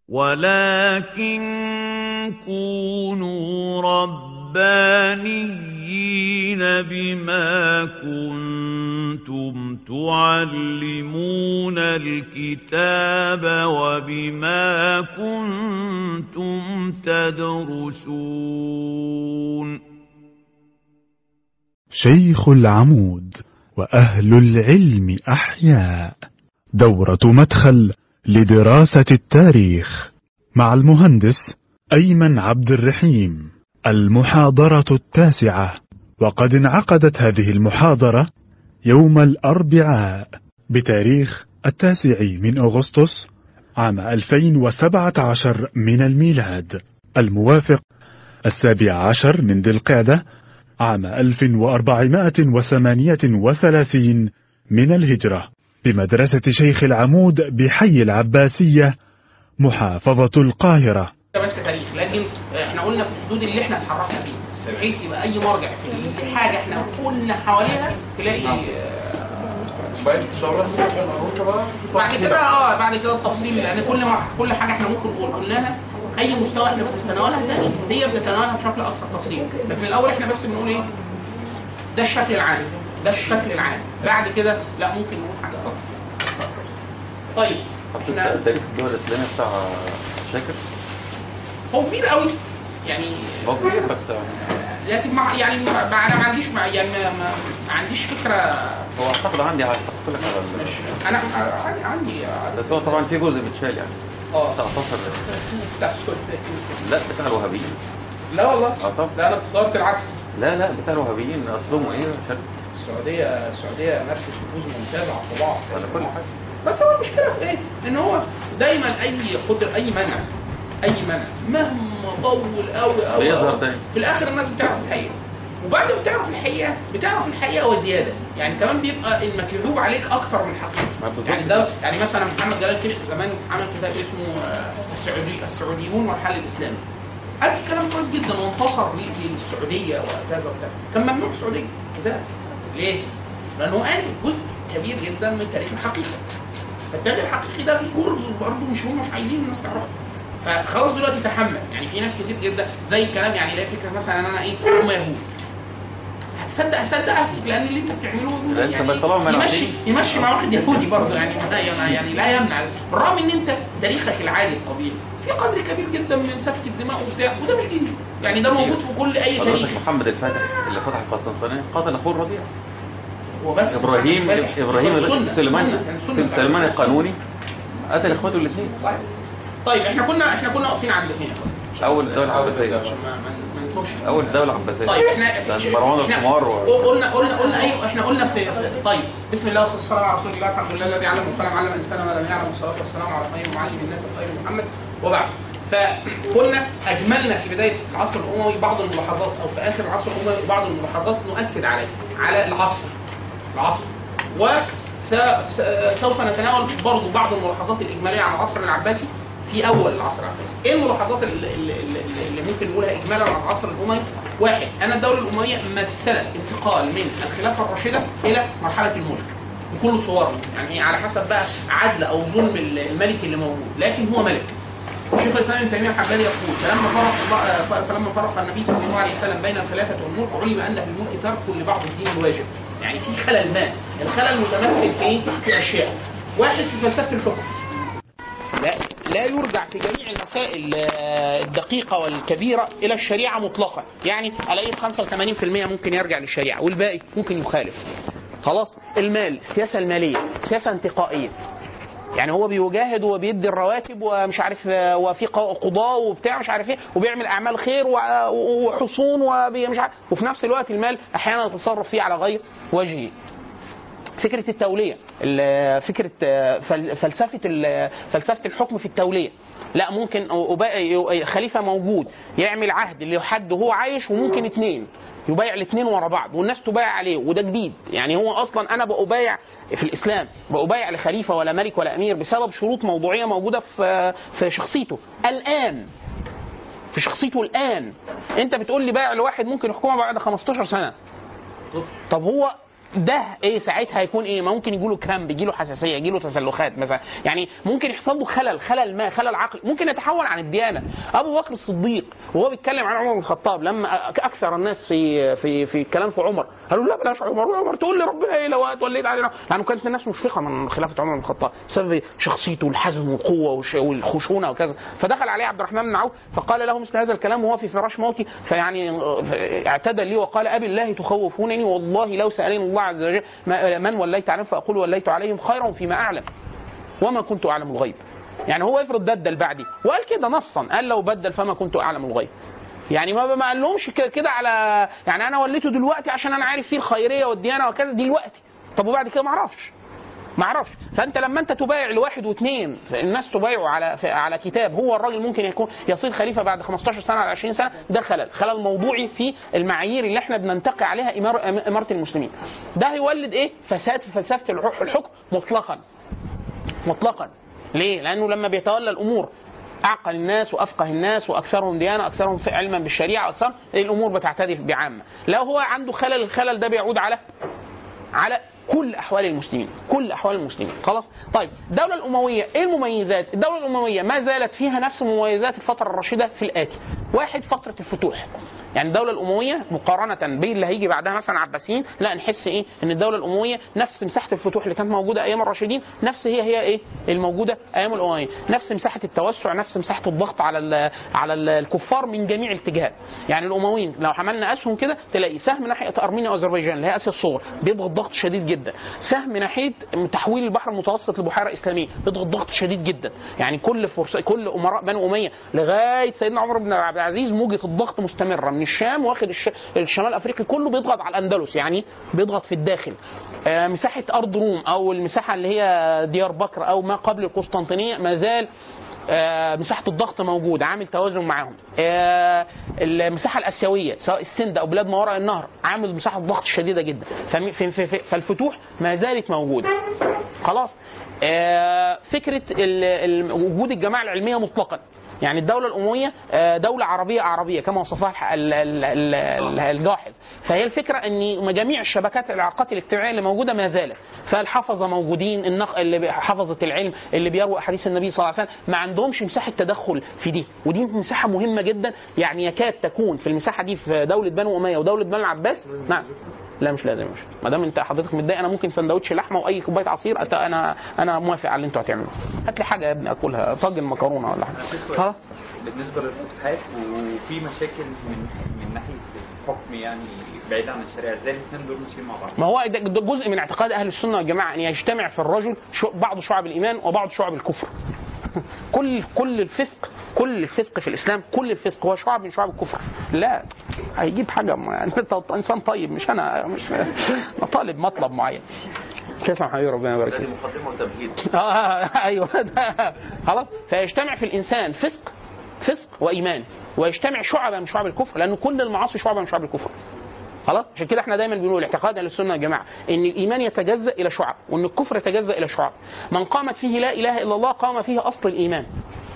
ولكن كونوا ربانيين بما كنتم تعلمون الكتاب وبما كنتم تدرسون شيخ العمود وأهل العلم أحياء دورة مدخل لدراسة التاريخ مع المهندس أيمن عبد الرحيم المحاضرة التاسعة وقد انعقدت هذه المحاضرة يوم الأربعاء بتاريخ التاسع من أغسطس عام 2017 من الميلاد الموافق السابع عشر من ذي القعدة عام 1438 من الهجرة بمدرسة شيخ العمود بحي العباسية محافظة القاهرة بس تاريخ لكن احنا قلنا في الحدود اللي احنا اتحركنا فيها بحيث يبقى اي مرجع في حاجه احنا كنا حواليها تلاقي بعد كده اه بعد كده التفصيل لان كل ما كل حاجه احنا ممكن نقول قلناها اي مستوى احنا بنتناولها تاني هي بنتناولها بشكل اكثر تفصيل لكن الاول احنا بس بنقول ايه ده الشكل العام ده الشكل العام بعد كده لا ممكن نقول حاجه اكثر طيب احنا تاريخ الدول الاسلاميه بتاع شاكر هو كبير قوي يعني هو كبير بس لكن مع يعني ما انا ما عنديش ما يعني ما, ما, ما عنديش فكره هو اعتقد عندي هحط لك على مش انا عندي بس هو طبعا في جزء متشال يعني اه 19 بتاع السود لا بتاع الوهابيين لا والله اه طبعا لا انا اتصورت العكس لا لا بتاع الوهابيين اصلهم ايه شكل السعوديه السعوديه مارست نفوذ ممتاز على الطباعه ولا كل حاجه بس هو المشكله في ايه؟ ان هو دايما اي قدر اي منع اي منع مهما طول قوي قوي بيظهر تاني في الاخر الناس بتعرف الحقيقه وبعد ما بتعرف الحقيقه بتعرف الحقيقه وزياده يعني كمان بيبقى المكذوب عليك اكتر من الحقيقه يعني ده يعني مثلا محمد جلال كشك زمان عمل كتاب اسمه السعودي السعوديون والحل الاسلامي قال في كلام كويس جدا وانتصر للسعوديه وكذا وبتاع كان ممنوع في السعوديه كتاب ليه؟ لانه قال جزء كبير جدا من تاريخ الحقيقه فالتاريخ الحقيقي ده فيه جرز برضه مش هم مش عايزين الناس تعرفه فخلاص دلوقتي تحمل يعني في ناس كتير جدا زي الكلام يعني لا فكره مثلا انا ايه هم يهود هتصدق اصدقها فيك لان اللي انت بتعمله يعني يمشي يمشي مع واحد يهودي برضه يعني يعني لا يمنع بالرغم ان انت تاريخك العادي الطبيعي في قدر كبير جدا من سفك الدماء وبتاع وده مش جديد يعني ده موجود في كل اي تاريخ محمد الفاتح اللي فتح القسطنطينيه قتل اخوه الرضيع وبس ابراهيم ابراهيم سليمان سليمان القانوني قتل اخواته الاثنين صحيح طيب احنا كنا احنا كنا واقفين عند فين اول دوله عباسيه عشان ما ما نتوهش اول دوله عباسيه طيب احنا في مروان الحمار و... قلنا قلنا قلنا ايوه احنا قلنا في, في طيب بسم الله والصلاه والسلام على رسول الله الحمد لله الذي علم القلم علم الانسان ما لم يعلم والصلاه والسلام على خير معلم الناس خير محمد وبعد فكنا اجملنا في بدايه العصر الاموي بعض الملاحظات او في اخر العصر الاموي بعض الملاحظات نؤكد عليها على العصر العصر وسوف نتناول برضو بعض الملاحظات الاجماليه على العصر العباسي في اول العصر العباسي. ايه الملاحظات اللي, اللي, اللي ممكن نقولها اجمالا على العصر الاموي؟ واحد ان الدوله الامويه مثلت انتقال من الخلافه الراشده الى مرحله الملك بكل صوره يعني على حسب بقى عدل او ظلم الملك اللي موجود لكن هو ملك شيخ الاسلام ابن تيميه الحباني يقول فلما فرق فلما فرق النبي صلى الله عليه وسلم بين الخلافه والملك علم ان في الملك ترك لبعض الدين الواجب يعني في خلل ما الخلل متمثل في ايه؟ في اشياء واحد في فلسفه الحكم لا لا يرجع في جميع المسائل الدقيقة والكبيرة إلى الشريعة مطلقا يعني ألاقي 85% ممكن يرجع للشريعة والباقي ممكن يخالف خلاص المال السياسة المالية سياسة انتقائية يعني هو بيجاهد وبيدي الرواتب ومش عارف وفي قضاة وبتاع مش عارف ايه وبيعمل اعمال خير وحصون ومش عارف وفي نفس الوقت المال احيانا يتصرف فيه على غير وجهه فكره التوليه فكره فلسفه فلسفه الحكم في التوليه لا ممكن خليفه موجود يعمل عهد لحد وهو عايش وممكن اثنين يبايع الاثنين ورا بعض والناس تبايع عليه وده جديد يعني هو اصلا انا بأبايع في الاسلام بأبايع لخليفه ولا ملك ولا امير بسبب شروط موضوعيه موجوده في في شخصيته الان في شخصيته الان انت بتقول لي بايع لواحد ممكن يحكمها بعد 15 سنه طب هو ده ايه ساعتها هيكون ايه ممكن يجي له كرامب يجي له حساسيه يجي له تسلخات مثلا يعني ممكن يحصل له خلل خلل ما خلل عقلي ممكن يتحول عن الديانه ابو بكر الصديق وهو بيتكلم عن عمر بن الخطاب لما اكثر الناس في في في الكلام في عمر قالوا لا بلاش عمر عمر تقول لي ربنا ايه لو وليت علينا لانه كانت الناس مشفقه من خلافه عمر بن الخطاب بسبب شخصيته والحزم والقوه والخشونه وكذا فدخل عليه عبد الرحمن بن عوف فقال له مثل هذا الكلام وهو في فراش موتي فيعني اعتدى لي وقال ابي الله تخوفونني والله لو سالني الله عز وجل من وليت عليهم فاقول وليت عليهم خيرا فيما اعلم وما كنت اعلم الغيب يعني هو افرض بدل بعدي وقال كده نصا قال لو بدل فما كنت اعلم الغيب يعني ما ما قالهمش كده على يعني انا وليته دلوقتي عشان انا عارف فيه الخيريه والديانه وكذا دلوقتي طب وبعد كده ما اعرفش ما اعرفش فانت لما انت تبايع لواحد واثنين الناس تبايعوا على على كتاب هو الراجل ممكن يكون يصير خليفه بعد 15 سنه على 20 سنه ده خلل خلل موضوعي في المعايير اللي احنا بننتقي عليها اماره المسلمين ده هيولد ايه فساد في فلسفه الحكم مطلقا مطلقا ليه لانه لما بيتولى الامور اعقل الناس وافقه الناس واكثرهم ديانه اكثرهم علما بالشريعه اكثر الامور بتعتدل بعامه لو هو عنده خلل الخلل ده بيعود على على كل احوال المسلمين كل احوال المسلمين خلاص طيب الدوله الامويه ايه المميزات الدوله الامويه ما زالت فيها نفس مميزات الفتره الراشده في الاتي واحد فتره الفتوح يعني الدوله الامويه مقارنه باللي هيجي بعدها مثلا عباسيين لا نحس ايه ان الدوله الامويه نفس مساحه الفتوح اللي كانت موجوده ايام الراشدين نفس هي هي ايه الموجوده ايام الامويه نفس مساحه التوسع نفس مساحه الضغط على ال على ال الكفار من جميع الاتجاهات يعني الامويين لو عملنا اسهم كده تلاقي سهم ناحيه ارمينيا واذربيجان اللي هي اسيا الصغرى بيضغط ضغط شديد جدا سهم ناحيه تحويل البحر المتوسط لبحيره اسلاميه بيضغط ضغط شديد جدا يعني كل فرصه كل امراء بنو اميه لغايه سيدنا عمر بن عبد العزيز موجه الضغط مستمره من الشام واخد الشمال الافريقي كله بيضغط على الاندلس يعني بيضغط في الداخل آه مساحه ارض روم او المساحه اللي هي ديار بكر او ما قبل القسطنطينيه ما زال آه مساحه الضغط موجود عامل توازن معاهم آه المساحه الاسيويه سواء السند او بلاد ما وراء النهر عامل مساحه ضغط شديده جدا فالفتوح ما زالت موجوده خلاص آه فكره وجود الجماعه العلميه مطلقا يعني الدولة الأموية دولة عربية عربية كما وصفها الجاحظ فهي الفكرة أن جميع الشبكات العلاقات الاجتماعية اللي موجودة ما زالت فالحفظة موجودين النق... اللي حفظة العلم اللي بيروي أحاديث النبي صلى الله عليه وسلم ما عندهمش مساحة تدخل في دي ودي مساحة مهمة جدا يعني يكاد تكون في المساحة دي في دولة بنو أمية ودولة بنو العباس نعم لا مش لازم مش ما دام انت حضرتك متضايق انا ممكن سندوتش لحمه واي كوبايه عصير انا انا موافق على اللي انتوا هتعملوه هات لي حاجه يا ابني اكلها طاجن مكرونه ولا حاجه ها بالنسبه للفتوحات وفي مشاكل من من ناحيه الحكم يعني بعيد عن الشريعه ازاي الاثنين دول ماشيين مع بعض ما هو ده جزء من اعتقاد اهل السنه والجماعه ان يجتمع في الرجل بعض شعب الايمان وبعض شعب الكفر كل كل الفسق كل الفسق في الاسلام كل الفسق هو شعب من شعب الكفر لا هيجيب حاجه انت انسان طيب مش انا مش انا طالب مطلب معين تسمع حبيبي ربنا يبارك فيك مقدمه وتمهيد اه ايوه خلاص فيجتمع في الانسان فسق فسق وايمان ويجتمع شعبه من شعب الكفر لان كل المعاصي شعبه من شعب الكفر خلاص عشان كده احنا دايما بنقول اعتقاد اهل السنه يا جماعه ان الايمان يتجزا الى شعب وان الكفر يتجزا الى شعب من قامت فيه لا اله الا الله قام فيه اصل الايمان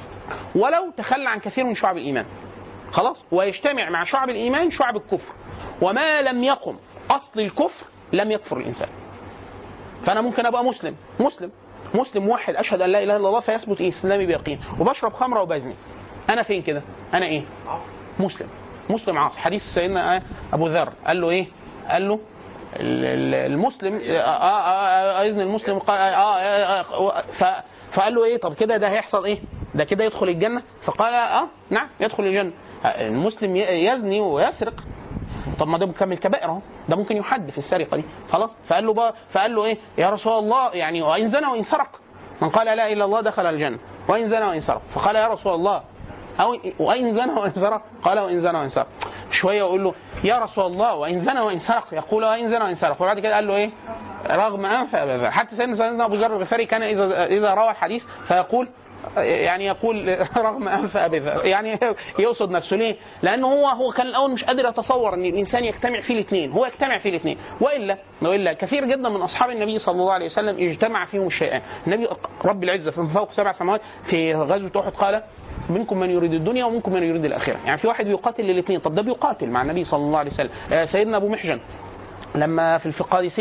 ولو تخلى عن كثير من شعب الايمان خلاص ويجتمع مع شعب الايمان شعب الكفر وما لم يقم اصل الكفر لم يكفر الانسان فانا ممكن ابقى مسلم مسلم مسلم موحد اشهد ان لا اله الا الله فيثبت اسلامي بيقين وبشرب خمره وبزني انا فين كده انا ايه مسلم مسلم عاصي حديث سيدنا ابو ذر قال له ايه قال له المسلم اذن المسلم فقال له ايه طب كده ده هيحصل ايه ده كده يدخل الجنه فقال اه نعم يدخل الجنه المسلم يزني ويسرق طب ما ده مكمل كبائر اهو ده ممكن يحد في السرقه دي خلاص فقال له بقى فقال له ايه يا رسول الله يعني وان زنى وان سرق من قال لا اله الا الله دخل الجنه وان زنى وان سرق فقال يا رسول الله أو وإن زنى وإن سرق قال وإن زنى وإن سرق شوية يقول له يا رسول الله وإن زنى وإن سرق يقول وإن زنى وإن سرق وبعد كده قال له إيه رغم أنف أبي ذر حتى سيدنا سيدنا أبو ذر الغفاري كان إذا إذا روى الحديث فيقول يعني يقول رغم انف ابي ذر يعني يقصد نفسه ليه؟ لانه هو هو كان الاول مش قادر يتصور ان الانسان يجتمع فيه الاثنين، هو يجتمع فيه الاثنين، والا والا كثير جدا من اصحاب النبي صلى الله عليه وسلم اجتمع فيهم الشيئان، النبي رب العزه من فوق سبع سماوات في غزوه احد قال منكم من يريد الدنيا ومنكم من يريد الاخره، يعني في واحد بيقاتل للاثنين، طب ده بيقاتل مع النبي صلى الله عليه وسلم، سيدنا ابو محجن لما في القادسيه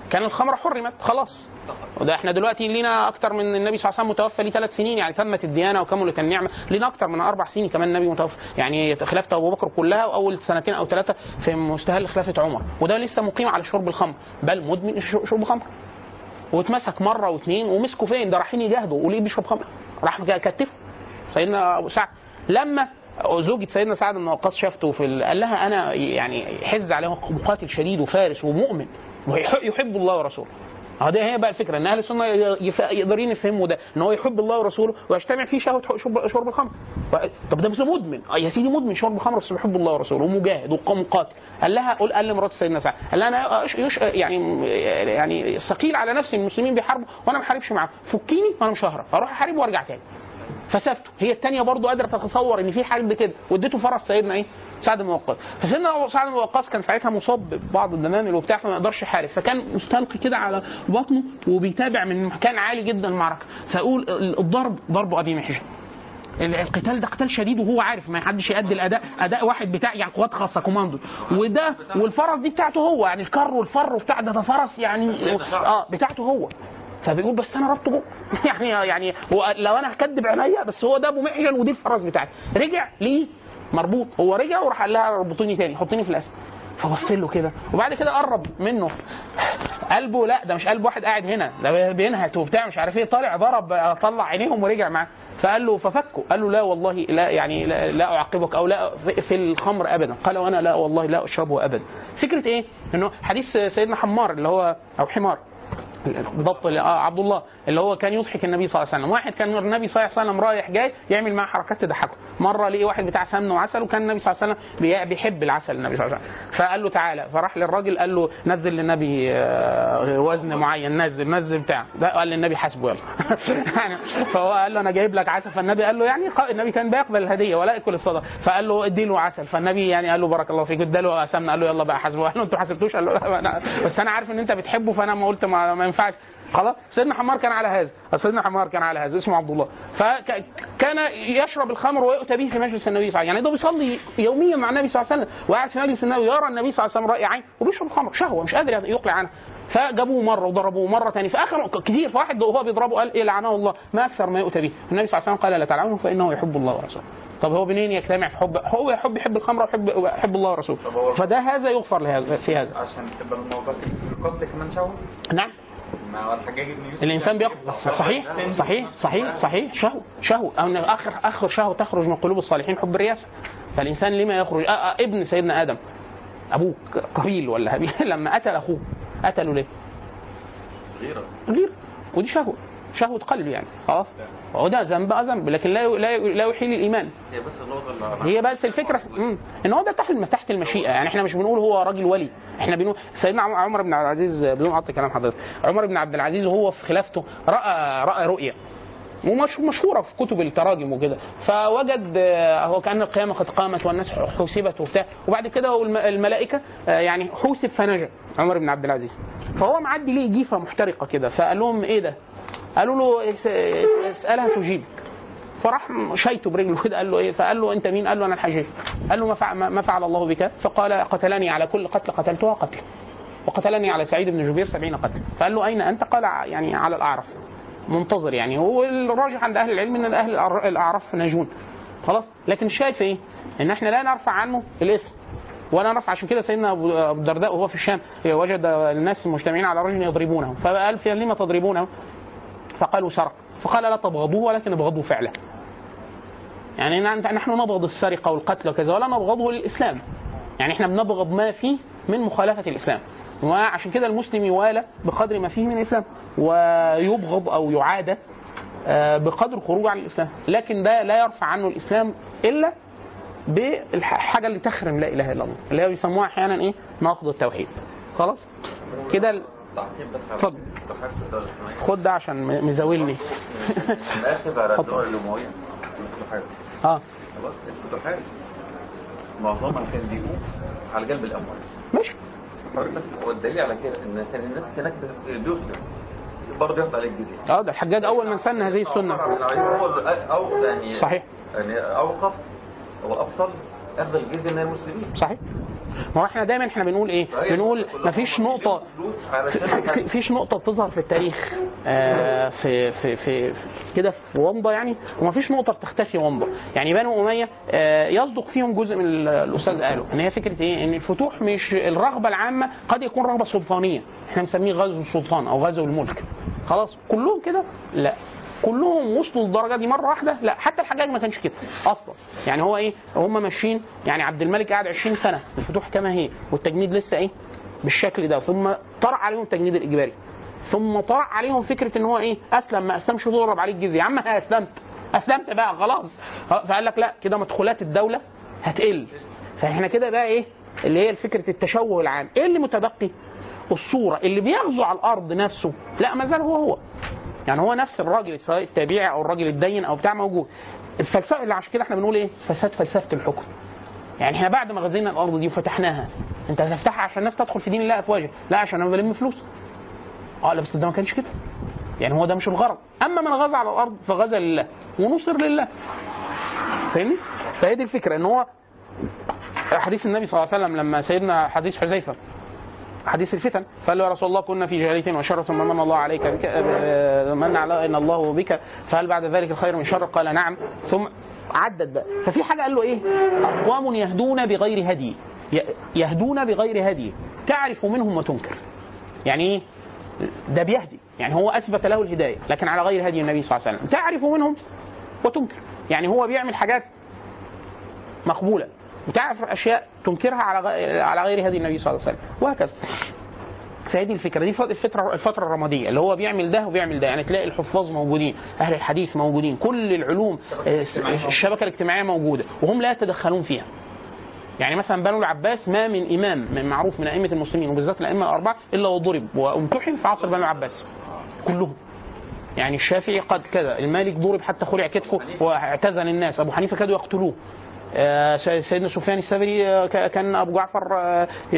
كان الخمر حرمت خلاص وده احنا دلوقتي لينا اكتر من النبي صلى الله عليه وسلم متوفى ليه ثلاث سنين يعني تمت الديانه وكملت النعمه لينا اكتر من اربع سنين كمان النبي متوفى يعني خلافه ابو بكر كلها واول سنتين او ثلاثه في مستهل خلافه عمر وده لسه مقيم على شرب الخمر بل مدمن شرب خمر واتمسك مره واثنين ومسكوا فين ده رايحين يجاهدوا وليه بيشرب خمر راح كتفه سيدنا ابو سعد لما زوجة سيدنا سعد بن وقاص شافته في ال... قال لها انا يعني حز عليه مقاتل شديد وفارس ومؤمن ويحب الله ورسوله اه دي هي بقى الفكره ان اهل السنه يقدرين يفهموا ده ان هو يحب الله ورسوله ويجتمع فيه شهوه شرب, شرب الخمر طب ده بس مدمن اه يا سيدي مدمن شرب الخمر بس بيحب الله ورسوله ومجاهد ومقاتل قال لها قول قال لمرات سيدنا سعد قال لها انا يش يعني يعني ثقيل على نفسي المسلمين بيحاربوا وانا ما بحاربش معاهم فكيني وانا مش ههرب اروح احارب وارجع تاني فسبته هي الثانيه برضو قادره تتصور ان في حد كده واديته فرس سيدنا ايه سعد بن وقاص فسيدنا سعد بن وقاص كان ساعتها مصاب ببعض الدمامل وبتاع فما يقدرش يحارب فكان مستلقي كده على بطنه وبيتابع من مكان عالي جدا المعركه فاقول الضرب ضرب ابي محجن القتال ده قتال شديد وهو عارف ما حدش يأدي الاداء اداء واحد بتاع يعني قوات خاصه كوماندو وده والفرس دي بتاعته هو يعني الكر والفر وبتاع ده, ده فرس يعني اه بتاعته هو فبيقول بس انا ربطه بقى يعني يعني هو لو انا هكدب عينيا بس هو ده ابو محجن ودي الفرس بتاعتي رجع ليه مربوط هو رجع وراح قال لها ربطوني تاني حطيني في الاسد فبص له كده وبعد كده قرب منه قلبه لا ده مش قلب واحد قاعد هنا ده بينهت وبتاع مش عارف ايه طالع ضرب طلع عينيهم ورجع معاه فقال له ففكوا قال له لا والله لا يعني لا, لا اعاقبك او لا في الخمر ابدا قال وانا لا والله لا اشربه ابدا فكره ايه انه حديث سيدنا حمار اللي هو او حمار بالضبط عبد الله اللي هو كان يضحك النبي صلى الله عليه وسلم واحد كان النبي صلى الله عليه وسلم رايح جاي يعمل معاه حركات تضحكه مره لقي واحد بتاع سمن وعسل وكان النبي صلى الله عليه وسلم بيحب العسل النبي صلى الله عليه وسلم فقال له تعالى فراح للراجل قال له نزل للنبي وزن معين نزل نزل بتاع ده قال للنبي حاسبه يلا يعني فهو قال له انا جايب لك عسل فالنبي قال له يعني النبي كان بيقبل الهديه ولا ياكل الصدقه فقال له ادي له عسل فالنبي يعني قال له بارك الله فيك ادى له سمنه قال له يلا بقى حاسبه قال له انتوا حاسبتوش قال له لا بس انا عارف ان انت بتحبه فانا ما قلت ما, ما ينفعش خلاص سيدنا حمار كان على هذا سيدنا حمار كان على هذا اسمه عبد الله فكان يشرب الخمر ويؤتى به في مجلس النبي صلى الله عليه وسلم يعني ده بيصلي يوميا مع النبي صلى الله عليه وسلم وقاعد في مجلس النبي يرى النبي صلى الله عليه وسلم راي عين وبيشرب خمر شهوه مش قادر يقلع عنها فجابوه مره وضربوه مره ثانيه فاخر كتير فواحد وهو بيضربه قال ايه لعنه الله ما اكثر ما يؤتى به النبي صلى الله عليه وسلم قال لا تلعنه فانه يحب الله ورسوله طب هو منين يجتمع في حب هو يحب يحب الخمر ويحب يحب الله ورسوله فده هذا يغفر لهذا في هذا عشان تبقى الموضوع القتل كمان شهوه نعم ما الحجاج بن يوسف الانسان بيقتل صحيح صحيح صحيح صحيح شهوه شهوه او ان اخر اخر شهوه تخرج من قلوب الصالحين حب الرياسه فالانسان لما يخرج آه آه ابن سيدنا ادم ابوه قبيل ولا هابيل لما قتل اخوه قتله ليه؟ غيره غير ودي شهوه شهوه قلب يعني خلاص هو ده ذنب بقى ذنب لكن لا لا لا يحيل الايمان هي بس النقطه اللي هي بس الفكره مم. ان هو ده تحت تحت المشيئه يعني احنا مش بنقول هو راجل ولي احنا بنقول سيدنا عمر بن عبد العزيز بدون قطع كلام حضرتك عمر بن عبد العزيز وهو في خلافته راى راى رؤيه ومشهوره في كتب التراجم وكده فوجد هو كان القيامه قد قامت والناس حوسبت وبتاع وبعد كده الملائكه يعني حوسب فنجا عمر بن عبد العزيز فهو معدي ليه جيفه محترقه كده فقال لهم ايه ده؟ قالوا له اسالها تجيبك فراح شيته برجله كده قال له ايه فقال له انت مين؟ قال له انا الحجاج قال له ما فعل, ما فعل الله بك؟ فقال قتلني على كل قتل قتلتها قتل وقتلني على سعيد بن جبير سبعين قتل فقال له اين انت؟ قال يعني على الاعرف منتظر يعني هو الراجح عند اهل العلم ان اهل الاعراف ناجون خلاص لكن الشاهد في ايه؟ ان احنا لا نرفع عنه الاثم ولا نرفع عشان كده سيدنا ابو الدرداء وهو في الشام وجد الناس مجتمعين على رجل يضربونه فقال فيها لما تضربونه؟ فقالوا سرق فقال لا تبغضوه ولكن ابغضوا فعله يعني نحن نبغض السرقه والقتل وكذا ولا نبغضه للاسلام يعني احنا بنبغض ما فيه من مخالفه الاسلام وعشان كده المسلم يوالى بقدر ما فيه من الاسلام ويبغض او يعادى بقدر خروجه عن الاسلام لكن ده لا يرفع عنه الاسلام الا بالحاجه اللي تخرم لا اله الا الله اللي هي بيسموها احيانا ايه ناقض التوحيد خلاص كده تعقيب بس على اتفضل. الفتوحات في الدولة الإسلامية. خد ده عشان م- مزاولني الآخذ على الدول الأموية الفتوحات اه خلاص الفتوحات معظمها كان بيقوم على جلب الأموال ماشي بس والدليل على كده إن كان الناس هناك بيسلم برضه ياخد عليه الجزية اه ده الحجاج اول من سن هذه السنه هو أو يعني صحيح يعني أوقف هو أبطل أخذ الجزية من المسلمين صحيح ما هو احنا دايما احنا بنقول ايه؟ بنقول مفيش نقطه في- فيش نقطه بتظهر في التاريخ آه، في في في في- كده في ومضه يعني ومفيش نقطه بتختفي ومضه يعني بنو اميه آه، يصدق فيهم جزء من ال- الاستاذ قاله ان هي فكره ايه؟ ان الفتوح مش الرغبه العامه قد يكون رغبه سلطانيه احنا بنسميه غزو السلطان او غزو الملك خلاص كلهم كده؟ لا كلهم وصلوا للدرجه دي مره واحده لا حتى الحجاج ما كانش كده اصلا يعني هو ايه هم ماشيين يعني عبد الملك قعد 20 سنه الفتوح كما هي والتجنيد لسه ايه بالشكل ده ثم طرأ عليهم التجنيد الاجباري ثم طرأ عليهم فكره ان هو ايه اسلم ما اسلمش تضرب عليك جزيه يا عم أنا اسلمت اسلمت بقى خلاص فقال لك لا كده مدخولات الدوله هتقل فاحنا كده بقى ايه اللي هي فكره التشوه العام ايه اللي متبقي الصوره اللي بيغزو على الارض نفسه لا ما زال هو هو يعني هو نفس الراجل سواء التابعي او الراجل الدين او بتاع موجود الفلسفه اللي عشان كده احنا بنقول ايه فساد فلسفه الحكم يعني احنا بعد ما غزينا الارض دي وفتحناها انت هتفتحها عشان الناس تدخل في دين الله افواجا لا عشان انا بلم فلوس اه لا بس ده ما كانش كده يعني هو ده مش الغرض اما من غزا على الارض فغزا لله ونصر لله فاهمني فهي دي الفكره ان هو حديث النبي صلى الله عليه وسلم لما سيدنا حديث حذيفه حديث الفتن فقال له يا رسول الله كنا في جاهلية وشر ثم من الله عليك بك آه، من على ان الله بك فهل بعد ذلك الخير من شر قال نعم ثم عدد بقى ففي حاجه قال له ايه اقوام يهدون بغير هدي ي- يهدون بغير هدي تعرف منهم وتنكر يعني ايه ده بيهدي يعني هو اثبت له الهدايه لكن على غير هدي النبي صلى الله عليه وسلم تعرف منهم وتنكر يعني هو بيعمل حاجات مقبوله وتعرف اشياء تنكرها على غ- على غير هدي النبي صلى الله عليه وسلم وهكذا فهي دي الفكره دي الفتره الفتره الرماديه اللي هو بيعمل ده وبيعمل ده يعني تلاقي الحفاظ موجودين اهل الحديث موجودين كل العلوم آه، الشبكه الاجتماعيه موجوده وهم لا يتدخلون فيها يعني مثلا بنو العباس ما من امام من معروف من ائمه المسلمين وبالذات الائمه الاربعه الا وضرب وامتحن في عصر بنو العباس كلهم يعني الشافعي قد كذا المالك ضرب حتى خلع كتفه واعتزل الناس ابو حنيفه كادوا يقتلوه آه، سيدنا سفيان الثوري آه، ك- كان ابو جعفر آه، ي-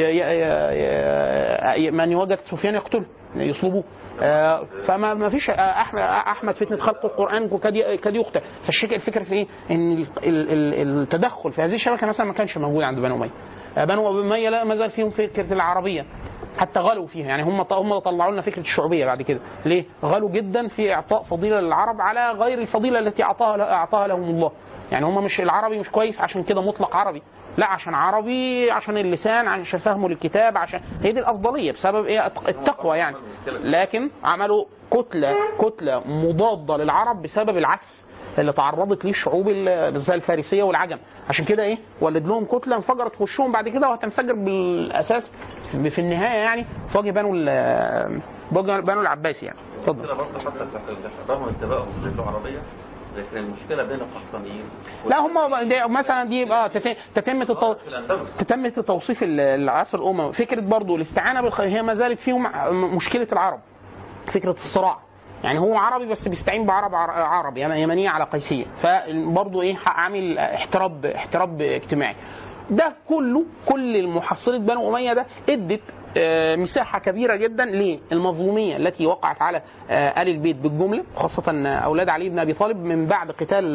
ي- ي- من وجد سفيان يقتله يصلبوه آه، فما ما فيش آه، احمد احمد فتنه خلق القران وكاد ي- كاد يقتل فالشك الفكره في ايه؟ ان ال- ال- ال- التدخل في هذه الشبكه مثلا ما كانش موجود عند بنو اميه آه، بنو اميه لا ما زال فيهم فكره العربيه حتى غلوا فيها يعني هم هم اللي طلعوا لنا فكره الشعوبيه بعد كده ليه غلوا جدا في اعطاء فضيله للعرب على غير الفضيله التي اعطاها اعطاها لهم الله يعني هم مش العربي مش كويس عشان كده مطلق عربي لا عشان عربي عشان اللسان عشان فهمه للكتاب عشان هي دي الافضليه بسبب ايه التقوى يعني لكن عملوا كتله كتله مضاده للعرب بسبب العسف اللي تعرضت ليه الشعوب ال- زي الفارسيه والعجم عشان كده ايه ولد لهم كتله انفجرت في وشهم بعد كده وهتنفجر بالاساس في في النهايه يعني في وجه بنو ال- بنو بنو العباس يعني اتفضل كده برضه حتى في رغم اتباعهم للغه العربيه لكن المشكله بين القحطانيين لا هم دي مثلا دي اه تت- تتم التو... في الاندلس تتم توصيف ال- العصر الاموي فكره برضو الاستعانه بالخ... هي ما زالت فيهم ع- مشكله العرب فكره الصراع يعني هو عربي بس بيستعين بعرب عر- عرب يعني يمنيه على قيسيه فبرضه ايه عامل احتراب احتراب اجتماعي ده كله كل المحصله بنو اميه ده ادت آه، مساحه كبيره جدا للمظلوميه التي وقعت على آه، ال البيت بالجمله خاصه اولاد علي بن ابي طالب من بعد قتال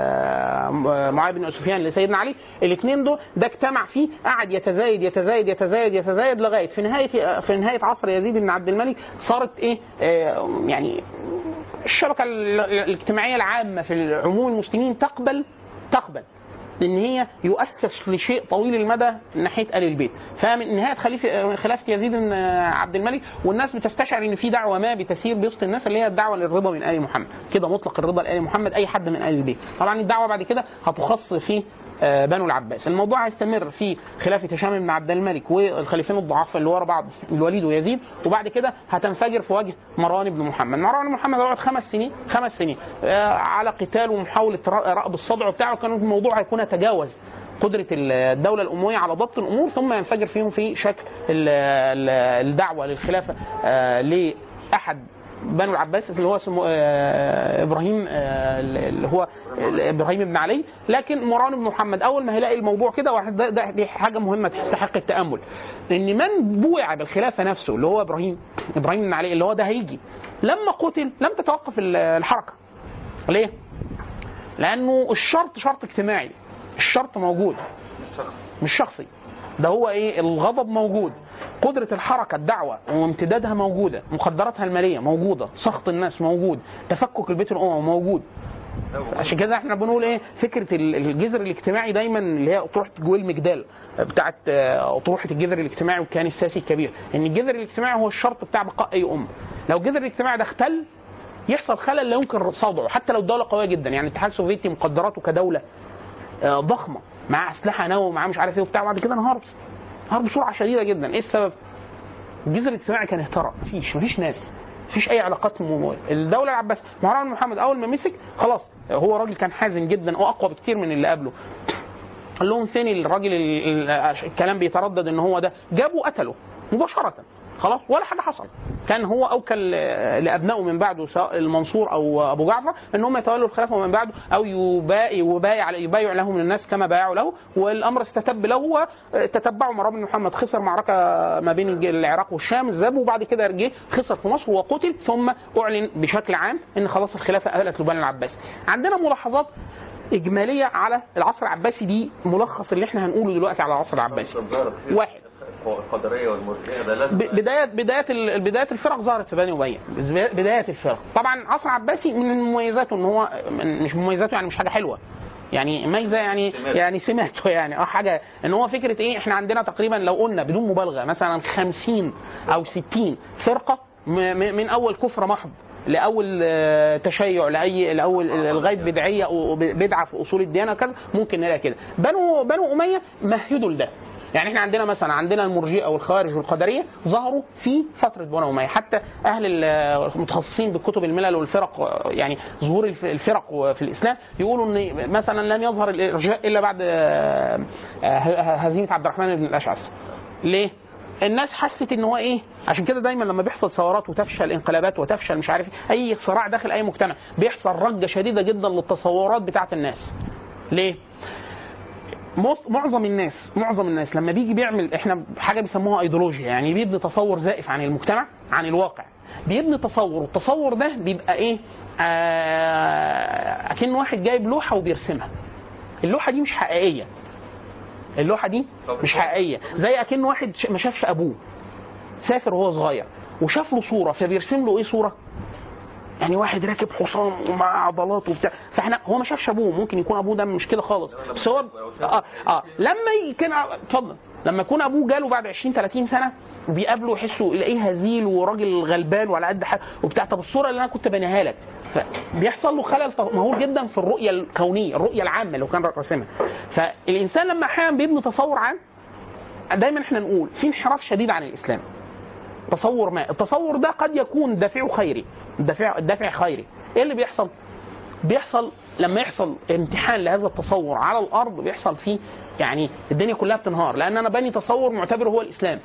آه، معاويه بن سفيان لسيدنا علي الاثنين دول ده اجتمع فيه قعد يتزايد يتزايد يتزايد يتزايد لغايه في نهايه في نهايه عصر يزيد بن عبد الملك صارت ايه آه، يعني الشبكه ال- ال- الاجتماعيه العامه في عموم المسلمين تقبل تقبل ان هي يؤسس لشيء طويل المدى ناحيه ال البيت فمن نهايه خليفه خلافه يزيد بن عبد الملك والناس بتستشعر ان في دعوه ما بتسير بوسط الناس اللي هي الدعوه للرضا من ال محمد كده مطلق الرضا لال محمد اي حد من ال البيت طبعا الدعوه بعد كده هتخص في آه، بنو العباس الموضوع هيستمر في خلافه هشام بن عبد الملك والخليفين الضعاف اللي ورا بعض الوليد ويزيد وبعد كده هتنفجر في وجه مروان بن محمد مروان بن محمد هيقعد خمس سنين خمس سنين آه، على قتال ومحاوله ر- رأب الصدع بتاعه كان الموضوع هيكون يتجاوز قدرة الدولة الأموية على ضبط الأمور ثم ينفجر فيهم في شكل ال- ال- الدعوة للخلافة آه، لأحد بنو العباس اللي هو اسمه آه، ابراهيم آه، اللي هو ابراهيم بن علي لكن مروان بن محمد اول ما هيلاقي الموضوع كده واحد ده, ده دي حاجه مهمه تستحق التامل ان من بوع بالخلافه نفسه اللي هو ابراهيم ابراهيم بن علي اللي هو ده هيجي لما قتل لم تتوقف ال- الحركه ليه؟ لانه الشرط شرط اجتماعي الشرط موجود مش شخصي ده هو ايه الغضب موجود قدرة الحركة الدعوة وامتدادها موجودة مقدراتها المالية موجودة سخط الناس موجود تفكك البيت الأمم موجود عشان كده احنا بنقول ايه فكره ال- الجذر الاجتماعي دايما اللي هي اطروحه جويل مجدال بتاعت آه، اطروحه الجذر الاجتماعي والكيان السياسي الكبير ان الجذر الاجتماعي هو الشرط بتاع بقاء اي امه لو الجذر الاجتماعي ده اختل يحصل خلل لا يمكن صدعه حتى لو الدوله قويه جدا يعني الاتحاد السوفيتي مقدراته كدوله آه، ضخمه مع اسلحه نووي ومعاه مش عارف ايه وبتاع بعد كده انهار انهار بسرعه شديده جدا ايه السبب؟ الجذر الاجتماعي كان اهترى مفيش مفيش ناس مفيش اي علاقات م- الدوله العباسيه مروان بن محمد اول ما مسك خلاص هو راجل كان حازم جدا واقوى بكتير من اللي قبله قال لهم فين الراجل ال- ال- الكلام بيتردد ان هو ده جابوا قتله مباشره خلاص ولا حاجه حصل كان هو اوكل آه، لابنائه من بعده سواء المنصور او ابو جعفر ان هم يتولوا الخلافه من بعده او يبايع يبايع يبايع لهم الناس كما بايعوا له والامر استتب له وتتبعوا مروان بن محمد خسر معركه ما بين الج- العراق والشام ذاب وبعد كده جه خسر في مصر وقتل ثم اعلن بشكل عام ان خلاص الخلافه اهلت لبنان العباسي عندنا ملاحظات اجماليه على العصر العباسي دي ملخص اللي احنا هنقوله دلوقتي على العصر العباسي واحد القدريه والمرجئه ده لازم ب- بدايه بدايه ال- بدايه الفرق ظهرت في بني اميه بدايه الفرق طبعا عصر عباسي من مميزاته ان هو من- مش مميزاته يعني مش حاجه حلوه يعني ميزه يعني سمات. يعني سماته يعني اه حاجه ان هو فكره ايه احنا عندنا تقريبا لو قلنا بدون مبالغه مثلا 50 او 60 فرقه م- م- من اول كفر محض لاول آه، تشيع لاي لاول لغايه بدعيه او بدعه في اصول الديانه كذا ممكن نلاقي كده بنو بنو اميه مهدوا لده يعني احنا عندنا مثلا عندنا المرجئه والخوارج والقدريه ظهروا في فتره بنو اميه حتى اهل ال- المتخصصين بكتب الملل والفرق يعني ظهور الف- الفرق في الاسلام يقولوا ان مثلا لم يظهر الارجاء الا بعد آه، آه، هزيمه عبد الرحمن بن الاشعث ليه؟ الناس حست ان هو ايه عشان كده دايما لما بيحصل ثورات وتفشل انقلابات وتفشل مش عارف إيه، اي صراع داخل اي مجتمع بيحصل رجه شديده جدا للتصورات بتاعه الناس ليه مص- معظم الناس معظم الناس لما بيجي بيعمل احنا حاجه بيسموها ايديولوجيا يعني بيبني تصور زائف عن المجتمع عن الواقع بيبني تصور والتصور ده بيبقى ايه آه اكن واحد جايب لوحه وبيرسمها اللوحه دي مش حقيقيه اللوحه دي مش حقيقيه زي اكن واحد ش- ما شافش ابوه سافر وهو صغير وشاف له صوره فبيرسم له ايه صوره يعني واحد راكب حصان ومعاه عضلات وبتاع فاحنا هو ما شافش ابوه ممكن يكون ابوه ده مش كده خالص بس هو اه اه لما يكون اتفضل لما يكون ابوه جاله بعد 20 30 سنه وبيقابله يحسه يلاقيه هزيل وراجل غلبان وعلى قد حاجه وبتاع طب الصوره اللي انا كنت بنيها لك فبيحصل له خلل مهول جدا في الرؤيه الكونيه الرؤيه العامه لو كان راسمها فالانسان لما احيانا بيبني تصور عام دايما احنا نقول في انحراف شديد عن الاسلام تصور ما التصور ده قد يكون دافعه خيري الدافع الدافع خيري ايه اللي بيحصل بيحصل لما يحصل امتحان لهذا التصور على الارض بيحصل فيه يعني الدنيا كلها بتنهار لان انا باني تصور معتبره هو الاسلام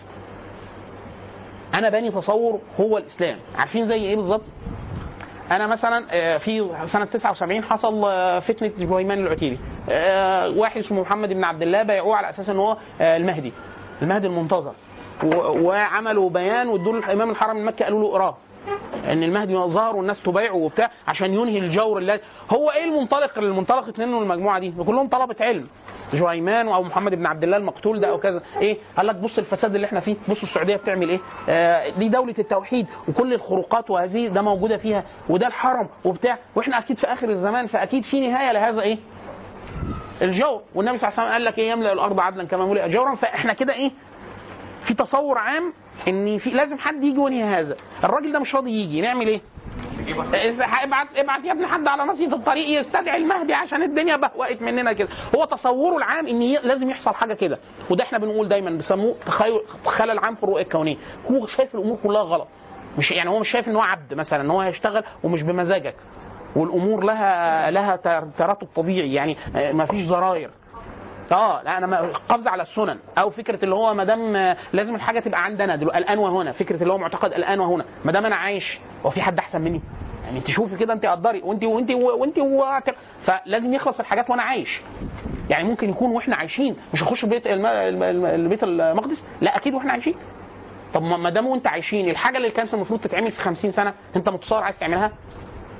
انا باني تصور هو الاسلام عارفين زي ايه بالظبط انا مثلا آه، في سنه 79 حصل آه، فتنه جويمان العتيبي آه، واحد اسمه محمد بن عبد الله بايعوه على اساس ان هو آه، المهدي المهدي المنتظر و- وعملوا بيان وادوا له الامام الحرم المكي قالوا له اقراه ان المهدي ظهر والناس تبايعه وبتاع عشان ينهي الجور اللي هو ايه المنطلق اللي منطلقت منه المجموعه دي؟ كلهم طلبه علم جهيمان او محمد بن عبد الله المقتول ده او كذا ايه قال لك بص الفساد اللي احنا فيه بص السعوديه بتعمل ايه آه دي دوله التوحيد وكل الخروقات وهذه ده موجوده فيها وده الحرم وبتاع واحنا اكيد في اخر الزمان فاكيد في نهايه لهذا ايه الجور والنبي صلى الله عليه وسلم قال لك ايه يملا الارض عدلا كما ملئ جورا فاحنا كده ايه في تصور عام ان في لازم حد يجي وينهي هذا الراجل ده مش راضي يجي نعمل ايه ابعت ابعت يا ابني حد على ناصيه الطريق يستدعي المهدي عشان الدنيا بهوقت مننا كده هو تصوره العام ان ي- لازم يحصل حاجه كده وده احنا بنقول دايما بيسموه تخيل خلل عام في الرؤيه الكونيه هو شايف الامور كلها غلط مش يعني هو مش شايف ان هو عبد مثلا ان هو هيشتغل ومش بمزاجك والامور لها لها تر- تراتب طبيعي يعني ما فيش زراير اه لا انا ما- قفز على السنن او فكره اللي هو ما دام لازم الحاجه تبقى عندنا دلوقتي الان وهنا فكره اللي هو معتقد الان وهنا ما دام انا عايش هو في حد احسن مني يعني انت شوفي كده انت قدري وانت وانت وانت وانت فلازم يخلص الحاجات وانا عايش يعني ممكن يكون واحنا عايشين مش هنخش بيت الم... الم... الم... البيت المقدس لا اكيد واحنا عايشين طب ما ما دام وانت عايشين الحاجه اللي كانت المفروض تتعمل في 50 سنه انت متصور عايز تعملها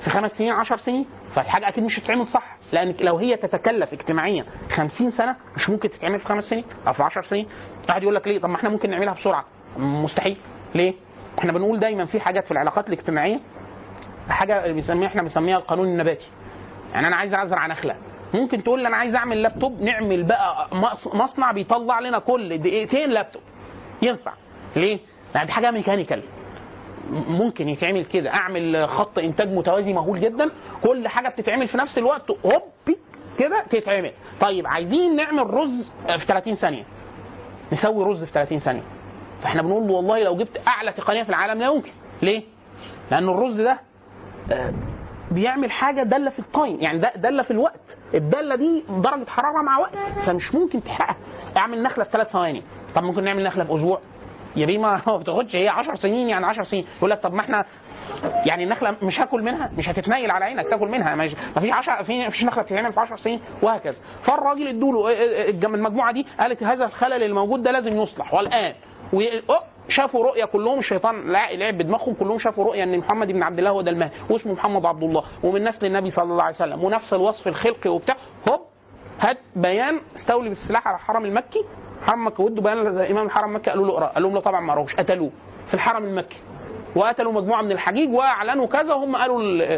في خمس سنين 10 سنين فالحاجه اكيد مش هتتعمل صح لان لو هي تتكلف اجتماعيا 50 سنه مش ممكن تتعمل في خمس سنين او في 10 سنين واحد يقول لك ليه طب ما احنا ممكن نعملها بسرعه مستحيل ليه احنا بنقول دايما في حاجات في العلاقات الاجتماعيه حاجه بنسميها احنا بنسميها القانون النباتي يعني انا عايز ازرع نخله ممكن تقول لي انا عايز اعمل لابتوب نعمل بقى مص- مصنع بيطلع لنا كل دقيقتين لابتوب ينفع ليه؟ لان دي حاجه ميكانيكال ممكن يتعمل كده اعمل خط انتاج متوازي مهول جدا كل حاجه بتتعمل في نفس الوقت هوب بيك كده تتعمل طيب عايزين نعمل رز في 30 ثانيه نسوي رز في 30 ثانيه فاحنا بنقول له والله لو جبت اعلى تقنيه في العالم لا يمكن ليه لان الرز ده آه، بيعمل حاجه داله في التايم يعني ده داله في الوقت الداله دي درجه حراره مع وقت فمش ممكن تحققها اعمل نخله في ثلاث ثواني طب ممكن نعمل نخله في اسبوع يا بيه ما ما بتاخدش هي 10 سنين يعني 10 سنين يقول لك طب ما احنا يعني النخله مش هاكل منها مش هتتنيل على عينك تاكل منها مش ما فيش 10 في فيش نخله بتتعمل في 10 سنين وهكذا فالراجل ادوا له المجموعه دي قالت هذا الخلل الموجود ده لازم يصلح والان و- أوه، شافوا رؤيا كلهم الشيطان لع- لعب بدماغهم كلهم شافوا رؤيا ان محمد بن عبد الله هو ده المهدي واسمه محمد عبد الله ومن نسل النبي صلى الله عليه وسلم ونفس الوصف الخلقي وبتاع هوب هات بيان استولي بالسلاح على الحرم المكي حرم مكه ودوا بيان زي امام الحرم المكي قالوا له اقرا قال لهم لا طبعا ما قروش قتلوه في الحرم المكي وقتلوا مجموعه من الحجيج واعلنوا كذا وهم قالوا ال-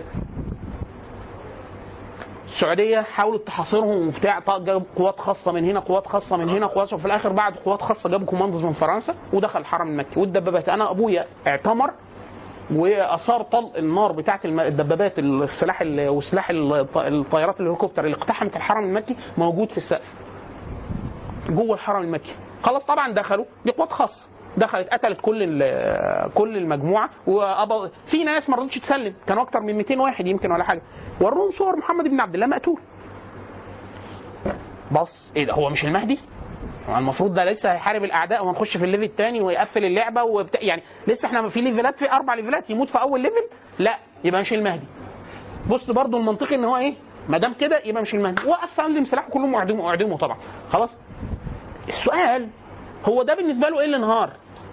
السعوديه حاولت تحاصرهم وبتاع طا- جاب قوات خاصه من هنا قوات خاصه من هنا قوات وفي الاخر بعد قوات خاصه جابوا كوماندوز من فرنسا ودخل الحرم المكي والدبابات انا ابويا اعتمر واثار طلق النار بتاعت الم- الدبابات السلاح ال- وسلاح الط- الطيارات الهليكوبتر اللي اقتحمت الحرم المكي موجود في السقف جوه الحرم المكي خلاص طبعا دخلوا دي قوات خاصه دخلت قتلت كل ال- كل المجموعه وأبا في ناس ما رضتش تسلم كانوا اكتر من 200 واحد يمكن ولا حاجه وروهم صور محمد بن عبد الله مقتول بص ايه ده هو مش المهدي؟ هو المفروض ده لسه هيحارب الاعداء وهنخش في الليفل الثاني ويقفل اللعبه وبتاع يعني لسه احنا في ليفلات في اربع ليفلات يموت في اول ليفل لا يبقى مش المهدي بص برضو المنطقي ان هو ايه ما دام كده يبقى مش المهدي وقف سلم سلاحه كلهم اعدموا اعدموا طبعا خلاص السؤال هو ده بالنسبه له ايه الانهار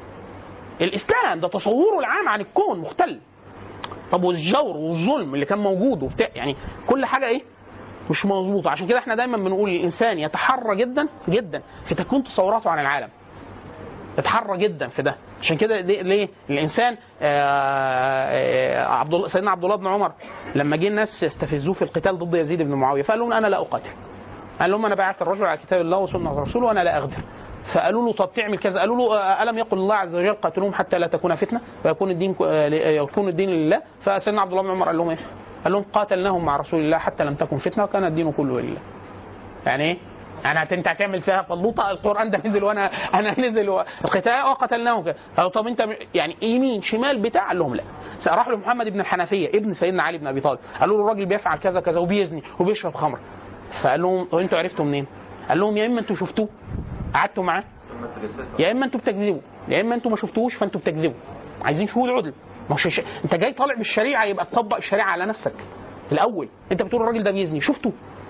الاسلام ده تصوره العام عن الكون مختل طب والجور والظلم اللي كان موجود وبتاع يعني كل حاجه ايه مش مظبوطه عشان كده احنا دايما بنقول الانسان يتحرى جدا جدا في تكوين تصوراته عن العالم يتحرى جدا في ده عشان كده دي- ليه الانسان آه، آه، عبد الله سيدنا عبد الله بن عمر لما جه الناس يستفزوه في القتال ضد يزيد بن معاويه فقال لهم انا لا اقاتل قال لهم انا بعث الرجل على كتاب الله وسنه رسوله وانا لا اغدر فقالوا له طب تعمل كذا قالوا له آه، الم يقل الله عز وجل قاتلوهم حتى لا تكون فتنه ويكون الدين آه، ل- آه، يكون الدين لله فسيدنا عبد الله بن عمر قال لهم ايه؟ قال لهم قاتلناهم مع رسول الله حتى لم تكن فتنه وكان الدين كله لله. يعني ايه؟ انا انت هتعمل فيها فلوطه القران ده نزل وانا انا نزل و... القتال وقتلناهم كده قالوا طب انت م- يعني يمين شمال بتاع قال لهم لا راحوا لمحمد بن الحنفيه ابن سيدنا علي بن ابي طالب قالوا له الراجل بيفعل كذا كذا وبيزني وبيشرب خمر فقال لهم طب انتوا عرفتوا منين؟ قال لهم يا اما انتوا شفتوه قعدتوا معاه يا اما انتوا بتكذبوا يا اما انتوا ما شفتوهوش فانتوا بتكذبوا عايزين شهود عدل ما هوش انت جاي طالع بالشريعه يبقى تطبق الشريعه على نفسك الاول انت بتقول الراجل ده بيزني شفته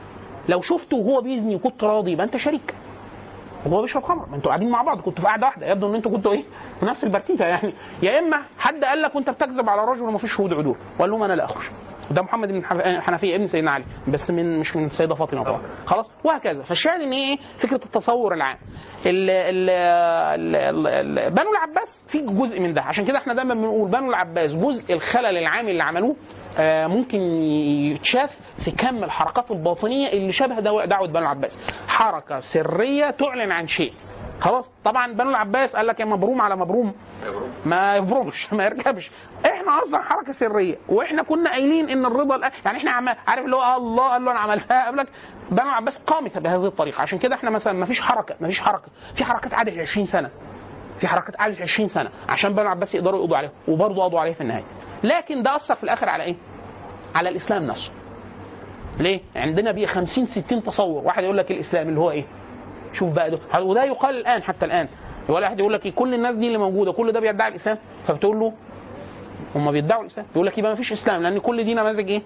لو شفته وهو بيزني وكنت راضي يبقى انت شريك وهو بيشرب خمر ما انتوا قاعدين مع بعض كنتوا في قاعده واحده يبدو ان انتوا كنتوا ايه في نفس البرتيته يعني يا اما حد قال لك وانت بتكذب على رجل وما فيش شهود عدول وقال لهم انا لا اخرج ده محمد بن الحنف- الحنفيه ابن سيدنا علي بس من مش من السيده فاطمه طبعا خلاص وهكذا فالشاهد ان ايه فكره التصور العام ال ال ال ال ال بنو العباس في جزء من ده عشان كده احنا دايما بنقول بنو العباس جزء الخلل العام اللي عملوه آه، ممكن يتشاف في كم الحركات الباطنيه اللي شبه دعوه دعوة بنو العباس حركه سريه تعلن عن شيء خلاص طبعا بنو العباس قال لك يا مبروم على مبروم ما يبرمش ما يركبش احنا اصلا حركه سريه واحنا كنا قايلين ان الرضا الآن يعني احنا عم عارف اللي هو الله قال له انا عملتها قبلك بنو العباس قامت بهذه الطريقه عشان كده احنا مثلا ما فيش حركه ما فيش حركه في حركات قعدت 20 سنه في حركات قعدت 20 سنه عشان بنو العباس يقدروا يقضوا عليها وبرضه قضوا عليه في النهايه لكن ده اثر في الاخر على ايه؟ على الاسلام نفسه ليه؟ عندنا بيه 50 60 تصور واحد يقول لك الاسلام اللي هو ايه؟ شوف بقى ده وده يقال الان حتى الان ولا واحد يقول لك إيه كل الناس دي اللي موجوده كل ده بيدعي الاسلام فبتقول له هم بيدعوا الاسلام يقول لك يبقى ما فيش اسلام لان كل دي نماذج ايه؟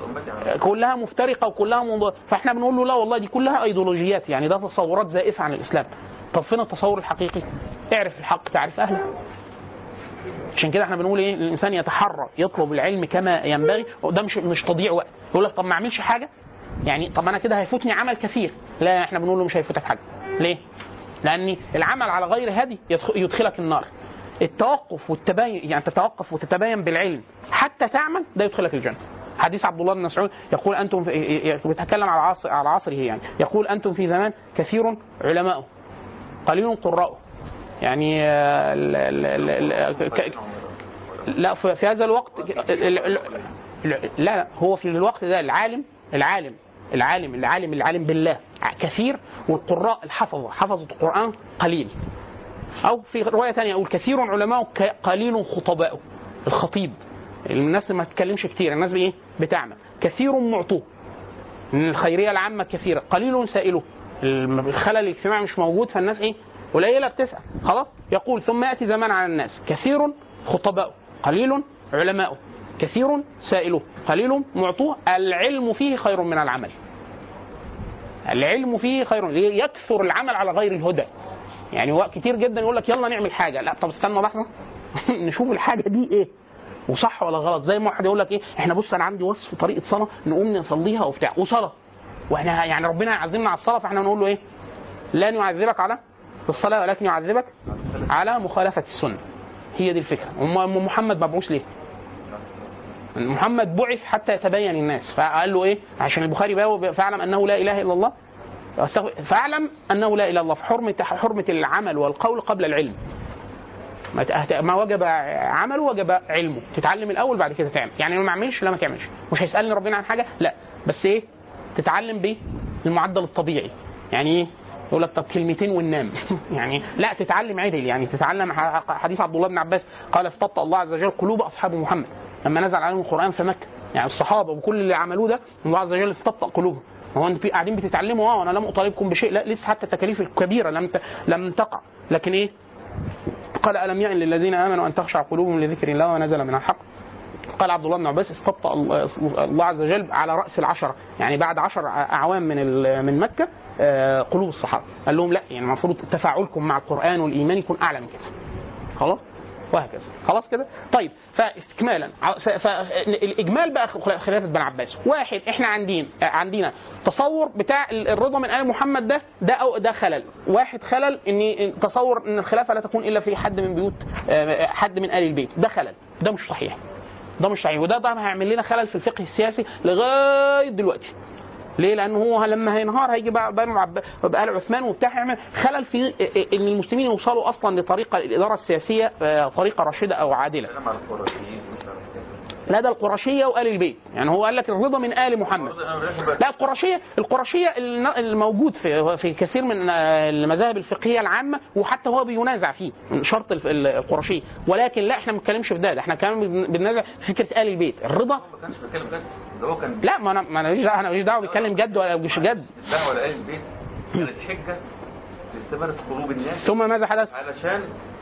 كلها مفترقه وكلها منض... فاحنا بنقول له لا والله دي كلها ايديولوجيات يعني ده تصورات زائفه عن الاسلام طب فين التصور الحقيقي؟ اعرف الحق تعرف اهله عشان كده احنا بنقول ايه الانسان يتحرى يطلب العلم كما ينبغي وده مش مش تضييع وقت يقول لك طب ما اعملش حاجه يعني طب انا كده هيفوتني عمل كثير لا احنا بنقول له مش هيفوتك حاجه ليه لان العمل على غير هدي يدخ- يدخلك النار التوقف والتباين يعني تتوقف وتتباين بالعلم حتى تعمل ده يدخلك الجنه حديث عبد الله بن مسعود يقول انتم في ي- ي- بيتكلم على عصر على عصره يعني يقول انتم في زمان كثير علماؤه قليل قراؤه يعني آه، ال- ال- ال- ال- ك- لا في في هذا الوقت ال- ال- ال- لا لا هو في الوقت ده العالم العالم العالم العالم العالم بالله كثير والقراء الحفظة حفظة القرآن قليل أو في رواية ثانية يقول كثير علماء ك- قليل خطباء الخطيب الناس ما تتكلمش كتير الناس بإيه بتعمل كثير معطوه من الخيرية العامة كثيرة قليل سائله الم- الخلل الاجتماعي مش موجود فالناس ايه قليلة بتسأل خلاص يقول ثم يأتي زمان على الناس كثير خطباء قليل علماء كثير سائله قليل معطوه العلم فيه خير من العمل العلم فيه خير يكثر العمل على غير الهدى يعني وقت كتير جدا يقول لك يلا نعمل حاجه لا طب استنى لحظه نشوف الحاجه دي ايه وصح ولا غلط زي ما واحد يقول لك ايه احنا بص انا عندي وصف طريقه صلاه نقوم نصليها وبتاع وصلاه واحنا يعني ربنا يعزمنا على الصلاه فاحنا نقول له ايه لن يعذبك على الصلاه ولكن يعذبك على مخالفه السنه هي دي الفكره أم أم محمد مبعوث ليه محمد بعث حتى يتبين الناس فقال له ايه عشان البخاري بقى فاعلم انه لا اله الا الله واستغفر- فاعلم انه لا اله الا الله في حرمه حرمه العمل والقول قبل العلم ما ت- ما وجب عمله وجب علمه تتعلم الاول بعد كده تعمل يعني ما اعملش لا ما تعملش مش هيسالني ربنا عن حاجه لا بس ايه تتعلم بايه المعدل الطبيعي يعني ايه يقول لك طب كلمتين وننام يعني لا تتعلم عدل يعني تتعلم ح- حديث عبد الله بن عباس قال استبطأ الله عز وجل قلوب اصحاب محمد لما نزل عليهم القران في مكه يعني الصحابه وكل اللي عملوه ده الله عز وجل استبطأ قلوبهم هو انتوا قاعدين بتتعلموا اه وانا لم اطالبكم بشيء لا لسه حتى التكاليف الكبيره لم ت... لم تقع لكن ايه قال الم يعن للذين امنوا ان تخشع قلوبهم لذكر الله ونزل من الحق قال عبد الله بن عباس استبطأ الله عز وجل على رأس العشرة يعني بعد عشر أعوام من ال- من مكة آه، قلوب الصحابة قال لهم لا يعني المفروض تفاعلكم مع القرآن والإيمان يكون أعلى من كده خلاص وهكذا خلاص كده طيب فاستكمالا ع- س- فالاجمال بقى خ- خلافه بن عباس واحد احنا عندين عندنا تصور بتاع ال- الرضا من ال محمد ده ده أو ده خلل واحد خلل ان تصور ان الخلافه لا تكون الا في حد من بيوت آه، حد من ال البيت ده خلل ده مش صحيح ده مش صحيح وده طبعا هيعمل لنا خلل في الفقه السياسي لغايه دلوقتي ليه؟ لان هو لما هينهار هيجي بقى بنو عب- بقى ال عثمان وبتاع هيعمل خلل في ان المسلمين يوصلوا اصلا لطريقه الاداره السياسيه آه، طريقه راشده او عادله. كلام على القرشيين مثلا لا ده القرشيه وال البيت، يعني هو قال لك الرضا من ال محمد. لا القرشيه القرشيه الن- الموجود في في كثير من آه، المذاهب الفقهيه العامه وحتى هو بينازع فيه من شرط الف- ال- القرشيه ولكن لا احنا ما بنتكلمش في ده, ده احنا كمان بن- بننازع في فكره ال البيت الرضا ما كانش بيتكلم جد ده هو كان لا ما انا ما انا ماليش دعوه انا ماليش دعوه بيتكلم جد ولا مش جد الدعوه لاهل البيت كانت حجه لاستبانه قلوب الناس ثم ماذا حدث؟ علشان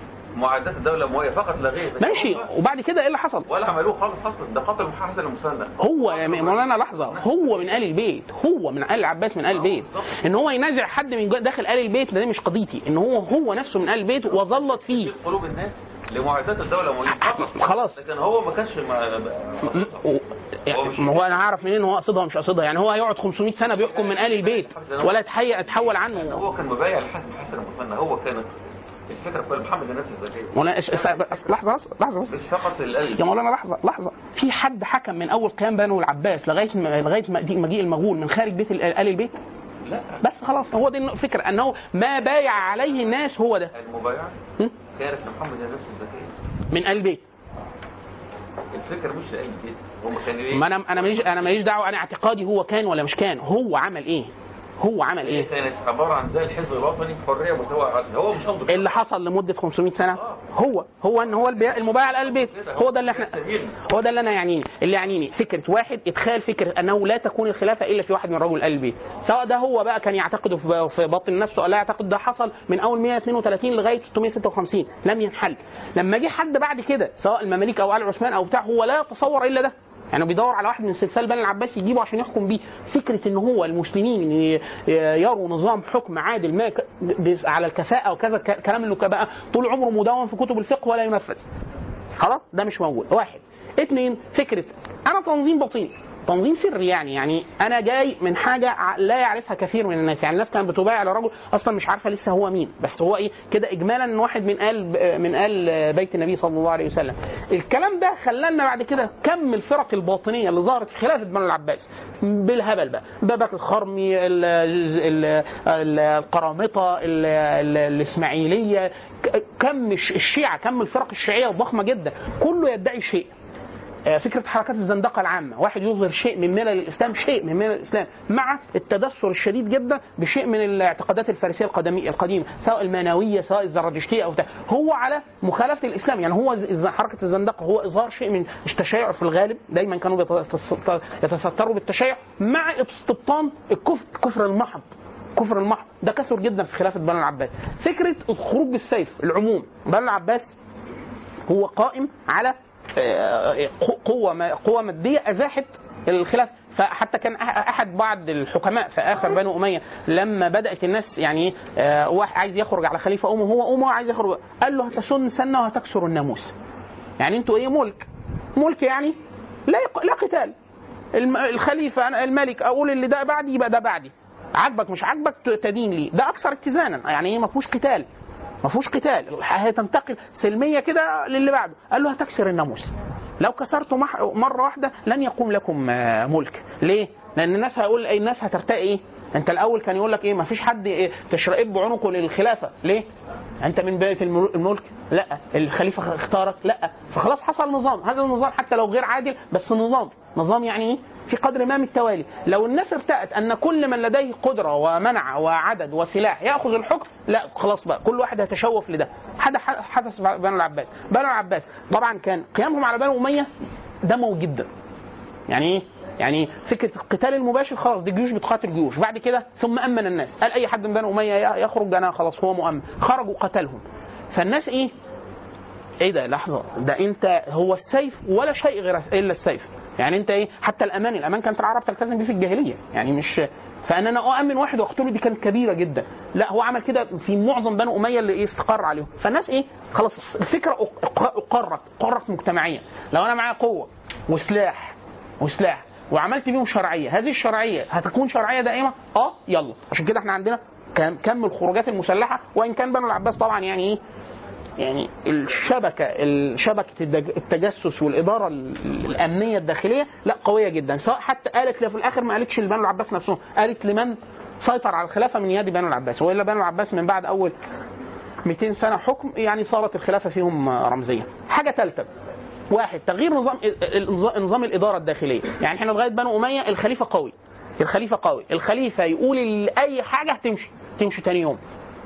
معدات الدوله الامويه فقط لا غير ماشي وبعد كده ايه اللي حصل؟ ولا عملوه خالص اصلا ده قتل حسن المثنى هو يا مولانا لحظه هو من ال البيت هو من ال العباس من ال البيت ان هو ينازع حد من جوه- داخل ال البيت ده مش قضيتي ان هو هو نفسه من ال البيت وظلت فيه قلوب الناس لمعدات الدوله الامويه فقط خلاص. لكن هو ما كانش ما م- و- يعني ما هو انا هعرف منين هو قصدها مش قصدها يعني هو هيقعد 500 سنه بيحكم من ال البيت ولا يتحي اتحول عنه هو كان مبايع لحسن حسن المثنى هو كان الفكره في محمد الناس الذكيه ولا إس- إس- بس- لحظه بس لحظه بس مش فقط القلب يا مولانا لحظه لحظه في حد حكم من اول قيام بنو العباس لغايه م- لغايه مجيء مجيء المغول من خارج بيت ال- ال البيت لا بس خلاص هو دي الفكره انه ما بايع عليه الناس هو ده المبايعه م? كانت لمحمد الناس الذكيه من ال البيت الفكره مش لاي بيت هم كانوا ايه ما انا انا ماليش انا ماليش دعوه انا اعتقادي هو كان ولا مش كان هو عمل ايه هو عمل ايه كانت عباره عن زي الحزب الوطني حريه مساواه عدل هو مش قصده إيه اللي حصل لمده 500 سنه هو هو ان هو البيع المبايع على البيت هو ده اللي احنا هو ده اللي انا يعنيني اللي يعنيني فكره واحد ادخال فكره انه لا تكون الخلافه الا في واحد من رجل ال البيت سواء ده هو بقى كان يعتقده في في باطن نفسه او لا يعتقد ده حصل من اول 132 لغايه 656 لم ينحل لما جه حد بعد كده سواء المماليك او ال عثمان او بتاع هو لا يتصور الا ده يعني بيدور على واحد من سلسال بني العباس يجيبه عشان يحكم بيه فكره ان هو المسلمين ي- يروا نظام حكم عادل ما ك- بس- على الكفاءه وكذا ك- كلام اللي بقى طول عمره مدون في كتب الفقه ولا ينفذ خلاص ده مش موجود واحد اثنين فكره انا تنظيم باطني تنظيم سري يعني يعني انا جاي من حاجه ع- لا يعرفها كثير من الناس يعني الناس كانت بتبايع لرجل اصلا مش عارفه لسه هو مين بس هو ايه كده اجمالا ان واحد من ال من ال بيت النبي صلى الله عليه وسلم الكلام ده خلانا بعد كده كم الفرق الباطنيه اللي ظهرت في خلافه بنو العباس بالهبل بقى بابك الخرمي ال- ال- ال- القرامطه ال- ال- الاسماعيليه ك- كم الش- الشيعه كم الفرق الشيعيه الضخمه جدا كله يدعي شيء آه، فكره حركات الزندقه العامه واحد يظهر شيء من ملل الاسلام شيء من ملل الاسلام مع التدثر الشديد جدا بشيء من الاعتقادات الفارسيه القدمي القديمه سواء المانويه سواء الزرادشتيه او بتاع هو على مخالفه الاسلام يعني هو ز- حركه الزندقه هو اظهار شيء من التشيع في الغالب دايما كانوا بيتس- يتستروا بالتشيع مع استبطان الكفر الكفر المحض كفر المحض ده كثر جدا في خلافه بنو العباس فكره الخروج بالسيف العموم بنو العباس هو قائم على آه، قوه ما- قوه ماديه ازاحت الخلاف فحتى كان أح- احد بعض الحكماء في اخر بنو اميه لما بدات الناس يعني آه، واحد عايز يخرج على خليفه امه هو امه عايز يخرج قال له هتسن سنه وهتكسر الناموس يعني انتوا ايه ملك ملك يعني لا يق... لا قتال الم... الخليفه أنا الملك اقول اللي ده بعدي يبقى ده بعدي عاجبك مش عاجبك ت- تدين لي ده اكثر اتزانا يعني ايه ما فيهوش قتال ما فيهوش قتال هتنتقل سلميه كده للي بعده قال له هتكسر الناموس لو كسرته مح... مره واحده لن يقوم لكم آه، ملك ليه لان الناس هيقول أي الناس هترتقي ايه انت الاول كان يقول لك ايه ما فيش حد إيه تشرئب بعنقه للخلافه ليه انت من بيت الملو- الملك لا الخليفه اختارك لا فخلاص حصل نظام هذا النظام حتى لو غير عادل بس نظام نظام يعني ايه في قدر ما من التوالي لو الناس ارتأت ان كل من لديه قدره ومنع وعدد وسلاح ياخذ الحكم لا خلاص بقى كل واحد هيتشوف لده حدث حدث بنو العباس بنو العباس طبعا كان قيامهم على بنو اميه دموي جدا يعني ايه؟ يعني فكره القتال المباشر خلاص دي جيوش بتقاتل جيوش بعد كده ثم امن الناس قال اي حد من بني اميه يخرج انا خلاص هو مؤمن خرجوا قتلهم فالناس ايه ايه ده لحظه ده انت هو السيف ولا شيء غير الا السيف يعني انت ايه حتى الامان الامان كانت العرب تلتزم بيه في الجاهليه يعني مش فان انا اؤمن واحد واقتله دي كانت كبيره جدا لا هو عمل كده في معظم بنو اميه اللي ايه استقر عليهم فالناس ايه خلاص الفكره أق- أق- اقرت اقرت مجتمعيا لو انا معايا قوه وسلاح وسلاح وعملت بيهم شرعيه هذه الشرعيه هتكون شرعيه دائمه اه يلا عشان كده احنا عندنا كم كم الخروجات المسلحه وان كان بنو العباس طبعا يعني ايه يعني الشبكه شبكه الدج- التجسس والاداره ال- الامنيه الداخليه لا قويه جدا سواء حتى قالت في الاخر ما قالتش لبنو العباس نفسهم قالت لمن سيطر على الخلافه من يد بنو العباس والا بنو العباس من بعد اول 200 سنه حكم يعني صارت الخلافه فيهم رمزيه حاجه ثالثه واحد تغيير نظام ال- نظام الاداره الداخليه يعني احنا لغايه بنو اميه الخليفه قوي الخليفه قوي الخليفه يقول ال- اي حاجه هتمشي تمشي تاني يوم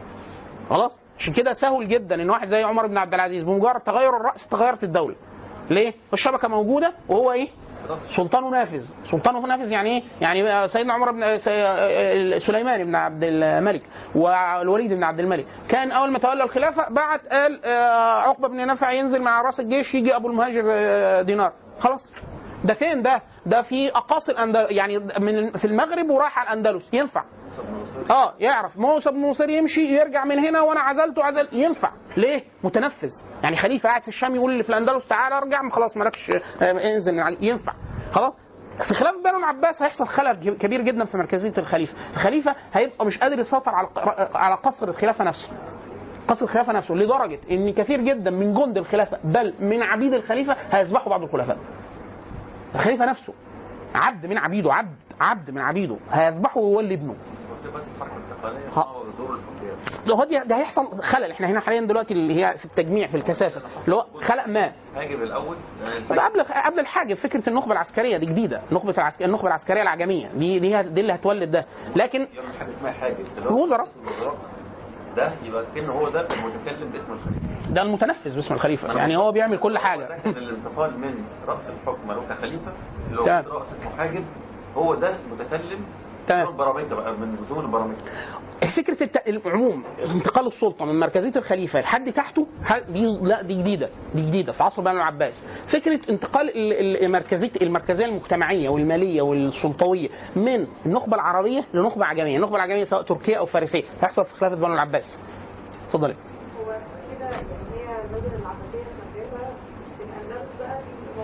خلاص عشان كده سهل جدا ان واحد زي عمر بن عبد العزيز بمجرد تغير الراس تغيرت الدوله ليه الشبكه موجوده وهو ايه سلطانه نافذ سلطانه نافذ يعني ايه يعني سيدنا عمر بن س- سليمان بن عبد الملك والوليد بن عبد الملك كان اول ما تولى الخلافه بعت قال آه، عقبه بن نافع ينزل مع راس الجيش يجي ابو المهاجر آه، دينار خلاص ده فين ده ده في اقاصي الأندل... يعني من في المغرب وراح على الاندلس ينفع اه يعرف موسى بن نصير يمشي يرجع من هنا وانا عزلته عزل ينفع ليه متنفذ يعني خليفه قاعد في الشام يقول اللي في الاندلس تعالى ارجع خلاص مالكش آه، انزل من علي. ينفع خلاص في خلاف بنو العباس هيحصل خلل كبير جدا في مركزيه الخليفه الخليفه هيبقى مش قادر يسيطر على على قصر الخلافه نفسه قصر الخلافه نفسه لدرجه ان كثير جدا من جند الخلافه بل من عبيد الخليفه هيذبحوا بعض الخلفاء الخليفه نفسه عبد من عبيده عبد عبد من عبيده هيذبحه ويولي ابنه بس الحركه الانتقاليه ها. صعبه بدور الحكام ده هو دي- ده هيحصل خلل احنا هنا حاليا دلوقتي اللي هي في التجميع في الكثافه اللي هو خلق ما هاجم الاول يعني ده قبل قبل الحاجه فكره النخبه العسكريه دي جديده نخبه العسكريه النخبه العسكريه العجميه دي دي, دي اللي هتولد ده لكن يعمل حاجه اسمها حاجز اللي هو الوزراء. اسم الوزراء ده يبقى كأنه هو ده المتكلم باسم الخليفه ده المتنفذ باسم الخليفه يعني هو بيعمل كل حاجه ده كان الانتقال من راس الحكم له كخليفه اللي هو تمام. راس محاجب هو ده متكلم تمام. البراميكا بقى من رسوم البراميكا فكره الت... العموم انتقال السلطه من مركزيه الخليفه لحد تحته ح- دي لا دي جديده دي جديده في عصر بني العباس فكره انتقال ال- المركزيه المركزيه المجتمعيه والماليه والسلطويه من النخبه العربيه لنخبه عجميه النخبه العجميه سواء تركيه او فارسيه هيحصل في خلافه بني العباس اتفضلي هو كده يعني هي المدن العباسية شغالة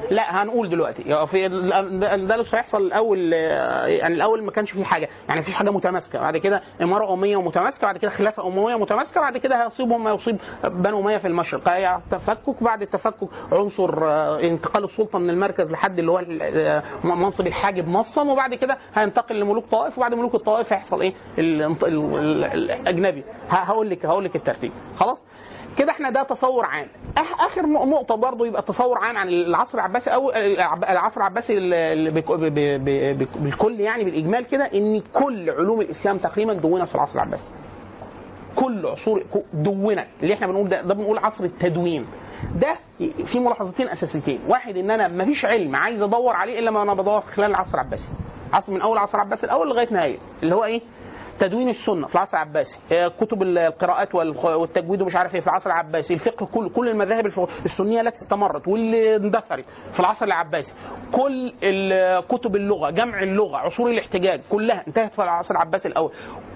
لا هنقول دلوقتي يعني في الاندلس هيحصل الاول آه، يعني الاول ما كانش فيه حاجه يعني مفيش حاجه متماسكه بعد كده اماره اميه متماسكه بعد كده خلافه امويه متماسكه بعد كده هيصيبهم ما يصيب بنو اميه في المشرق هي تفكك بعد التفكك عنصر آه، انتقال السلطه من المركز لحد اللي هو ال- آه، منصب الحاجب نصا وبعد كده هينتقل لملوك طائف وبعد ملوك الطائف هيحصل ايه ال- ال- ال- الاجنبي ه- هقول لك هقول لك الترتيب خلاص كده احنا ده تصور عام أح- اخر م- نقطه برضه يبقى تصور عام عن العصر العباسي او العب- العصر العباسي ال- ال- بك- ب- ب- ب- ب- بالكل يعني بالاجمال كده ان كل علوم الاسلام تقريبا دونت في العصر العباسي كل عصور دونت اللي احنا بنقول ده, ده بنقول عصر التدوين ده في ملاحظتين اساسيتين واحد ان انا مفيش علم عايز ادور عليه الا ما انا بدور خلال العصر العباسي عصر من اول العصر العباسي الاول لغايه نهايه اللي هو ايه تدوين السنه في العصر العباسي آه، كتب القراءات والخ- والتجويد ومش عارف ايه في العصر العباسي الفقه كله كل المذاهب الفقه السنيه التي استمرت واللي اندثرت في العصر العباسي كل ال- كتب اللغه جمع اللغه عصور الاحتجاج كلها انتهت في العصر العباسي الاول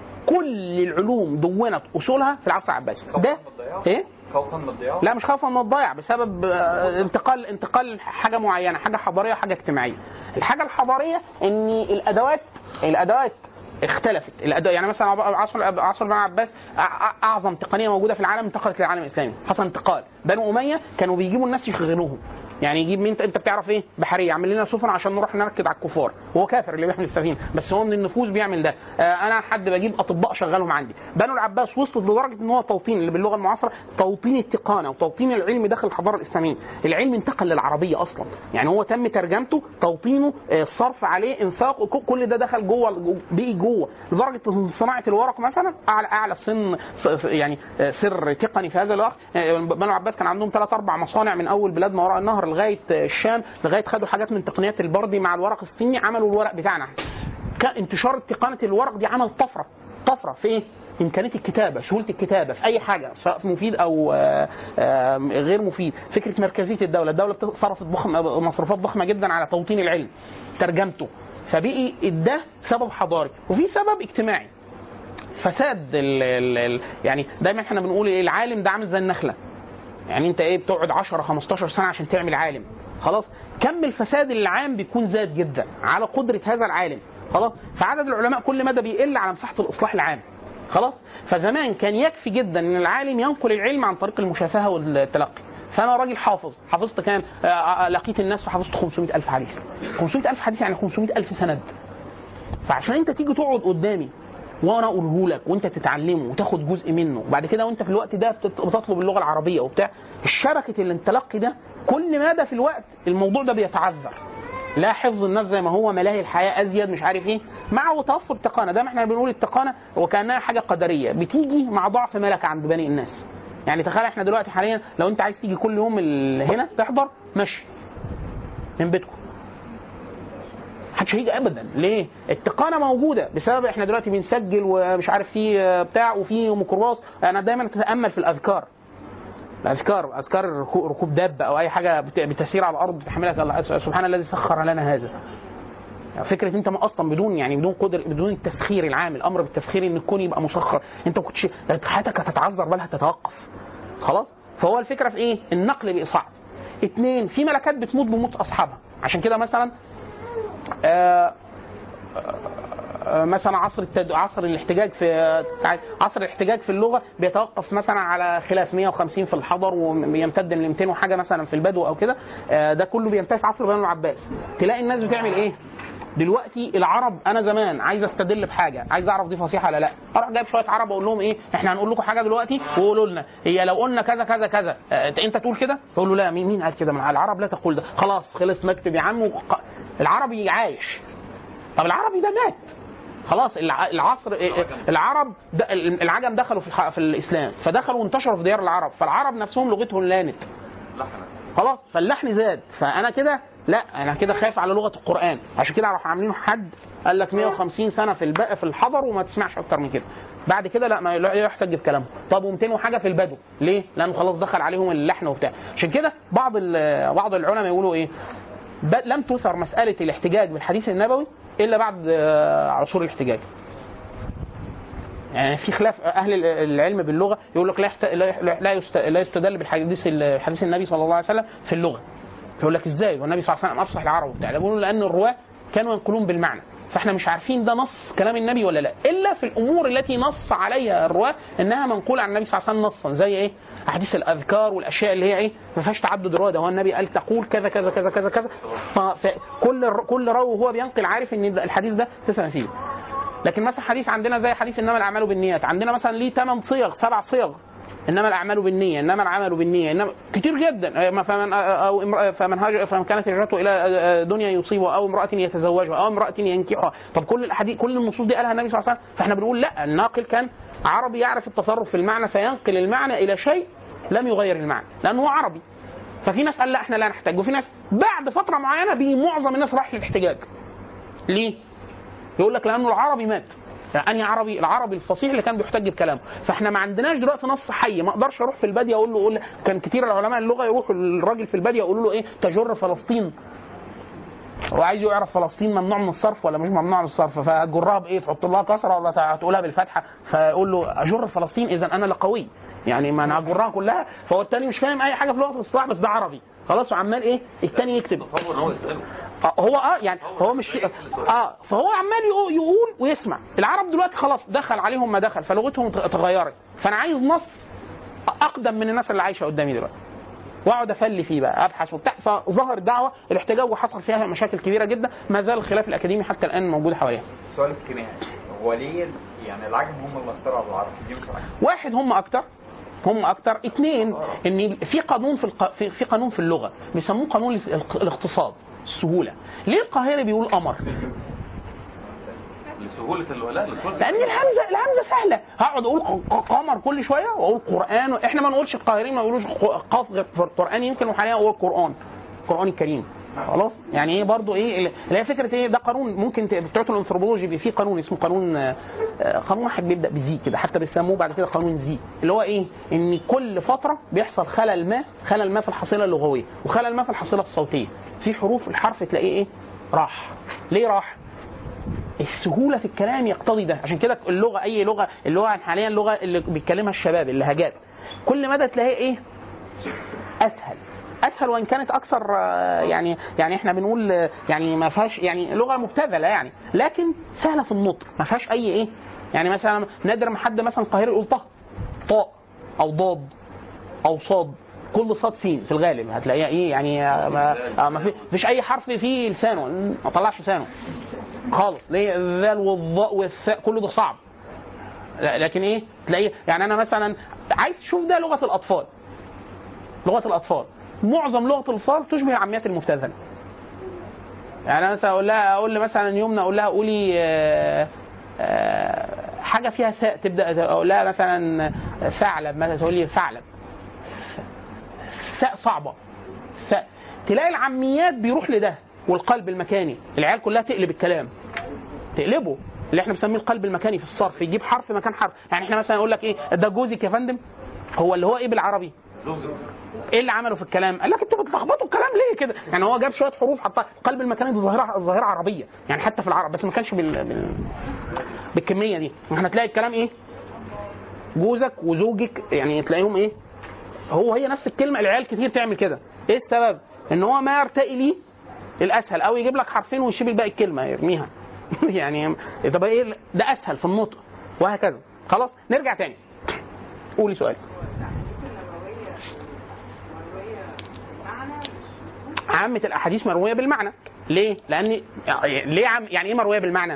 كل العلوم دونت اصولها في العصر العباسي ده ايه خوفا من الضياع لا مش خوفا من الضياع بسبب آه، انتقال انتقال حاجه معينه حاجه حضاريه وحاجه اجتماعيه الحاجه الحضاريه ان الادوات الادوات اختلفت الادوات يعني مثلا عصر عصر بن عباس أع- أع- اعظم تقنيه موجوده في العالم انتقلت للعالم الاسلامي حصل انتقال بنو اميه كانوا بيجيبوا الناس يشغلوهم يعني يجيب مين انت بتعرف ايه بحريه اعمل لنا سفن عشان نروح نركز على الكفار هو كافر اللي بيحمل السفينه بس هو من النفوذ بيعمل ده آه انا حد بجيب اطباء شغالهم عندي بنو العباس وصلت لدرجه ان هو توطين اللي باللغه المعاصره توطين التقانه وتوطين العلم داخل الحضاره الاسلاميه العلم انتقل للعربيه اصلا يعني هو تم ترجمته توطينه آه، الصرف عليه انفاق ك- كل ده دخل جوه جو- بقي جوه لدرجه إن صناعه الورق مثلا اعلى اعلى سن س- يعني آه، سر تقني في هذا الوقت آه، بنو العباس كان عندهم ثلاث اربع مصانع من اول بلاد ما وراء النهر لغايه آه، الشام لغايه خدوا حاجات من تقنيات البردي مع الورق الصيني عملوا الورق بتاعنا كان انتشار تقنيه الورق دي عمل طفره طفره في ايه؟ امكانيه الكتابه سهوله الكتابه في اي حاجه سواء مفيد او آه، آه، غير مفيد فكره مركزيه الدوله الدوله بت- صرفت ضخم مصروفات ضخمه جدا على توطين العلم ترجمته فبقي ده سبب حضاري وفي سبب اجتماعي فساد ال ال ال يعني دايما احنا بنقول ايه العالم ده عامل زي النخله يعني انت ايه بتقعد 10 15 سنه عشان تعمل عالم خلاص كم الفساد العام بيكون زاد جدا على قدره هذا العالم خلاص فعدد العلماء كل مدى بيقل على مساحه الاصلاح العام خلاص فزمان كان يكفي جدا ان العالم ينقل العلم عن طريق المشافهه والتلقي فانا راجل حافظ حفظت كام آه، آه، لقيت الناس فحفظت 500 الف حديث 500 الف حديث يعني 500 الف سند فعشان انت تيجي تقعد قدامي وانا اقوله لك وانت تتعلمه وتاخد جزء منه وبعد كده وانت في الوقت ده بتت- بتطلب اللغه العربيه وبتاع الشبكه الانطلاقي ده كل مدى في الوقت الموضوع ده بيتعذر لا حفظ الناس زي ما هو ملاهي الحياه ازيد مش عارف ايه مع توفر التقانه ده ما احنا بنقول التقانه وكانها حاجه قدريه بتيجي مع ضعف ملكه عند بني الناس يعني تخيل احنا دلوقتي حاليا لو انت عايز تيجي كل يوم ال- هنا تحضر ماشي من بيتكم محدش هيجي ابدا ليه التقانه موجوده بسبب احنا دلوقتي بنسجل ومش عارف في آه، بتاع وفي ميكروباص انا دايما اتامل في الاذكار الاذكار اذكار ركو- ركوب دابه او اي حاجه بت- بتسير على الارض بتحملك الله سبحان الذي سخر لنا هذا يعني فكره انت ما اصلا بدون يعني بدون قدر بدون التسخير العام الامر بالتسخير ان الكون يبقى مسخر انت ما كنتش حياتك هتتعذر بل هتتوقف خلاص فهو الفكره في ايه النقل بقى صعب اتنين في ملكات بتموت بموت اصحابها عشان كده مثلا آه، آه، مثلا عصر التد... عصر الاحتجاج في عصر الاحتجاج في اللغه بيتوقف مثلا على خلاف 150 في الحضر ويمتد ل 200 وحاجه مثلا في البدو او كده آه، ده كله بينتهي في عصر بنو العباس تلاقي الناس بتعمل ايه؟ دلوقتي العرب انا زمان عايز استدل بحاجه عايز اعرف دي فصيحه ولا لا اروح جايب شويه عرب اقول لهم ايه احنا هنقول لكم حاجه دلوقتي وقولوا لنا هي لو قلنا كذا كذا كذا آه، انت تقول كده فاقول له لا مين مين قال كده ما العرب لا تقول ده خلاص خلص نكتب يا عم وق- العربي عايش طب العربي ده مات خلاص الع- العصر العرب د- العجم دخلوا في الح- في الاسلام فدخلوا وانتشروا في ديار العرب فالعرب نفسهم لغتهم لانت خلاص فاللحن زاد فانا كده لا انا كده خايف على لغه القران عشان كده راحوا عاملين حد قال لك 150 سنه في الباقي في الحضر وما تسمعش اكتر من كده بعد كده لا ما لا يحتج بكلامه طب و200 وحاجه في البدو ليه لانه خلاص دخل عليهم اللحن وبتاع عشان كده بعض ال- بعض العلماء يقولوا ايه ب- لم تثر مساله الاحتجاج بالحديث النبوي الا بعد آه، عصور الاحتجاج يعني في خلاف اهل العلم باللغه يقول لك لا يحت... لا لا يست... لا يستدل بالحديث ال- حديث النبي صلى الله عليه وسلم في اللغه فيقول لك ازاي والنبي صلى الله عليه وسلم افصح العرب وبتاع بيقولوا لان الرواه كانوا ينقلون بالمعنى فاحنا مش عارفين ده نص كلام النبي ولا لا الا في الامور التي نص عليها الرواه انها منقوله عن النبي صلى الله عليه وسلم نصا زي ايه احاديث الاذكار والاشياء اللي هي ايه ما فيهاش تعدد رواه ده هو النبي قال تقول كذا كذا كذا كذا كذا فكل كل راوي وهو بينقل عارف ان الحديث ده تسع فيه لكن مثلا حديث عندنا زي حديث انما الاعمال بالنيات عندنا مثلا ليه ثمان صيغ سبع صيغ انما الاعمال بالنيه انما العمل بالنيه انما كتير جدا فمن او امرأة فمن هاجر فمن كانت هجرته الى دنيا يصيبها او امراه يتزوجها او امراه ينكحها طب كل الحديث كل النصوص دي قالها النبي صلى الله عليه وسلم فاحنا بنقول لا الناقل كان عربي يعرف التصرف في المعنى فينقل المعنى الى شيء لم يغير المعنى لانه هو عربي ففي ناس قال لا احنا لا نحتاج وفي ناس بعد فتره معينه بي معظم الناس راح للاحتجاج ليه؟ يقول لك لانه العربي مات يعني انهي عربي العربي الفصيح اللي كان بيحتج بكلامه فاحنا ما عندناش دلوقتي نص حي ما اقدرش اروح في الباديه اقول له قول كان كتير العلماء اللغه يروحوا الراجل في الباديه يقولوا له ايه تجر فلسطين هو عايز يعرف فلسطين ممنوع من الصرف ولا مش ممنوع من الصرف فتجرها بايه تحط لها كسره ولا تقولها بالفتحه فيقول له اجر فلسطين اذا انا لقوي يعني ما انا هجرها كلها فهو الثاني مش فاهم اي حاجه في لغه الاصطلاح بس ده عربي خلاص وعمال ايه الثاني يكتب هو اه يعني هو مش اه فهو عمال يقول ويسمع العرب دلوقتي خلاص دخل عليهم ما دخل فلغتهم اتغيرت فانا عايز نص اقدم من الناس اللي عايشه قدامي دلوقتي واقعد افلي فيه بقى ابحث وبتاع فظهر الدعوه الاحتجاج وحصل فيها مشاكل كبيره جدا ما زال الخلاف الاكاديمي حتى الان موجود حواليها. السؤال الكيميائي هو ليه يعني العجم هم اللي اثروا على العرب؟ دي مش واحد هم اكتر هم اكتر اثنين ان في قانون في الق... في, في قانون في اللغه بيسموه قانون الاقتصاد السهوله ليه القاهري بيقول قمر لسهوله الولاء لان الهمزه الهمزه سهله هقعد اقول قمر كل شويه واقول قران احنا ما نقولش القاهريين ما يقولوش قاف غير في القران يمكن وحاليا اقول قران القران الكريم خلاص يعني ايه برضو ايه اللي هي فكره ايه ده قانون ممكن بتوع الانثروبولوجي بي في قانون اسمه قانون قانون واحد بيبدا بزي كده حتى بيسموه بعد كده قانون زي اللي هو ايه ان كل فتره بيحصل خلل ما خلل ما في الحصيله اللغويه وخلل ما في الحصيله الصوتيه في حروف الحرف تلاقيه ايه راح ليه راح السهوله في الكلام يقتضي ده عشان كده اللغه اي لغه اللغه حاليا اللغه اللي بيتكلمها الشباب اللهجات كل مدى تلاقيها ايه اسهل اسهل وان كانت اكثر يعني يعني احنا بنقول يعني ما فيهاش يعني لغه مبتذله يعني لكن سهله في النطق ما فيهاش اي ايه يعني مثلا نادر ما حد مثلا قاهري يقول طه طاء او ضاد او صاد كل صاد سين في الغالب هتلاقيها ايه يعني ما, ما فيش اي حرف فيه لسانه ما طلعش لسانه خالص ليه الذال والضاء والثاء كله ده صعب لكن ايه تلاقيه يعني انا مثلا عايز تشوف ده لغه الاطفال لغه الاطفال معظم لغه الاطفال تشبه العاميات المبتذله يعني انا مثلا اقول لها اقول مثلا يمنى اقول لها قولي آآ آآ حاجه فيها ثاء تبدا اقول لها مثلا ثعلب مثلا تقول لي ثعلب ثاء صعبه ثاء تلاقي العاميات بيروح لده والقلب المكاني العيال كلها تقلب الكلام تقلبه اللي احنا بنسميه القلب المكاني في الصرف يجيب حرف مكان حرف يعني احنا مثلا يقول لك ايه ده جوزك يا فندم هو اللي هو ايه بالعربي ايه اللي عمله في الكلام؟ قال لك انتوا بتلخبطوا الكلام ليه كده؟ يعني هو جاب شويه حروف حطها القلب المكاني دي ظاهره ظاهره عربيه يعني حتى في العرب بس ما كانش بال... بال... بالكميه دي احنا تلاقي الكلام ايه؟ جوزك وزوجك يعني تلاقيهم ايه؟ هو هي نفس الكلمه العيال كتير تعمل كده ايه السبب؟ ان هو ما يرتقي ليه الاسهل او يجيب لك حرفين ويشيل الباقي الكلمه يرميها يعني طب ايه ده اسهل في النطق وهكذا خلاص نرجع تاني قولي سؤال عامة الأحاديث مروية بالمعنى ليه؟ لأن ليه عم... يعني إيه مروية بالمعنى؟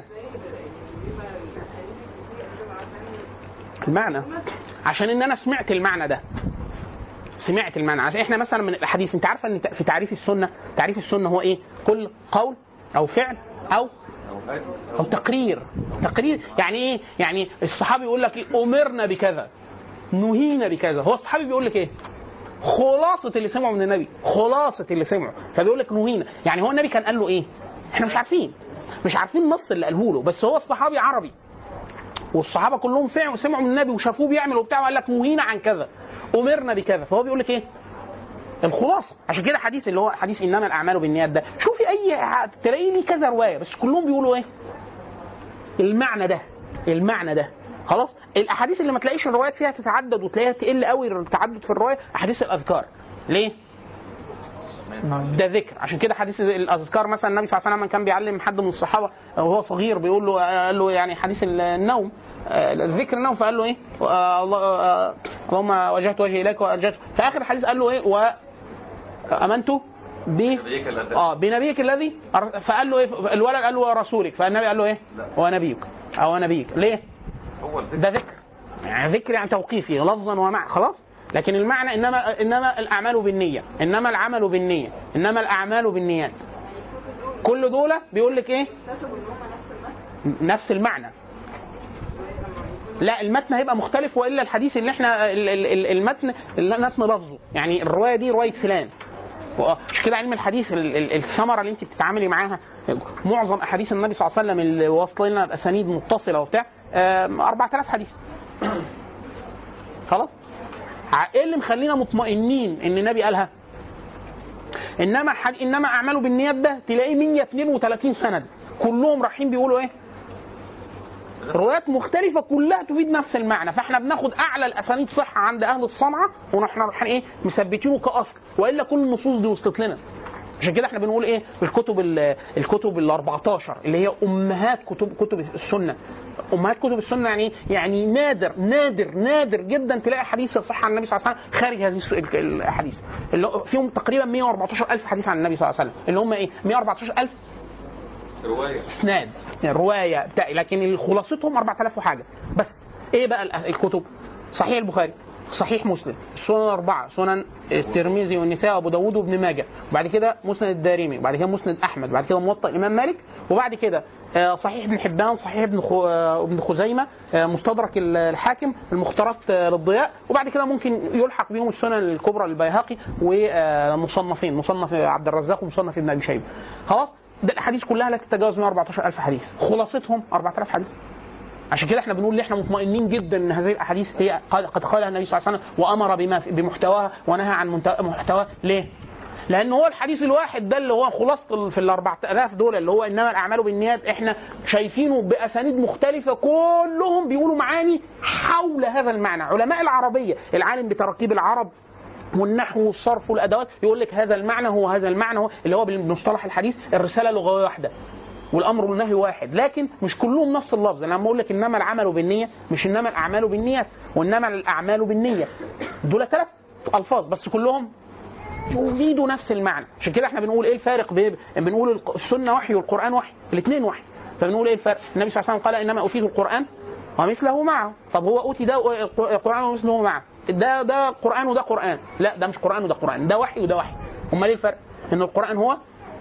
المعنى عشان إن أنا سمعت المعنى ده سمعت المعنى عشان احنا مثلا من الاحاديث انت عارفه ان في تعريف السنه تعريف السنه هو ايه كل قول او فعل او او تقرير تقرير يعني ايه يعني الصحابي يقول لك ايه امرنا بكذا نهينا بكذا هو الصحابي بيقول لك ايه خلاصة اللي سمعه من النبي خلاصة اللي سمعه فبيقول لك نهينا يعني هو النبي كان قال له ايه احنا مش عارفين مش عارفين النص اللي قاله له بس هو الصحابي عربي والصحابه كلهم فعلوا سمعوا من النبي وشافوه بيعمل وبتاع وقال لك نهينا عن كذا امرنا بكذا فهو بيقول لك ايه الخلاصه عشان كده حديث اللي هو حديث انما الاعمال بالنيات ده شوفي اي تلاقي لي كذا روايه بس كلهم بيقولوا ايه المعنى ده المعنى ده خلاص الاحاديث اللي ما تلاقيش الروايات فيها تتعدد وتلاقيها تقل قوي التعدد في الروايه احاديث الاذكار ليه ده ذكر عشان كده حديث الاذكار مثلا النبي صلى الله عليه وسلم كان بيعلم حد من الصحابه وهو صغير بيقول له قال له يعني حديث النوم آه، ذكر النوم فقال له ايه آه، الله آه، اللهم وجهت وجهي اليك وارجعت في اخر الحديث قال له ايه وامنت ب اه بنبيك الذي أر- فقال له ايه الولد قال له ورسولك فالنبي قال له ايه ونبيك او نبيك ليه هو الذكر ده ذكر يعني ذكر يعني توقيفي لفظا ومعنى خلاص لكن المعنى انما انما الاعمال بالنيه انما العمل بالنيه انما الاعمال بالنيات كل دول بيقول لك ايه نفس المعنى لا المتن هيبقى مختلف والا الحديث اللي احنا ال- ال- ال- المتن المتن لفظه يعني الروايه دي روايه فلان مش كده علم الحديث ال- ال- الثمره اللي انت بتتعاملي معاها معظم احاديث النبي صلى الله عليه وسلم اللي واصله لنا باسانيد متصله وبتاع آم، 4000 حديث خلاص ع- ايه اللي مخلينا مطمئنين ان النبي قالها انما حد انما اعماله بالنيات ده تلاقيه 132 سند كلهم رايحين بيقولوا ايه روايات مختلفة كلها تفيد نفس المعنى فاحنا بناخد اعلى الاسانيد صحة عند اهل الصنعة ونحن رايحين ايه مثبتينه كاصل والا كل النصوص دي وصلت لنا عشان كده احنا بنقول ايه الكتب ال- الكتب ال 14 اللي هي امهات كتب كتب السنه امهات كتب السنه يعني ايه؟ يعني نادر نادر نادر جدا تلاقي حديث صح عن النبي صلى الله عليه وسلم خارج هذه الس- ال- الاحاديث اللي هو فيهم تقريبا 114 الف حديث عن النبي صلى الله عليه وسلم اللي هم ايه 114 الف روايه اسناد روايه بتاع لكن خلاصتهم 4000 وحاجه بس ايه بقى ال- الكتب صحيح البخاري صحيح مسلم السنن الأربعة سنن الترمذي والنساء وأبو داوود وابن ماجه وبعد كده مسند الدارمي وبعد كده مسند أحمد وبعد كده موطأ الإمام مالك وبعد كده آه، صحيح ابن حبان صحيح ابن خو- آه، ابن خزيمة آه، مستدرك ال- الحاكم المختارات آه، للضياء وبعد كده ممكن يلحق بهم السنن الكبرى للبيهقي ومصنفين مصنف عبد الرزاق ومصنف ابن أبي شيبة خلاص ده الاحاديث كلها لا تتجاوز 114000 حديث خلاصتهم 4000 حديث عشان كده احنا بنقول ان احنا مطمئنين جدا ان هذه الاحاديث هي قد قد قالها النبي صلى الله عليه وسلم وامر بما في- بمحتواها ونهى عن منت- محتواها ليه؟ لان هو الحديث الواحد ده اللي هو خلاصه في ال 4000 دول اللي هو انما الاعمال بالنيات احنا شايفينه باسانيد مختلفه كلهم بيقولوا معاني حول هذا المعنى علماء العربيه العالم بتركيب العرب والنحو والصرف والادوات يقول لك هذا المعنى هو هذا المعنى هو اللي هو بمصطلح الحديث الرساله لغويه واحده والامر والنهي واحد لكن مش كلهم نفس اللفظ انا لما اقول لك انما العمل بالنيه مش انما الاعمال بالنيات وانما الاعمال بالنيه دول ثلاث الفاظ بس كلهم يفيدوا نفس المعنى عشان كده احنا بنقول ايه الفارق بين بنقول الق- السنه وحي والقران وحي الاثنين وحي فبنقول ايه الفرق النبي صلى الله عليه وسلم قال انما اوتيت القران ومثله معه طب هو اوتي ده القران ومثله معه ده ده قران وده قران لا ده مش قران وده قران ده وحي وده وحي امال ايه الفرق ان القران هو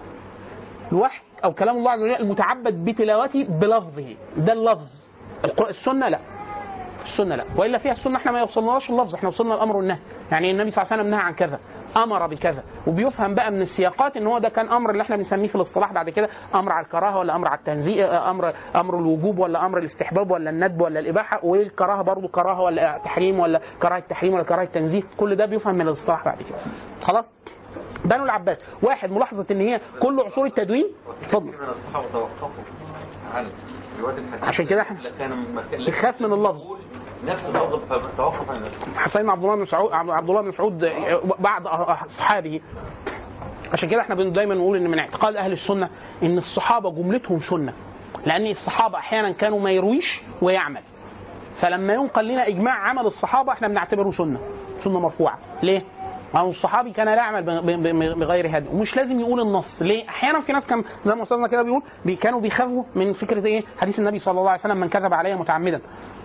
الوحي او كلام الله عز وجل المتعبد بتلاوته بلفظه ده اللفظ الق- السنه لا السنه لا والا فيها السنه احنا ما يوصلناش اللفظ احنا وصلنا الامر والنهي يعني النبي صلى الله عليه وسلم نهى عن كذا امر بكذا وبيفهم بقى من السياقات ان هو ده كان امر اللي احنا بنسميه في الاصطلاح بعد كده امر على الكراهه ولا امر على التنزيه آه، امر امر الوجوب ولا امر الاستحباب ولا الندب ولا الاباحه والكراهه برضه كراهه ولا تحريم ولا كراهه تحريم ولا كراهه تنزيه كل ده بيفهم من الاصطلاح بعد كده خلاص بنو العباس واحد ملاحظه ان هي كل عصور التدوين اتفضل من الصحابه توقفوا عن روايه الحديث عشان كده احنا كان مكان بنخاف من اللفظ نفس اللفظ فتوقف عن الحديث. حسين عبد الله بن مسعود عبد الله بن مسعود بعد اصحابه عشان كده احنا بن- دايما نقول ان من اعتقاد اهل السنه ان الصحابه جملتهم سنه لان الصحابه احيانا كانوا ما يرويش ويعمل فلما ينقل لنا اجماع عمل الصحابه احنا بنعتبره سنه سنه مرفوعه ليه؟ أو الصحابي كان لا يعمل ب- ب- ب- بغير هدي ومش لازم يقول النص ليه؟ احيانا في ناس كان زي ما استاذنا كده بيقول بي كانوا بيخافوا من فكره ايه؟ حديث النبي صلى الله عليه وسلم من كذب علي متعمدا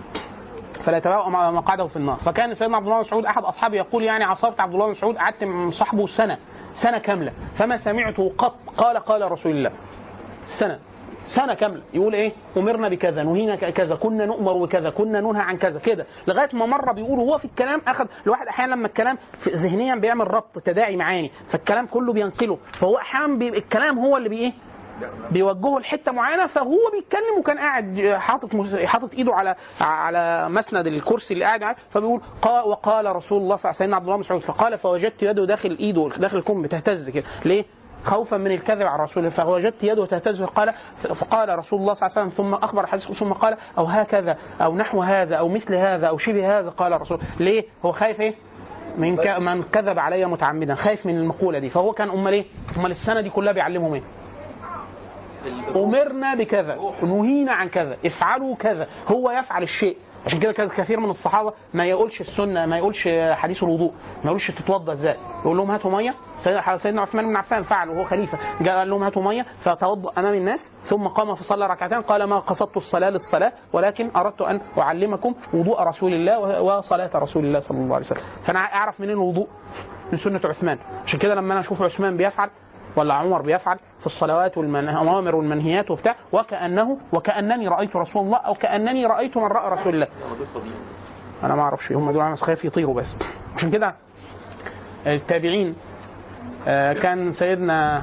فلا يتبوأ مقعده في النار فكان سيدنا عبد الله بن مسعود احد اصحابه يقول يعني عصبت عبد الله بن مسعود قعدت مصاحبه سنه سنه كامله فما سمعته قط قال قال رسول الله سنه سنه كامله يقول ايه امرنا بكذا نهينا ك- كذا كنا نؤمر بكذا كنا ننهى عن كذا كده لغايه ما مره بيقول هو في الكلام اخذ الواحد احيانا لما الكلام في ذهنيا بيعمل ربط تداعي معاني فالكلام كله بينقله فهو احيانا بي الكلام هو اللي بي ايه بيوجهه لحته معينه فهو بيتكلم وكان قاعد حاطط مس- حاطط ايده على على مسند الكرسي اللي قاعد عليه فبيقول قال وقال رسول الله صلى الله عليه وسلم عبد الله بن مسعود فقال فوجدت يده داخل ايده داخل الكم بتهتز كده ليه؟ خوفا من الكذب على رسول الله فوجدت يده تهتز فقال فقال رسول الله صلى الله عليه وسلم ثم اخبر الحديث ثم قال او هكذا او نحو هذا او مثل هذا او شبه هذا قال رسول ليه؟ هو خايف ايه؟ من ك... من كذب علي متعمدا خايف من المقوله دي فهو كان امال ايه؟ امال السنه دي كلها بيعلمهم ايه؟ امرنا بكذا نهينا عن كذا افعلوا كذا هو يفعل الشيء عشان كده كثير من الصحابه ما يقولش السنه ما يقولش حديث الوضوء ما يقولش تتوضا ازاي يقول لهم هاتوا ميه سيدنا عثمان بن عفان فعل وهو خليفه جاء قال لهم هاتوا ميه فتوضا امام الناس ثم قام فصلى ركعتين قال ما قصدت الصلاه للصلاه ولكن اردت ان اعلمكم وضوء رسول الله وصلاه رسول الله صلى الله عليه وسلم فانا اعرف منين الوضوء من سنه عثمان عشان كده لما انا اشوف عثمان بيفعل ولا عمر بيفعل في الصلوات والأوامر والمنهيات وبتاع وكأنه وكأنني رأيت رسول الله أو كأنني رأيت من رأى رسول الله أنا ما أعرفش هم دول ناس خايف يطيروا بس عشان كده التابعين آه، كان سيدنا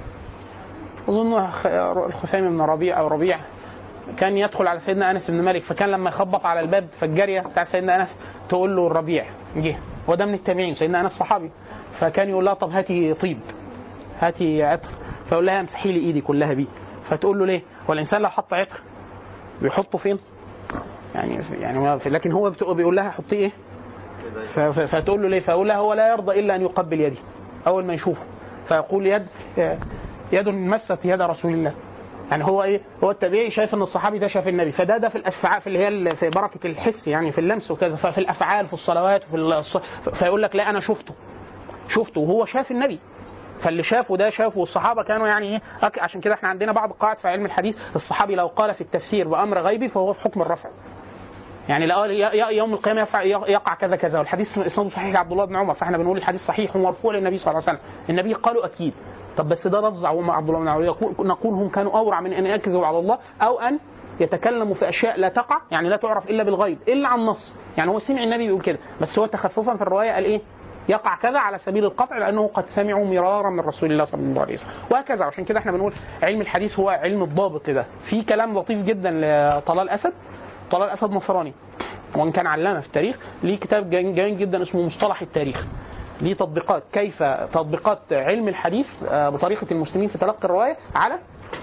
أظن الخثيم بن ربيع أو ربيع كان يدخل على سيدنا انس بن مالك فكان لما يخبط على الباب فالجاريه بتاع سيدنا انس تقول له الربيع جه وده من التابعين سيدنا انس صحابي فكان يقول لها طب هاتي طيب هاتي عطر فيقول لها امسحي لي ايدي كلها بيه فتقول له ليه؟ هو الانسان لو حط عطر بيحطه فين؟ يعني يعني لكن هو بيقول لها حطيه ايه؟ فتقول له ليه؟ فيقول لها هو لا يرضى الا ان يقبل يدي اول ما يشوفه فيقول يد يد مست يد رسول الله يعني هو ايه هو التابعي شايف ان الصحابي ده شاف النبي فده ده في الافعال في اللي هي في بركه الحس يعني في اللمس وكذا ففي الافعال في الصلوات وفي الص... فيقول لك لا انا شفته شفته وهو شاف النبي فاللي شافه ده شافه والصحابه كانوا يعني ايه عشان كده احنا عندنا بعض قواعد في علم الحديث الصحابي لو قال في التفسير بامر غيبي فهو في حكم الرفع يعني لا يوم القيامه يقع كذا كذا والحديث اسناده صحيح عبد الله بن عمر فاحنا بنقول الحديث صحيح ومرفوع للنبي صلى الله عليه وسلم النبي قالوا اكيد طب بس ده لفظ عبد الله بن عمر نقول هم كانوا اورع من ان يكذبوا على الله او ان يتكلموا في اشياء لا تقع يعني لا تعرف الا بالغيب الا عن نص يعني هو سمع النبي يقول كده بس هو تخففا في الروايه قال ايه يقع كذا على سبيل القطع لانه قد سمعوا مرارا من رسول الله صلى الله عليه وسلم وهكذا عشان كده احنا بنقول علم الحديث هو علم الضابط ده في كلام لطيف جدا لطلال اسد طلال اسد نصراني وان كان علامه في التاريخ ليه كتاب جميل جدا اسمه مصطلح التاريخ ليه تطبيقات كيف تطبيقات علم الحديث آه، بطريقه المسلمين في تلقي الروايه على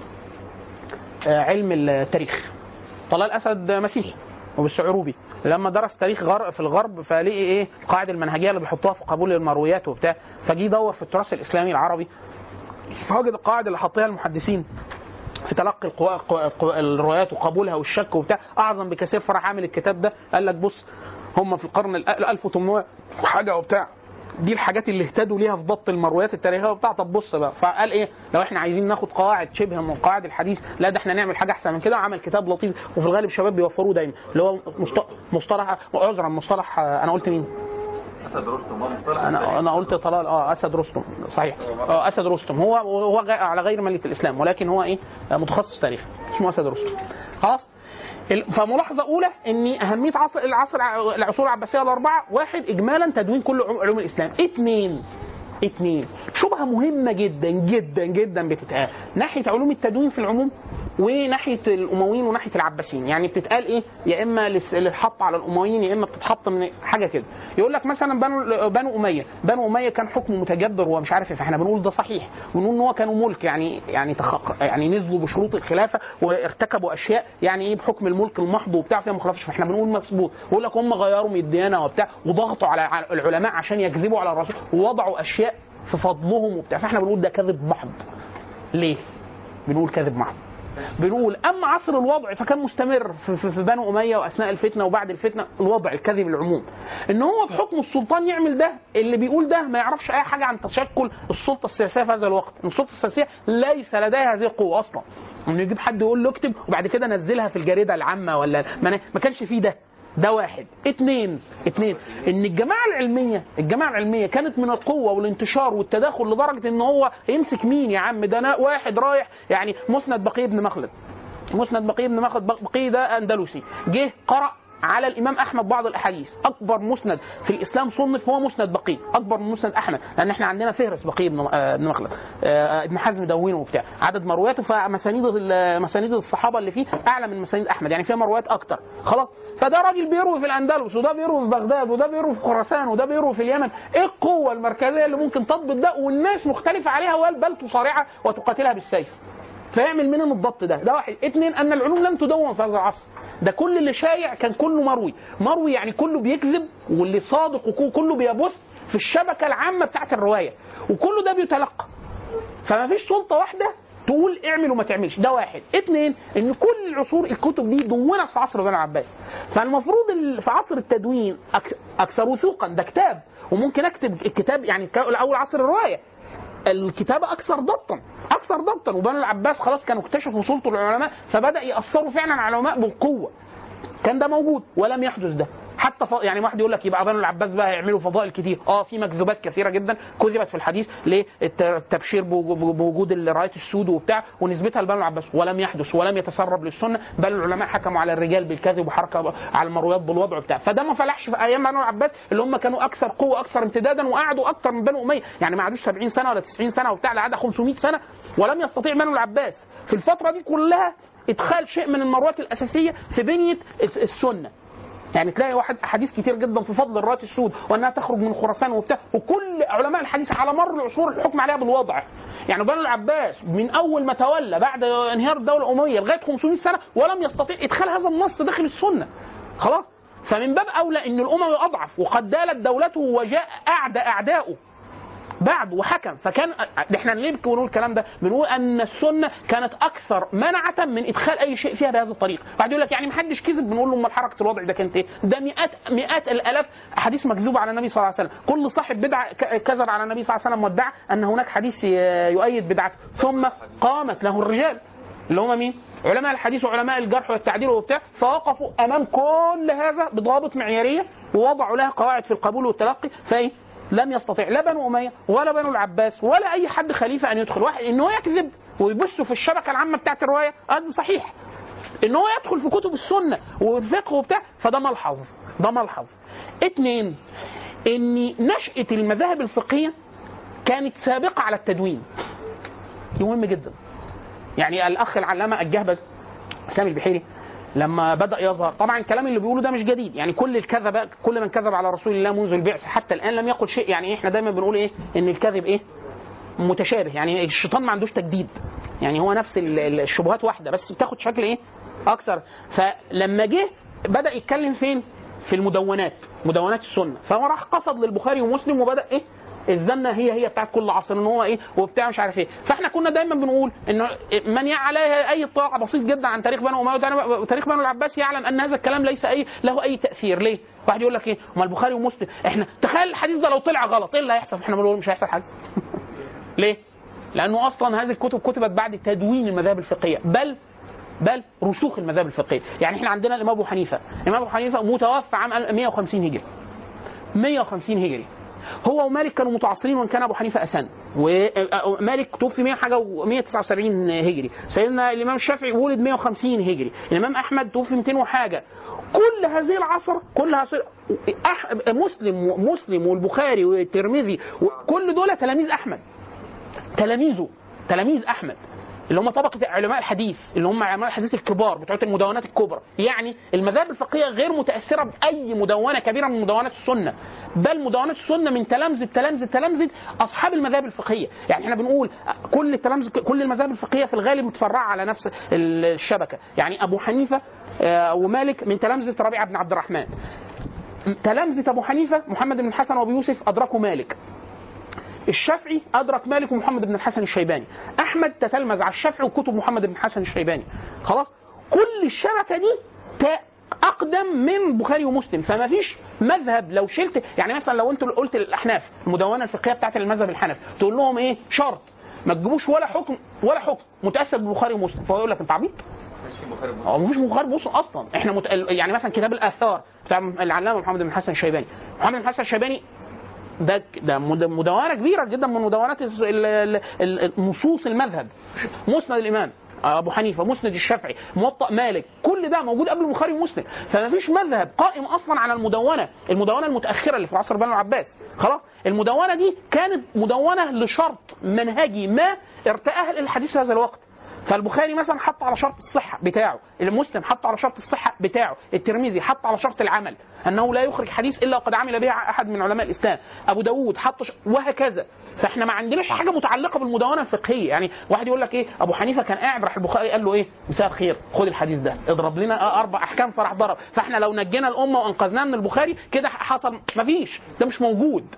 آه، علم التاريخ طلال اسد مسيحي وبالشعروبي لما درس تاريخ غرب في الغرب فلقي ايه القاعده المنهجيه اللي بيحطوها في قبول المرويات وبتاع فجي يدور في التراث الاسلامي العربي فوجد القواعد اللي حطيها المحدثين في تلقي الروايات وقبولها والشك وبتاع اعظم بكثير فراح عامل الكتاب ده قال لك بص هم في القرن ال 1800 وحاجه وبتاع دي الحاجات اللي اهتدوا ليها في ضبط المرويات التاريخيه وبتاع طب بص بقى فقال ايه لو احنا عايزين ناخد قواعد شبه من قواعد الحديث لا ده احنا نعمل حاجه احسن من كده وعمل كتاب لطيف وفي الغالب الشباب بيوفروه دايما اللي هو مصطلح عذرا مصطلح انا قلت مين؟ اسد رستم انا انا قلت طلال اه اسد رستم صحيح اه اسد رستم هو هو على غير مله الاسلام ولكن هو ايه متخصص تاريخ اسمه اسد رستم خلاص فملاحظه اولى ان اهميه عصر العصر العصور العباسيه الاربعه واحد اجمالا تدوين كل علوم الاسلام اثنين اثنين شبهه مهمه جدا جدا جدا بتتقال ناحيه علوم التدوين في العموم وناحيه الامويين وناحيه العباسيين يعني بتتقال ايه يا اما للحط على الامويين يا اما بتتحط من حاجه كده يقول لك مثلا بنو بنو اميه بنو اميه كان حكم متجبر ومش عارف ايه فاحنا بنقول ده صحيح ونقول ان هو كانوا ملك يعني يعني تخق يعني نزلوا بشروط الخلافه وارتكبوا اشياء يعني ايه بحكم الملك المحض وبتاع فيها مخالفه فاحنا بنقول مظبوط يقول لك هم غيروا من الديانه وبتاع وضغطوا على العلماء عشان يكذبوا على الرسول ووضعوا اشياء في فضلهم وبتاع فاحنا بنقول ده كذب محض ليه؟ بنقول كذب محض بنقول اما عصر الوضع فكان مستمر في, في, في بنو اميه واثناء الفتنه وبعد الفتنه الوضع الكذب العموم ان هو بحكم السلطان يعمل ده اللي بيقول ده ما يعرفش اي حاجه عن تشكل السلطه السياسيه في هذا الوقت السلطه السياسيه ليس لديها هذه القوه اصلا انه يجيب حد يقول له اكتب وبعد كده نزلها في الجريده العامه ولا ما كانش فيه ده ده واحد اثنين اثنين ان الجماعه العلميه الجماعه العلميه كانت من القوه والانتشار والتداخل لدرجه ان هو يمسك مين يا عم ده أنا واحد رايح يعني مسند بقي بن مخلد مسند بقي بن مخلد بقي ده اندلسي جه قرأ على الامام احمد بعض الاحاديث اكبر مسند في الاسلام صنف هو مسند بقي اكبر من مسند احمد لان احنا عندنا فهرس بقي بن آه، مخلد آه، ابن حزم دونه وبتاع عدد مروياته فمسانيد مسانيد الصحابه اللي فيه اعلى من مسانيد احمد يعني فيها مرويات اكتر خلاص فده راجل بيروي في الاندلس وده بيروي في بغداد وده بيروي في خراسان وده بيروي في اليمن ايه القوه المركزيه اللي ممكن تضبط ده والناس مختلفه عليها بل تصارعها وتقاتلها بالسيف فيعمل منهم الضبط ده ده واحد اثنين ان العلوم لم تدون في هذا العصر ده كل اللي شايع كان كله مروي مروي يعني كله بيكذب واللي صادق وكله بيبث في الشبكه العامه بتاعت الروايه وكله ده بيتلقى فما فيش سلطه واحده تقول اعمل وما تعملش ده واحد اثنين ان كل العصور الكتب دي دونت في عصر بني العباس فالمفروض ال- في عصر التدوين أك- اكثر وثوقا ده كتاب وممكن اكتب الكتاب يعني ك- الاول عصر الروايه الكتابه اكثر ضبطا اكثر ضبطا وبنو العباس خلاص كانوا اكتشفوا سلطه العلماء فبدا ياثروا فعلا على العلماء بالقوه كان ده موجود ولم يحدث ده حتى ف... يعني واحد يقول لك يبقى بنو العباس بقى هيعملوا فضائل كتير اه في مكذوبات كثيره جدا كذبت في الحديث للتبشير بوجود الرايات السود وبتاع ونسبتها لبنو العباس ولم يحدث ولم يتسرب للسنه بل العلماء حكموا على الرجال بالكذب وحركه على المرويات بالوضع بتاع فده ما فلحش في ايام بنو العباس اللي هم كانوا اكثر قوه اكثر امتدادا وقعدوا اكثر من بنو اميه يعني ما قعدوش 70 سنه ولا 90 سنه وبتاع لا قعد 500 سنه ولم يستطيع بنو العباس في الفتره دي كلها ادخال شيء من المرويات الاساسيه في بنيه السنه يعني تلاقي واحد احاديث كتير جدا في فضل الرايه السود وانها تخرج من خراسان وبتاع وكل علماء الحديث على مر العصور الحكم عليها بالوضع يعني بنو العباس من اول ما تولى بعد انهيار الدوله الامويه لغايه 500 سنه ولم يستطيع ادخال هذا النص داخل السنه خلاص فمن باب اولى ان الاموي اضعف وقد دالت دولته وجاء اعدى اعدائه بعد وحكم فكان احنا ليه بنقول الكلام ده؟ بنقول ان السنه كانت اكثر منعه من ادخال اي شيء فيها بهذا الطريق، بعد يقول لك يعني ما حدش كذب بنقول له امال حركه الوضع ده كانت ايه؟ ده مئات مئات الالاف احاديث مكذوبه على النبي صلى الله عليه وسلم، كل صاحب بدعه ك- كذب على النبي صلى الله عليه وسلم وادعى ان هناك حديث ي- يؤيد بدعته، ثم قامت له الرجال اللي هم مين؟ علماء الحديث وعلماء الجرح والتعديل وبتاع فوقفوا امام كل هذا بضوابط معياريه ووضعوا لها قواعد في القبول والتلقي فايه؟ لم يستطيع لا بنو اميه ولا بنو العباس ولا اي حد خليفه ان يدخل واحد ان هو يكذب ويبث في الشبكه العامه بتاعت الروايه هذا صحيح ان هو يدخل في كتب السنه والفقه وبتاع فده ملحظ ده ملحظ اتنين ان نشاه المذاهب الفقهيه كانت سابقه على التدوين دي مهم جدا يعني الاخ العلامه الجهبذ اسلام البحيري لما بدا يظهر طبعا الكلام اللي بيقوله ده مش جديد يعني كل الكذب كل من كذب على رسول الله منذ البعث حتى الان لم يقل شيء يعني احنا دايما بنقول ايه ان الكذب ايه متشابه يعني الشيطان ما عندوش تجديد يعني هو نفس ال- ال- الشبهات واحده بس بتاخد شكل ايه اكثر فلما جه بدا يتكلم فين في المدونات مدونات السنه فهو راح قصد للبخاري ومسلم وبدا ايه الزنه هي هي بتاعت كل عصر ان هو ايه وبتاع مش عارف ايه فاحنا كنا دايما بنقول ان من يعلى اي اطلاع بسيط جدا عن تاريخ بنو اميه وتاريخ بنو العباس يعلم ان هذا الكلام ليس اي له اي تاثير ليه؟ واحد يقول لك ايه؟ ما البخاري ومسلم احنا تخيل الحديث ده لو طلع غلط ايه اللي هيحصل؟ احنا بنقول مش هيحصل حاجه ليه؟ لانه اصلا هذه الكتب كتبت بعد تدوين المذاهب الفقهيه بل بل رسوخ المذاهب الفقهيه يعني احنا عندنا الامام ابو حنيفه الامام ابو حنيفه متوفى عام 150 هجري 150 هجري هو ومالك كانوا متعاصرين وان كان ابو حنيفه اسن ومالك توفي 100 حاجه و179 هجري سيدنا الامام الشافعي ولد 150 هجري الامام احمد توفي 200 وحاجه كل هذه العصر كل هذه أح... مسلم مسلم والبخاري والترمذي وكل دول تلاميذ احمد تلاميذه تلاميذ احمد اللي هم طبقه علماء الحديث اللي هم علماء الحديث الكبار بتوع المدونات الكبرى يعني المذاهب الفقهيه غير متاثره باي مدونه كبيره من مدونات السنه بل مدونات السنه من تلامذه تلامذه تلامذه اصحاب المذاهب الفقهيه يعني احنا بنقول كل التلامذه كل المذاهب الفقهيه في الغالب متفرعه على نفس الشبكه يعني ابو حنيفه ومالك من تلامذه ربيعه بن عبد الرحمن تلامذه ابو حنيفه محمد بن الحسن وابو يوسف ادركوا مالك الشافعي ادرك مالك ومحمد بن الحسن الشيباني احمد تتلمذ على الشافعي وكتب محمد بن الحسن الشيباني خلاص كل الشبكه دي اقدم من بخاري ومسلم فما فيش مذهب لو شلت يعني مثلا لو انت قلت للاحناف المدونه الفقهيه بتاعت المذهب الحنفي تقول لهم ايه شرط ما تجيبوش ولا حكم ولا حكم متاثر ببخاري ومسلم فهو يقول لك انت عبيط هو مفيش بخاري ومسلم اصلا احنا مت... يعني مثلا كتاب الاثار بتاع العلامه محمد بن الحسن الشيباني محمد بن الحسن الشيباني ده ده مدونه كبيره جدا من مدونات نصوص المذهب مسند الامام ابو حنيفه مسند الشافعي موطأ مالك كل ده موجود قبل البخاري ومسلم فما فيش مذهب قائم اصلا على المدونه المدونه المتاخره اللي في عصر بنو العباس خلاص المدونه دي كانت مدونه لشرط منهجي ما ارتأى الحديث في هذا الوقت فالبخاري مثلا حط على شرط الصحة بتاعه المسلم حط على شرط الصحة بتاعه الترمذي حط على شرط العمل أنه لا يخرج حديث إلا وقد عمل به أحد من علماء الإسلام أبو داود حط ش... وهكذا فإحنا ما عندناش حاجة متعلقة بالمدونة الفقهية يعني واحد يقول لك إيه أبو حنيفة كان قاعد راح البخاري قال له إيه مساء الخير خد الحديث ده اضرب لنا أربع أحكام فراح ضرب فإحنا لو نجينا الأمة وأنقذناها من البخاري كده حصل مفيش ده مش موجود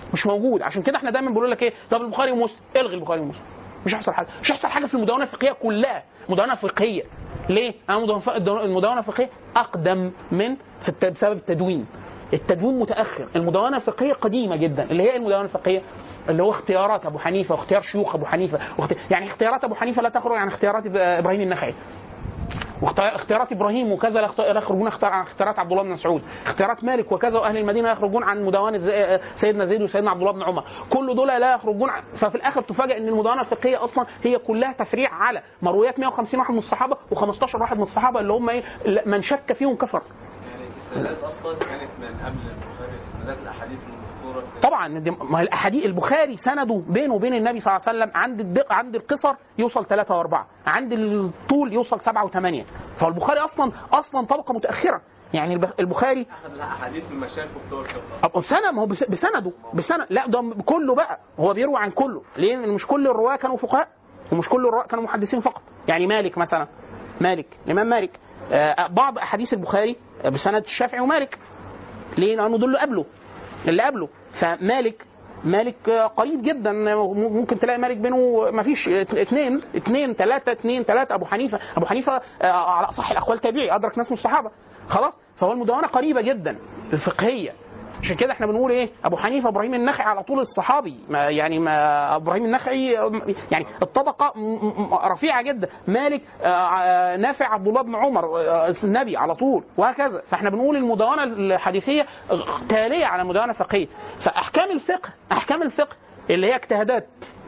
مش موجود عشان كده احنا دايما بنقول لك ايه طب البخاري ومسلم الغي البخاري ومسلم مش هيحصل حاجه مش هيحصل حاجه في المدونه الفقهيه كلها مدونه فقهيه ليه؟ أنا المدونه الفقهيه اقدم من في الت- بسبب التدوين التدوين متاخر المدونه الفقهيه قديمه جدا اللي هي المدونه الفقهيه اللي هو اختيارات ابو حنيفه واختيار شيوخ ابو حنيفه واخت... يعني اختيارات ابو حنيفه لا تخرج عن اختيارات إب- ابراهيم النخعي واختيار- اختيارات ابراهيم وكذا لا يخت- لا يخرجون اختار عن اختيارات عبد الله بن مسعود اختيارات مالك وكذا واهل المدينه لا يخرجون عن مدونه زي- سيدنا زيد وسيدنا عبد الله بن عمر كل دول لا يخرجون عن ففي الاخر تفاجئ ان المدونه الفقهيه اصلا هي كلها تفريع على مرويات 150 واحد من الصحابه و15 واحد من الصحابه اللي هم ايه من شك فيهم كفر يعني الاستنداد اصلا كانت من قبل البخاري استنداد الاحاديث المذكوره في طبعا دي- ما هي الاحاديث البخاري سنده بينه وبين النبي صلى الله عليه وسلم عند الدق عند القصر يوصل ثلاثة وأربعة عند الطول يوصل سبعة وثمانية فالبخاري أصلا أصلا طبقة متأخرة يعني الب- البخاري اخذ الاحاديث من مشايخ بتوع الفقه أب- سنة ما هو بس- بسنده بسنة لا ده كله بقى هو بيروي عن كله ليه مش كل الرواة كانوا فقهاء ومش كل الرواة كانوا محدثين فقط يعني مالك مثلا مالك الإمام مالك آه، بعض أحاديث البخاري بسند الشافعي ومالك ليه؟ لأنه دول اللي قبله اللي قبله فمالك مالك آه، قريب جدا ممكن تلاقي مالك بينه ما فيش اثنين اثنين ثلاثة اثنين ثلاثة أبو حنيفة أبو حنيفة آه، على أصح الأقوال تابعي أدرك ناس من الصحابة خلاص فهو المدونة قريبة جدا الفقهية عشان كده احنا بنقول ايه ابو حنيفه ابراهيم النخعي على طول الصحابي ما يعني ما ابراهيم النخعي يعني الطبقه م- م- رفيعه جدا مالك آه، آه، نافع عبد الله بن عمر آه، النبي على طول وهكذا فاحنا بنقول المدونه الحديثيه تاليه على المدونه الفقهيه فاحكام الفقه احكام الفقه اللي هي اجتهادات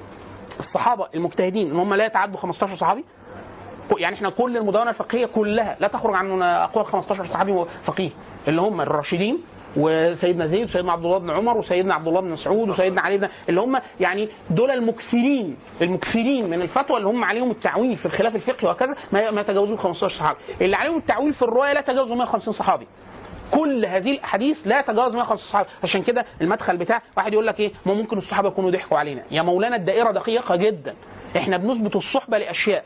الصحابه المجتهدين ان هم لا يتعدوا 15 صحابي يعني احنا كل المدونه الفقهيه كلها لا تخرج عن اقوال 15 صحابي فقيه اللي هم الراشدين وسيدنا زيد وسيدنا عبد الله بن عمر وسيدنا عبد الله بن مسعود وسيدنا علي بن اللي هم يعني دول المكثرين المكثرين من الفتوى اللي هم عليهم التعويل في الخلاف الفقهي وهكذا ما ما يتجاوزوا 15 صحابي اللي عليهم التعويل في الروايه لا يتجاوزوا 150 صحابي كل هذه الاحاديث لا تتجاوز 150 صحابي عشان كده المدخل بتاع واحد يقول لك ايه ما ممكن الصحابه يكونوا ضحكوا علينا يا مولانا الدائره دقيقه جدا احنا بنثبت الصحبه لاشياء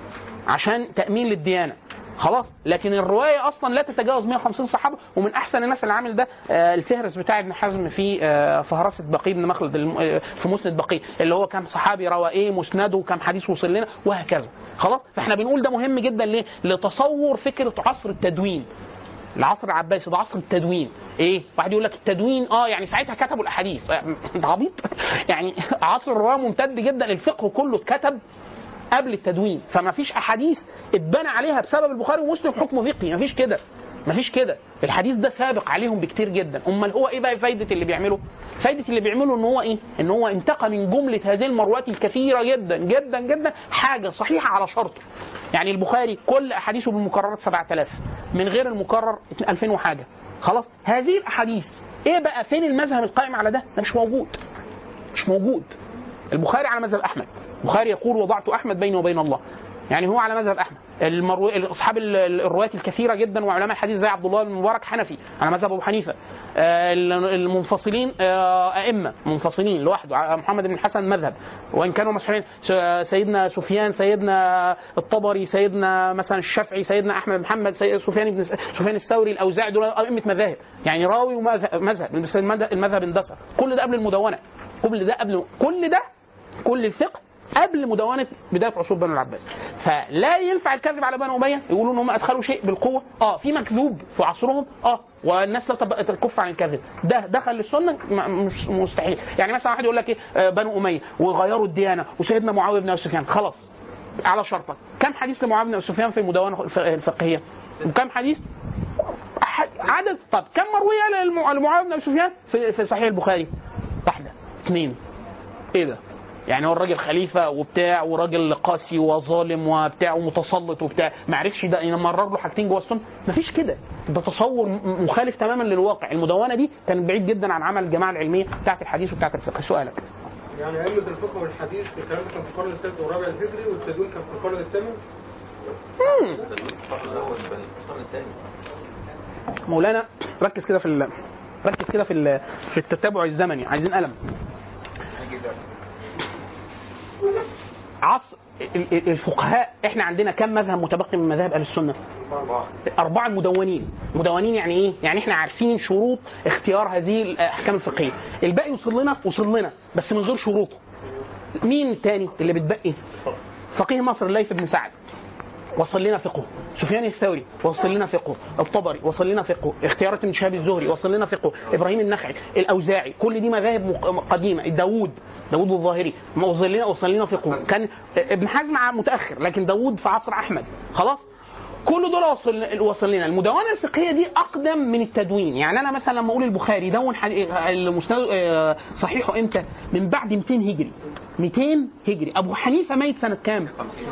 عشان تامين للديانه خلاص لكن الروايه اصلا لا تتجاوز 150 صحابه ومن احسن الناس اللي عامل ده آه، الفهرس بتاع ابن حزم في آه، فهرسه بقي بن مخلد الم- آه، في مسند بقي اللي هو كم صحابي روى ايه مسنده وكم حديث وصل لنا وهكذا خلاص فاحنا بنقول ده مهم جدا ليه لتصور فكره عصر التدوين العصر العباسي ده عصر التدوين ايه واحد يقول لك التدوين اه يعني ساعتها كتبوا الاحاديث آه، انت عبيط يعني عصر الرواه ممتد جدا الفقه كله اتكتب قبل التدوين فما فيش احاديث اتبنى عليها بسبب البخاري ومسلم حكم فقهي ما فيش كده ما فيش كده الحديث ده سابق عليهم بكتير جدا امال هو ايه بقى فايده اللي بيعمله فايده اللي بيعمله ان هو ايه ان هو انتقى من جمله هذه المروات الكثيره جدا جدا جدا حاجه صحيحه على شرطه يعني البخاري كل احاديثه بالمكررات 7000 من غير المكرر 2000 وحاجه خلاص هذه الاحاديث ايه بقى فين المذهب القائم على ده ده مش موجود مش موجود البخاري على مذهب احمد البخاري يقول وضعت احمد بيني وبين الله يعني هو على مذهب احمد المرو... اصحاب ال- ال- الروايات الكثيره جدا وعلماء الحديث زي عبد الله بن مبارك حنفي على مذهب ابو حنيفه آه، ال- المنفصلين آه، ائمه منفصلين لوحده ع- محمد بن الحسن مذهب وان كانوا مسحوبين س- سيدنا سفيان سيدنا الطبري سيدنا مثلا الشافعي سيدنا احمد بن محمد سيد سفيان بن سفيان الثوري الاوزاعي دول ائمه مذاهب يعني راوي ومذهب مذهب بس المذهب المذهب اندثر كل ده قبل المدونه كل ده قبل كل ده كل الفقه قبل مدونه بدايه عصور بنو العباس فلا ينفع الكذب على بنو اميه يقولوا ان هم ادخلوا شيء بالقوه اه في مكذوب في عصرهم اه والناس لا تب- تكف عن الكذب ده دخل للسنه م- مش مستحيل يعني مثلا واحد يقول لك ايه آه، بنو اميه وغيروا الديانه وسيدنا معاويه بن ابي سفيان خلاص على شرطك كم حديث لمعاويه بن ابي سفيان في المدونه الف- الفقهيه وكم حديث أح- عدد طب كم مرويه للمع- لمعاويه بن ابي سفيان في في صحيح البخاري واحده اثنين ايه ده يعني هو الراجل خليفه وبتاع وراجل قاسي وظالم وبتاع ومتسلط وبتاع ما عرفش ده يمرر له حاجتين جوه السنه مفيش كده ده تصور م- مخالف تماما للواقع المدونه دي كانت بعيد جدا عن عمل الجماعه العلميه بتاعت الحديث وبتاعت الفقه سؤالك يعني أئمة الفقه والحديث الكلام ده كان في القرن الثالث والرابع الهجري والتدوين كان في القرن الثامن مولانا ركز كده في ال... ركز كده في ال... في التتابع الزمني عايزين قلم عصر ال- ال- الفقهاء احنا عندنا كم مذهب متبقي من مذاهب اهل السنه؟ أربعة مدونين مدونين يعني إيه؟ يعني إحنا عارفين شروط اختيار هذه الأحكام الفقهية الباقي وصل لنا وصل لنا بس من غير شروطه مين التاني اللي بتبقي؟ فقيه مصر الليث بن سعد وصل لنا فقهه سفيان الثوري وصل لنا فقهه الطبري وصل لنا فقهه اختيارات ابن شهاب الزهري وصل لنا فقهه ابراهيم النخعي الاوزاعي كل دي مذاهب مق- قديمه داوود داوود الظاهري وصل لنا وصل لنا فقهه كان ابن حزم متاخر لكن داوود في عصر احمد خلاص كل دول وصل وصل لنا المدونه الفقهيه دي اقدم من التدوين يعني انا مثلا لما اقول البخاري دون حدي- المسند آه، صحيحه امتى من بعد 200 هجري 200 هجري ابو حنيفه ميت سنه كام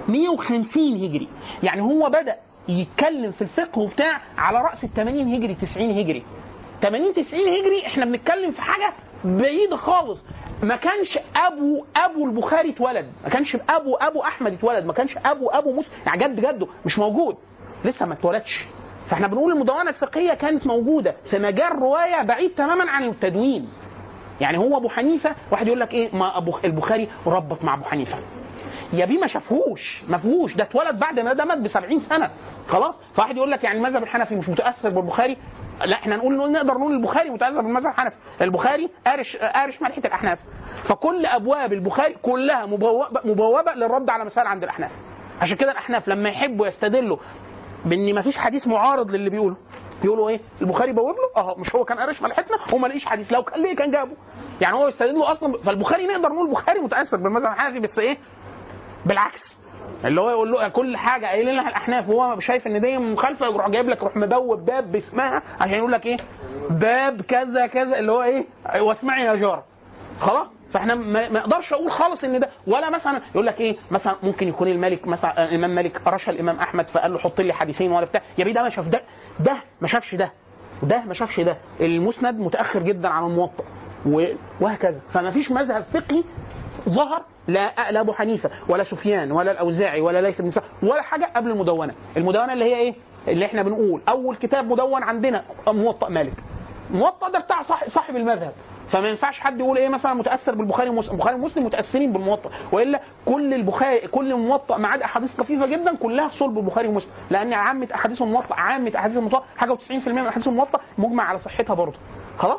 150 هجري يعني هو بدا يتكلم في الفقه وبتاع على راس ال 80 هجري 90 هجري 80 90 هجري احنا بنتكلم في حاجه بعيده خالص ما كانش ابو ابو البخاري اتولد ما كانش ابو ابو احمد اتولد ما كانش ابو ابو مسلم يعني جد جده مش موجود لسه ما اتولدش فاحنا بنقول المدونه الفقهيه كانت موجوده في مجال روايه بعيد تماما عن التدوين يعني هو ابو حنيفه واحد يقول لك ايه ما ابو البخاري ربط مع ابو حنيفه يا بيه ما شافهوش ما فيهوش ده اتولد بعد ما ده مات ب 70 سنه خلاص فواحد يقول لك يعني المذهب الحنفي مش متاثر بالبخاري لا احنا نقول نقول- نقدر نقول البخاري متاثر بالمذهب الحنفي البخاري قارش قارش ملحه الاحناف فكل ابواب البخاري كلها مبوبه مبوبه للرد على مسائل عند الاحناف عشان كده الاحناف لما يحبوا يستدلوا بان ما فيش حديث معارض للي بيقوله يقولوا ايه البخاري بوب له اه مش هو كان قارش ملحتنا هو ما لقيش حديث لو كان ليه كان جابه يعني هو يستدلوا اصلا فالبخاري نقدر نقول البخاري متاثر بالمذهب الحنفي بس ايه بالعكس اللي هو يقول له كل حاجه قايلين لها الاحناف وهو شايف ان دي مخالفه يروح جايب لك يروح مبوب باب باسمها عشان يقول لك ايه باب كذا كذا اللي هو ايه واسمعي يا جاره خلاص فاحنا ما ما اقدرش اقول خالص ان ده ولا مثلا يقول لك ايه مثلا ممكن يكون الملك مثلا آه، الامام مالك رشا الامام احمد فقال له حط لي حديثين ولا بتاع يا بيه ده ما شاف ده ده ما شافش ده ده ما شافش ده المسند متاخر جدا عن الموطأ و- وهكذا فما فيش مذهب فقهي ظهر لا لا ابو حنيفه ولا سفيان ولا الاوزاعي ولا ليث بن سعد ولا حاجه قبل المدونه المدونه اللي هي ايه اللي احنا بنقول اول كتاب مدون عندنا موطأ مالك موطأ ده بتاع صاحب, صاحب المذهب فما ينفعش حد يقول ايه مثلا متاثر بالبخاري ومسلم البخاري ومسلم متاثرين بالموطأ والا كل البخاري كل الموطأ ما عدا احاديث خفيفه جدا كلها في صلب البخاري ومسلم لان عامه احاديث الموطأ عامه احاديث الموطأ حاجه و90% من احاديث الموطأ مجمع على صحتها برضه خلاص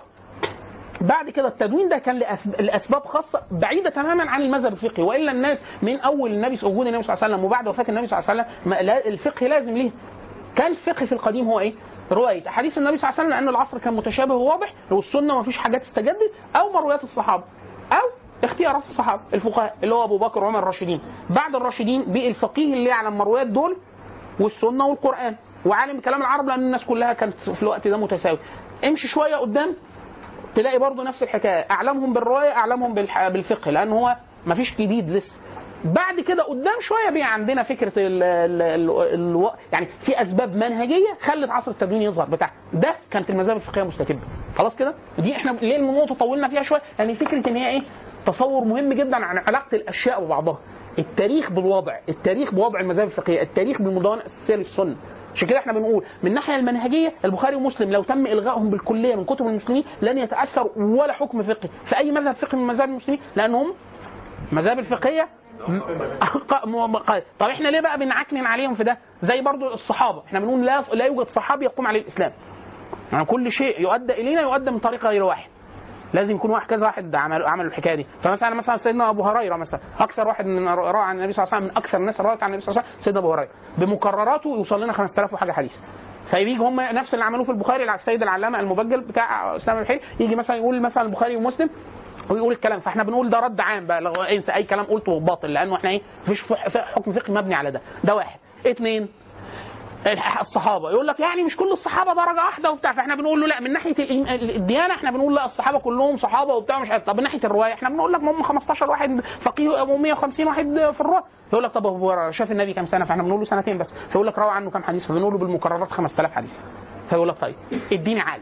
بعد كده التدوين ده كان لأسب- لاسباب خاصه بعيده تماما عن المذهب الفقهي والا الناس من اول النبي وجود النبي صلى الله عليه وسلم وبعد وفاه النبي صلى الله عليه وسلم ما- لا- الفقه لازم ليه كان الفقه في القديم هو ايه؟ روايه احاديث النبي صلى الله عليه وسلم لان العصر كان متشابه وواضح والسنه ما فيش حاجات استجدت او مرويات الصحابه او اختيارات الصحابه الفقهاء اللي هو ابو بكر وعمر الراشدين بعد الراشدين بقي الفقيه اللي يعلم مرويات دول والسنه والقران وعالم كلام العرب لان الناس كلها كانت في الوقت ده متساوي امشي شويه قدام تلاقي برضه نفس الحكايه اعلمهم بالروايه اعلمهم بالح- بالفقه لان هو ما فيش جديد لسه بعد كده قدام شويه بقى عندنا فكره ال ال ال ال يعني في اسباب منهجيه خلت عصر التدوين يظهر بتاع ده كانت المذاهب الفقهيه مستتبه خلاص كده دي احنا ليه النقطه طولنا فيها شويه يعني فكره ان هي ايه تصور مهم جدا عن علاقه الاشياء ببعضها التاريخ بالوضع التاريخ بوضع المذاهب الفقهيه التاريخ بالمدونه الاساسيه للسنه عشان كده احنا بنقول من الناحيه المنهجيه البخاري ومسلم لو تم الغائهم بالكليه من كتب المسلمين لن يتاثر ولا حكم فقهي في اي مذهب فقهي من مذاهب المسلمين لانهم مذاهب الفقهيه م- ق- م- ق- طب احنا ليه بقى بنعكنن عليهم في ده زي برضو الصحابه احنا بنقول لا لا يوجد صحابي يقوم عليه الاسلام يعني كل شيء يؤدى الينا يؤدى من طريق غير واحد لازم يكون واحد كذا واحد عمل عملوا الحكايه دي فمثلا مثلا سيدنا ابو هريره مثلا اكثر واحد من روى عن النبي صلى الله عليه وسلم من اكثر الناس روت عن النبي صلى الله عليه وسلم سيدنا ابو هريره بمكرراته يوصل لنا 5000 وحاجه حديث فيجي هم نفس اللي عملوه في البخاري على السيد العلامه المبجل بتاع اسلام الحين يجي مثلا يقول مثلا البخاري ومسلم ويقول الكلام فاحنا بنقول ده رد عام بقى لو انسى اي كلام قلته باطل لانه احنا ايه مفيش ف- ف- حكم فقهي مبني على ده ده واحد اثنين الح- الصحابه يقول لك يعني مش كل الصحابه درجه واحده وبتاع فاحنا بنقول له لا من ناحيه الإيم- الديانه احنا بنقول لا الصحابه كلهم صحابه وبتاع مش عارف طب من ناحيه الروايه احنا بنقول لك ما هم 15 واحد فقيه و150 واحد في الروايه يقول لك طب ابو هريره شاف النبي كام سنه فاحنا بنقول له سنتين بس فيقول لك روى عنه كام حديث فبنقول له بالمكررات 5000 حديث فيقول لك طيب اديني عقلك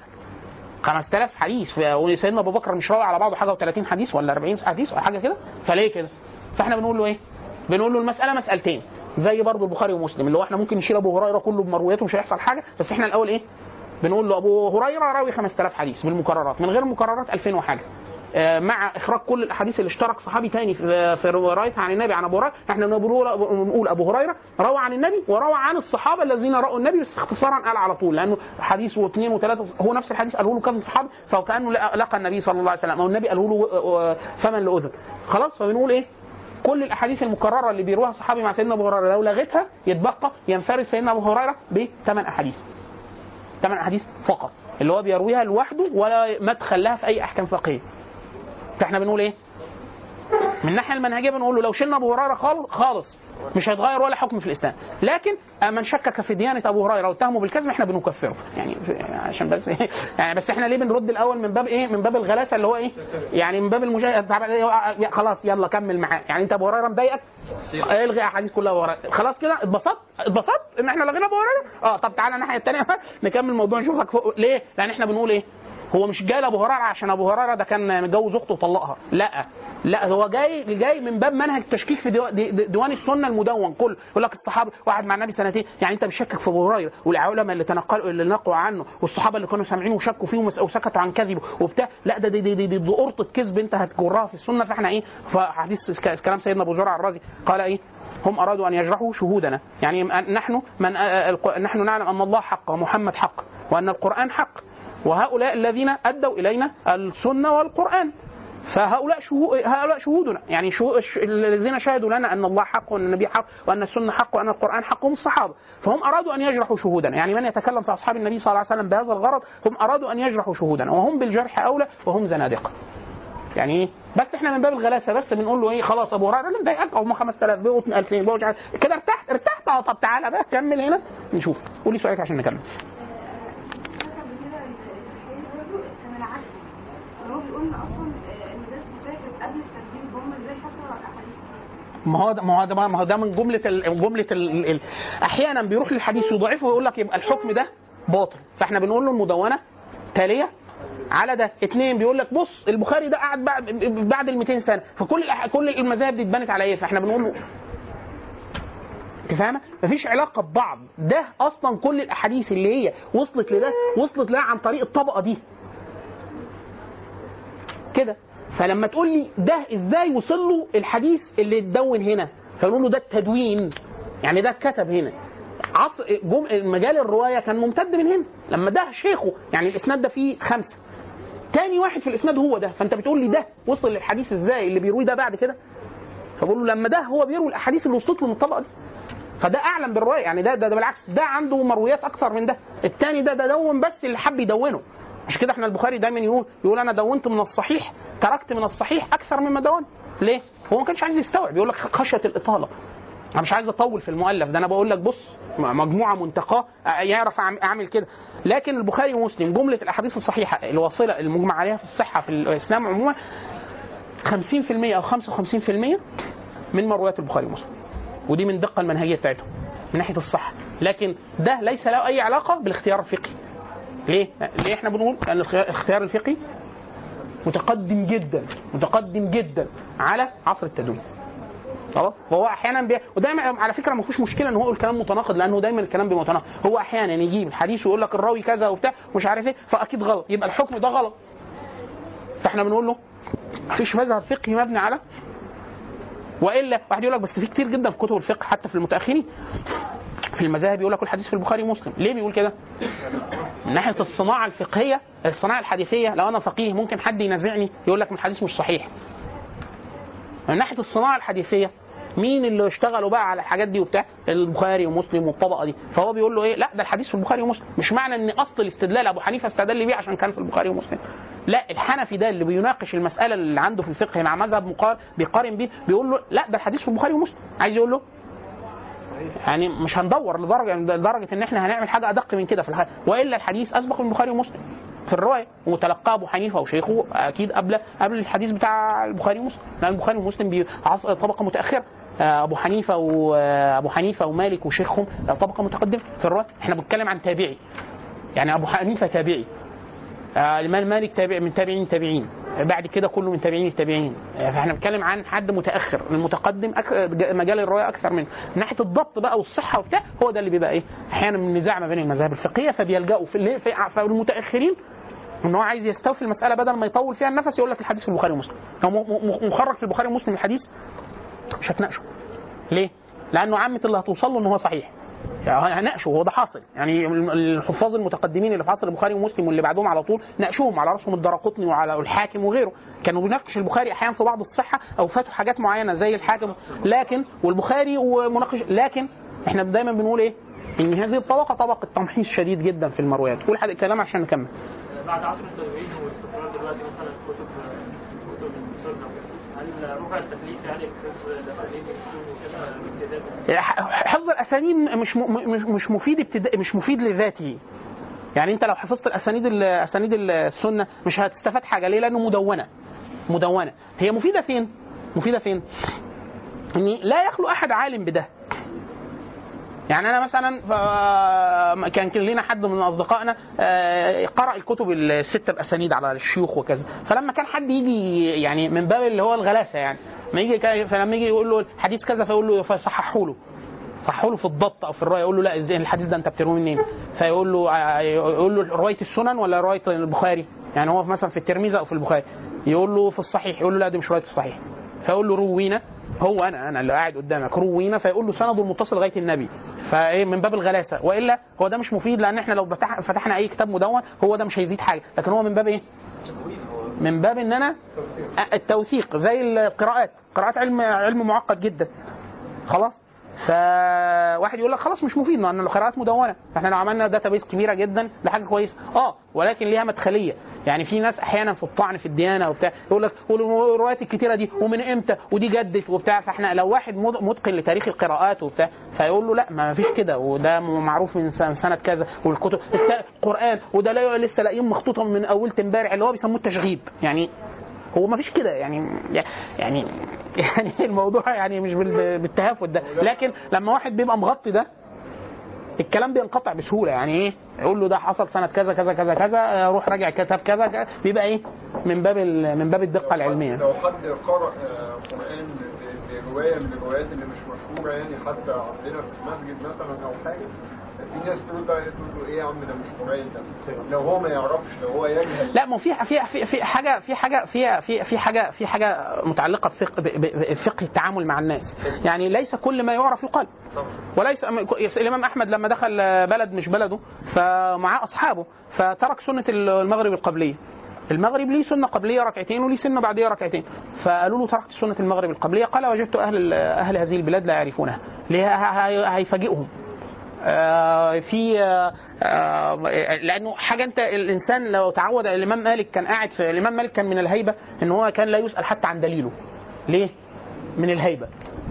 5000 حديث ف- وسيدنا ابو بكر مش راوي على بعضه حاجه و30 حديث ولا 40 حديث ولا حاجه كده فليه كده؟ فاحنا بنقول له ايه؟ بنقول له المساله مسالتين زي برضه البخاري ومسلم اللي هو احنا ممكن نشيل ابو هريره كله بمروياته مش هيحصل حاجه بس احنا الاول ايه؟ بنقول له ابو هريره راوي 5000 حديث بالمكررات من غير المكررات 2000 وحاجه آه، مع اخراج كل الاحاديث اللي اشترك صحابي تاني في في روايتها عن النبي عن ابو هريره احنا نقول نقول ابو هريره روى عن النبي وروى عن الصحابه الذين راوا النبي بس اختصارا قال على طول لانه حديث واثنين وثلاثه هو نفس الحديث قاله له كذا صحابي فكانه لقى لقى النبي صلى الله عليه وسلم او النبي قاله له آه، فمن لاذن خلاص فبنقول ايه كل الاحاديث المكرره اللي بيروها صحابي مع سيدنا ابو هريره لو لغيتها يتبقى ينفرد سيدنا ابو هريره بثمان احاديث ثمان احاديث فقط اللي هو بيرويها لوحده ولا مدخل لها في اي احكام فقهيه فاحنا بنقول ايه من الناحيه المنهجيه بنقول له لو شلنا ابو هريره خال- خالص مش هيتغير ولا حكم في الاسلام لكن من شكك في ديانه ابو هريره واتهمه بالكذب احنا بنكفره يعني عشان بس يعني بس احنا ليه بنرد الاول من باب ايه من باب الغلاسه اللي هو ايه يعني من باب المجاهد خلاص يلا كمل معاه يعني انت ابو هريره مضايقك الغي احاديث كلها ابو هريره خلاص كده اتبسطت اتبسطت ان احنا لغينا ابو هريره اه طب تعالى الناحيه الثانيه نكمل الموضوع نشوفك فوق ليه لان احنا بنقول ايه هو مش جاي لابو هريره عشان ابو هريره ده كان متجوز اخته وطلقها لا لا هو جاي جاي من باب منهج تشكيك في ديوا- دي- دي- ديوان السنه المدون كله يقول لك الصحابه واحد مع النبي سنتين يعني انت بتشكك في ابو هريره والعلماء اللي تنقلوا اللي نقلوا عنه والصحابه اللي كانوا سامعينه وشكوا فيه ومس- وسكتوا عن كذبه وبتاع لا ده دي دي دي, دي, دي قرطه كذب انت هتجرها في السنه فاحنا ايه فحديث ك- كلام سيدنا ابو زرع الرازي قال ايه هم ارادوا ان يجرحوا شهودنا يعني نحن من الق- نحن نعلم ان الله حق ومحمد حق وان القران حق وهؤلاء الذين ادوا الينا السنه والقران فهؤلاء شهود هؤلاء شهودنا يعني شهو... الش- الذين شهدوا لنا ان الله حق وان النبي حق وان السنه حق وان القران حق هم الصحابه فهم ارادوا ان يجرحوا شهودنا يعني من يتكلم في اصحاب النبي صلى الله عليه وسلم بهذا الغرض هم ارادوا ان يجرحوا شهودنا وهم بالجرح اولى وهم زنادقه يعني ايه بس احنا من باب الغلاسه بس بنقول له ايه خلاص ابو هريره اللي مضايقك هم 5000 بيقوا 2000 بيقوا مش عارف كده ارتحت ارتحت اه طب تعالى بقى كمل هنا نشوف قولي سؤالك عشان نكمل كان العكس هو بيقول لنا اصلا آه، ان ده الصفات قبل التنزيل فهم ازاي حصلوا على الاحاديث ما هو ده ما هو ده ما هو ده من جمله ال جمله ال ال احيانا بيروح للحديث يضعفه ويقول لك يبقى الحكم ده باطل فاحنا بنقول له المدونه تاليه على ده اثنين بيقول لك بص البخاري ده قعد بعد بعد ال 200 سنه فكل الأح- كل المذاهب دي اتبنت على ايه فاحنا بنقول له انت فاهمه؟ مفيش علاقه ببعض، ده اصلا كل الاحاديث اللي هي وصلت لده وصلت لها عن طريق الطبقه دي. كده فلما تقول لي ده ازاي وصل له الحديث اللي اتدون هنا فنقول له ده التدوين يعني ده اتكتب هنا عصر جم... مجال الروايه كان ممتد من هنا لما ده شيخه يعني الاسناد ده فيه خمسه تاني واحد في الاسناد هو ده فانت بتقول لي ده وصل للحديث ازاي اللي بيروي ده بعد كده فبقول له لما ده هو بيروي الاحاديث اللي وصلت له من الطبقه دي فده اعلم بالروايه يعني ده, ده ده بالعكس ده عنده مرويات اكثر من ده الثاني ده ده دون بس اللي حب يدونه مش كده احنا البخاري دايما يقول يقول انا دونت من الصحيح تركت من الصحيح اكثر مما دون ليه هو ما كانش عايز يستوعب يقول لك خشيه الاطاله انا مش عايز اطول في المؤلف ده انا بقول لك بص مجموعه منتقاه يعرف أعم- اعمل كده لكن البخاري ومسلم جمله الاحاديث الصحيحه الواصله المجمع عليها في الصحه في الاسلام عموما 50% او 55% من مرويات البخاري ومسلم ودي من دقه المنهجيه بتاعتهم من ناحيه الصحه لكن ده ليس له اي علاقه بالاختيار الفقهي ليه؟ ليه احنا بنقول ان الخيار- الاختيار الفقهي متقدم جدا متقدم جدا على عصر التدوين خلاص وهو احيانا بي... ودايما على فكره ما فيش مشكله ان هو يقول كلام متناقض لانه دايما الكلام بيبقى متناقض هو احيانا يجيب الحديث ويقول لك الراوي كذا وبتاع مش عارف ايه فاكيد غلط يبقى الحكم ده غلط فاحنا بنقول له مفيش مذهب فقهي مبني على والا واحد يقول لك بس في كتير جدا في كتب الفقه حتى في المتاخرين في المذاهب يقول لك الحديث في البخاري ومسلم ليه بيقول كده من ناحيه الصناعه الفقهيه الصناعه الحديثيه لو انا فقيه ممكن حد ينازعني يقول لك من الحديث مش صحيح من ناحيه الصناعه الحديثيه مين اللي اشتغلوا بقى على الحاجات دي وبتاع البخاري ومسلم والطبقه دي فهو بيقول له ايه لا ده الحديث في البخاري ومسلم مش معنى ان اصل الاستدلال ابو حنيفه استدل بيه عشان كان في البخاري ومسلم لا الحنفي ده اللي بيناقش المساله اللي عنده في الفقه مع مذهب مقارن بيقارن بيه بيقول له لا ده الحديث في البخاري ومسلم عايز يقول له يعني مش هندور لدرجه لدرجه ان احنا هنعمل حاجه ادق من كده في الحديث والا الحديث اسبق من البخاري ومسلم في الروايه وتلقاه ابو حنيفه وشيخه اكيد قبل قبل الحديث بتاع البخاري ومسلم لان البخاري ومسلم بي- عص- طبقه متاخره آه، ابو حنيفه وابو حنيفه ومالك وشيخهم آه، طبقه متقدمه في الروايه احنا بنتكلم عن تابعي يعني ابو حنيفه تابعي آه، الامام مالك تابع من تابعين تابعين بعد كده كله من تابعين التابعين آه، فاحنا بنتكلم عن حد متاخر المتقدم أك... مجال الروايه اكثر منه من ناحيه الضبط بقى والصحه وبتاع هو ده اللي بيبقى ايه احيانا من نزاع ما بين المذاهب الفقهيه فبيلجأوا في, اللي- في في المتاخرين ان هو عايز يستوفي المساله بدل ما يطول فيها النفس يقول لك الحديث في البخاري ومسلم لو م- م- مخرج في البخاري ومسلم الحديث مش هتناقشه ليه؟ لانه عامه اللي هتوصل له ان هو صحيح يعني هناقشه هو ده حاصل يعني الحفاظ المتقدمين اللي في عصر البخاري ومسلم واللي بعدهم على طول ناقشوهم على راسهم الدرقطني وعلى الحاكم وغيره كانوا بيناقش البخاري احيانا في بعض الصحه او فاتوا حاجات معينه زي الحاكم لكن والبخاري ومناقش لكن احنا دايما بنقول ايه؟ ان هذه الطبقه طبقه تمحيص شديد جدا في المرويات قول حد الكلام عشان نكمل بعد عصر التابعين واستقرار دلوقتي مثلا كتب كتب السنه هل رفع التكليف يعني حفظ الاساليب وكده ابتداء حفظ الاسانيد مش م- مش مش مفيد ابتداء مش مفيد لذاته يعني انت لو حفظت الاسانيد ال- اسانيد السنه مش هتستفاد حاجه ليه لانه مدونه مدونه هي مفيده فين مفيده فين ان لا يخلو احد عالم بده يعني انا مثلا ف- كان كان لنا حد من اصدقائنا آه، قرا الكتب السته باسانيد على الشيوخ وكذا فلما كان حد يجي يعني من باب اللي هو الغلاسه يعني ما يجي كا- فلما يجي يقول له حديث كذا فيقول له فيصححوا له صحوا له في الضبط او في الروايه يقول له لا ازاي الحديث ده انت بترويه منين؟ فيقول له آه، يقول له روايه السنن ولا روايه البخاري؟ يعني هو مثلا في الترمذي او في البخاري يقول له في الصحيح يقول له لا دي مش روايه الصحيح فيقول له روينا هو انا انا اللي قاعد قدامك روينا فيقول له سنده المتصل لغايه النبي فايه من باب الغلاسه والا هو ده مش مفيد لان احنا لو فتح- فتحنا اي كتاب مدون هو ده مش هيزيد حاجه لكن هو من باب ايه؟ من باب ان انا التوثيق زي القراءات قراءات علم علم معقد جدا خلاص فواحد يقول لك خلاص مش مفيد لان القراءات مدونه احنا لو عملنا داتابيس كبيره جدا ده حاجه كويسه اه ولكن ليها مدخليه يعني في ناس احيانا في الطعن في الديانه وبتاع يقول لك والروايات الكتيره دي ومن امتى ودي جدت وبتاع فاحنا لو واحد مد- متقن لتاريخ القراءات وبتاع فيقول له لا ما فيش كده وده معروف من سنه سنة كذا والكتب الت- القران وده لا لسه لاقيين مخطوطه من اول امبارح اللي هو بيسموه التشغيب يعني هو ما فيش كده يعني يعني يعني الموضوع يعني مش بال- بالتهافت ده لكن لما واحد بيبقى مغطي ده الكلام بينقطع بسهوله يعني ايه يقول له ده حصل سنه كذا كذا كذا كذا روح راجع كتاب كذا كذا بيبقى ايه من باب ال- من باب الدقه العلميه لو حد قرأ آه، قرآن ب- برواية من الروايات اللي مش مشهورة يعني حتى عندنا في المسجد مثلا أو حاجة في ناس تقول بقى تقول له إيه يا عم ده مش قرآن ده لو هو ما يعرفش لو هو يجهل لا ما هو في في في في حاجه في حاجه في في في حاجه في حاجه متعلقه بفقه ب- ب- بفقه التعامل مع الناس يعني ليس كل ما يعرف يقال وليس الامام احمد لما دخل بلد مش بلده فمعاه اصحابه فترك سنه المغرب القبليه المغرب ليه سنه قبليه ركعتين وليه سنه بعديه ركعتين فقالوا له تركت سنه المغرب القبليه قال وجدت اهل اهل هذه البلاد لا يعرفونها ليه ه- ه- هيفاجئهم آه، في آه، آه، لانه حاجه انت الانسان لو تعود الامام مالك كان قاعد في الامام مالك كان من الهيبه ان هو كان لا يسال حتى عن دليله ليه؟ من الهيبه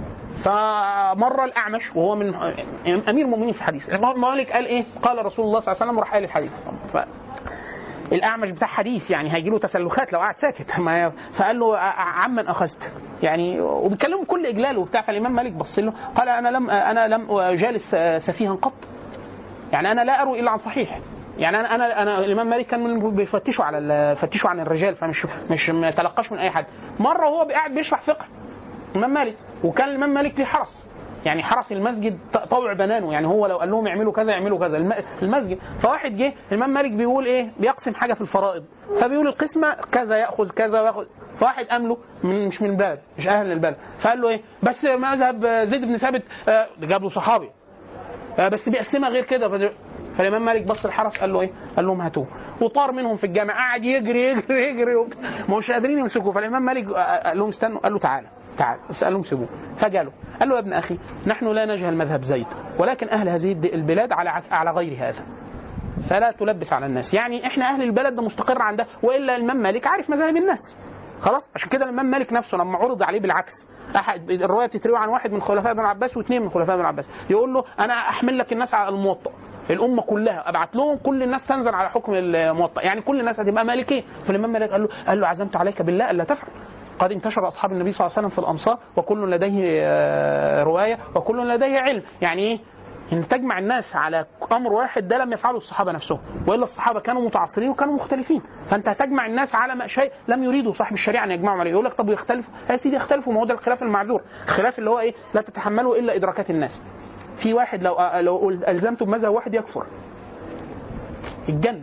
فمر الاعمش وهو من امير المؤمنين في الحديث الامام مالك قال ايه؟ قال رسول الله صلى الله عليه وسلم وراح قال الحديث ف الاعمش بتاع حديث يعني هيجي له تسلخات لو قعد ساكت ما فقال له ع- عمن اخذت يعني وبيتكلموا بكل اجلال وبتاع فالامام مالك بص له قال انا لم انا لم اجالس سفيها قط يعني انا لا اروي الا عن صحيح يعني انا انا انا الامام مالك كان من بيفتشوا على ال- بيفتشوا عن الرجال فمش مش ما تلقاش من اي حد مره وهو قاعد بيشرح فقه الامام مالك وكان الامام مالك ليه حرس يعني حرس المسجد ط- طوع بنانه يعني هو لو قال لهم اعملوا كذا يعملوا كذا الم- المسجد فواحد جه الامام مالك بيقول ايه بيقسم حاجه في الفرائض فبيقول القسمه كذا ياخذ كذا وياخذ فواحد امله من مش من البلد مش اهل البلد فقال له ايه بس مذهب زيد بن ثابت آه، جاب له صحابي آه، بس بيقسمها غير كده فد- فالامام مالك بص الحرس قال له ايه؟ قال لهم هاتوه وطار منهم في الجامع قعد يجري يجري يجري وبتاع. ما مش قادرين يمسكوه فالامام مالك آه، قال لهم استنوا قال له تعالى تعال بس قال لهم سيبوه فجاله قال له يا ابن اخي نحن لا نجهل مذهب زيد ولكن اهل هذه الد- البلاد على عف- على غير هذا فلا تلبس على الناس يعني احنا اهل البلد ده مستقر عن ده والا الامام مالك عارف مذاهب الناس خلاص عشان كده الامام مالك نفسه لما عرض عليه بالعكس احد الروايه بتتروي عن واحد من خلفاء بن عباس واثنين من خلفاء بن عباس يقول له انا احمل لك الناس على الموطأ الامه كلها ابعت لهم كل الناس تنزل على حكم الموطأ يعني كل الناس هتبقى مالكيه فالامام مالك قال له قال له عزمت عليك بالله الا تفعل قد انتشر اصحاب النبي صلى الله عليه وسلم في الامصار وكل لديه آه، روايه وكل لديه علم يعني ايه ان تجمع الناس على امر واحد ده لم يفعله الصحابه نفسهم والا الصحابه كانوا متعاصرين وكانوا مختلفين فانت هتجمع الناس على ما- شيء لم يريده صاحب الشريعه ان يجمعهم عليه يقول لك طب يختلفوا يا سيدي يختلفوا ما هو ده الخلاف المعذور الخلاف اللي هو ايه لا تتحمله الا ادراكات الناس في واحد لو لو الزمته بمذهب واحد يكفر الجن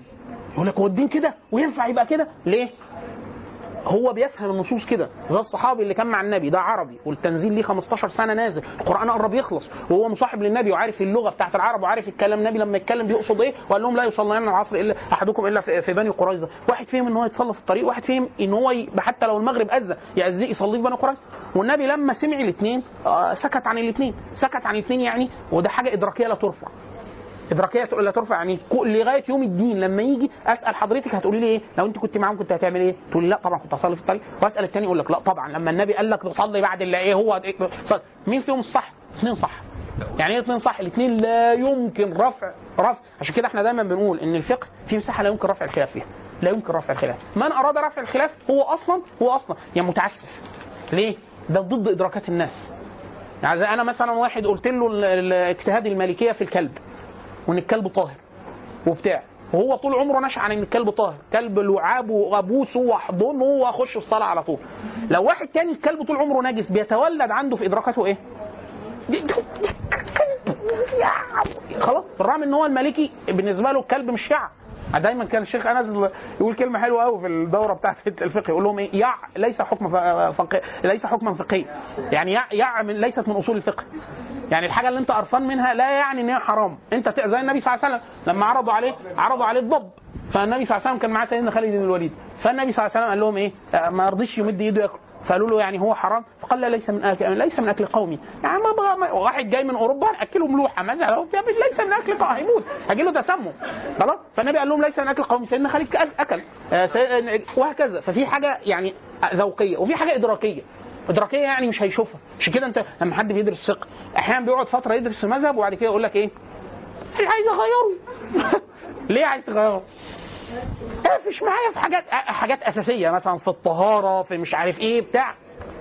يقول لك هو الدين كده وينفع يبقى كده ليه هو بيفهم النصوص كده زي الصحابي اللي كان مع النبي ده عربي والتنزيل ليه 15 سنه نازل القران قرب يخلص وهو مصاحب للنبي وعارف اللغه بتاعت العرب وعارف الكلام النبي لما يتكلم بيقصد ايه وقال لهم لا يصلين العصر الا احدكم الا في في بني قريظه واحد فيهم ان هو يتصلى في الطريق واحد فيهم ان هو ي- حتى لو المغرب اذن يأذن يصلي في بني قريظه والنبي لما سمع الاثنين سكت عن الاثنين سكت عن الاثنين يعني وده حاجه ادراكيه لا ترفع ادراكيه لا ترفع يعني كو- لغايه يوم الدين لما يجي اسال حضرتك هتقولي لي ايه لو انت كنت معاهم كنت هتعمل ايه تقولي لا طبعا كنت هصلي في الطريق واسال الثاني يقول لك لا طبعا لما النبي قال لك تصلي بعد اللي ايه هو إيه صلي. مين فيهم الصح اثنين صح يعني ايه اثنين صح الاثنين لا يمكن رفع رفع عشان كده احنا دايما بنقول ان الفقه في مساحه لا يمكن رفع الخلاف فيها لا يمكن رفع الخلاف من اراد رفع الخلاف هو اصلا هو اصلا يعني متعسف ليه ده ضد ادراكات الناس يعني زي انا مثلا واحد قلت له ال- ال- اجتهاد المالكيه في الكلب وان الكلب طاهر وبتاع وهو طول عمره نشأ عن ان الكلب طاهر كلب لعابه وابوسه واحضنه واخش الصلاه على طول لو واحد تاني الكلب طول عمره نجس بيتولد عنده في ادراكاته ايه خلاص بالرغم ان هو المالكي بالنسبه له الكلب مش شعب دايما كان الشيخ انس يقول كلمه حلوه قوي في الدوره بتاعت الفقه يقول لهم ايه يع ليس حكم فقه ليس حكما فقهيا يعني يع, يع من ليست من اصول الفقه يعني الحاجه اللي انت قرفان منها لا يعني ان هي حرام انت ت- زي النبي صلى الله عليه وسلم لما عرضوا عليه عرضوا عليه الضب فالنبي صلى الله عليه وسلم كان معاه سيدنا خالد بن الوليد فالنبي صلى الله عليه وسلم قال لهم ايه آه، ما رضيش يمد ايده ياكل فقالوا له يعني هو حرام فقال لا ليس من اكل ليس من اكل قومي يعني ما بقى ما واحد جاي من اوروبا هناكله ملوحه مثلا أهو، يا بس ليس من اكل قومي هيموت هيجي له تسمم خلاص فالنبي قال لهم ليس من اكل قومي سيدنا خالد أكل- اكل آه، سي- وهكذا ففي حاجه يعني ذوقيه وفي حاجه ادراكيه ادراكيه يعني مش هيشوفها عشان كده انت لما حد بيدرس فقه احيانا بيقعد فتره يدرس في مذهب وبعد كده يقول لك ايه عايز اغيره ليه عايز تغيره قافش معايا في حاجات حاجات اساسيه مثلا في الطهاره في مش عارف ايه بتاع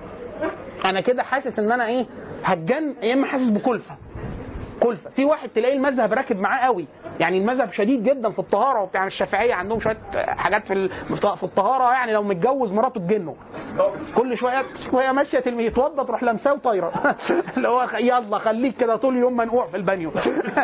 انا كده حاسس ان انا ايه هتجن يا اما حاسس بكلفه كلفه في واحد تلاقي المذهب راكب معاه قوي يعني المذهب شديد جدا في الطهاره وبتاع الشافعيه عندهم شويه حاجات في ال- في الطهاره يعني لو متجوز مراته تجنه كل شويه شويه ماشيه تلمي يتوضى تروح لمساه وطايره اللي هو خ- يلا خليك كده طول اليوم منقوع في البانيو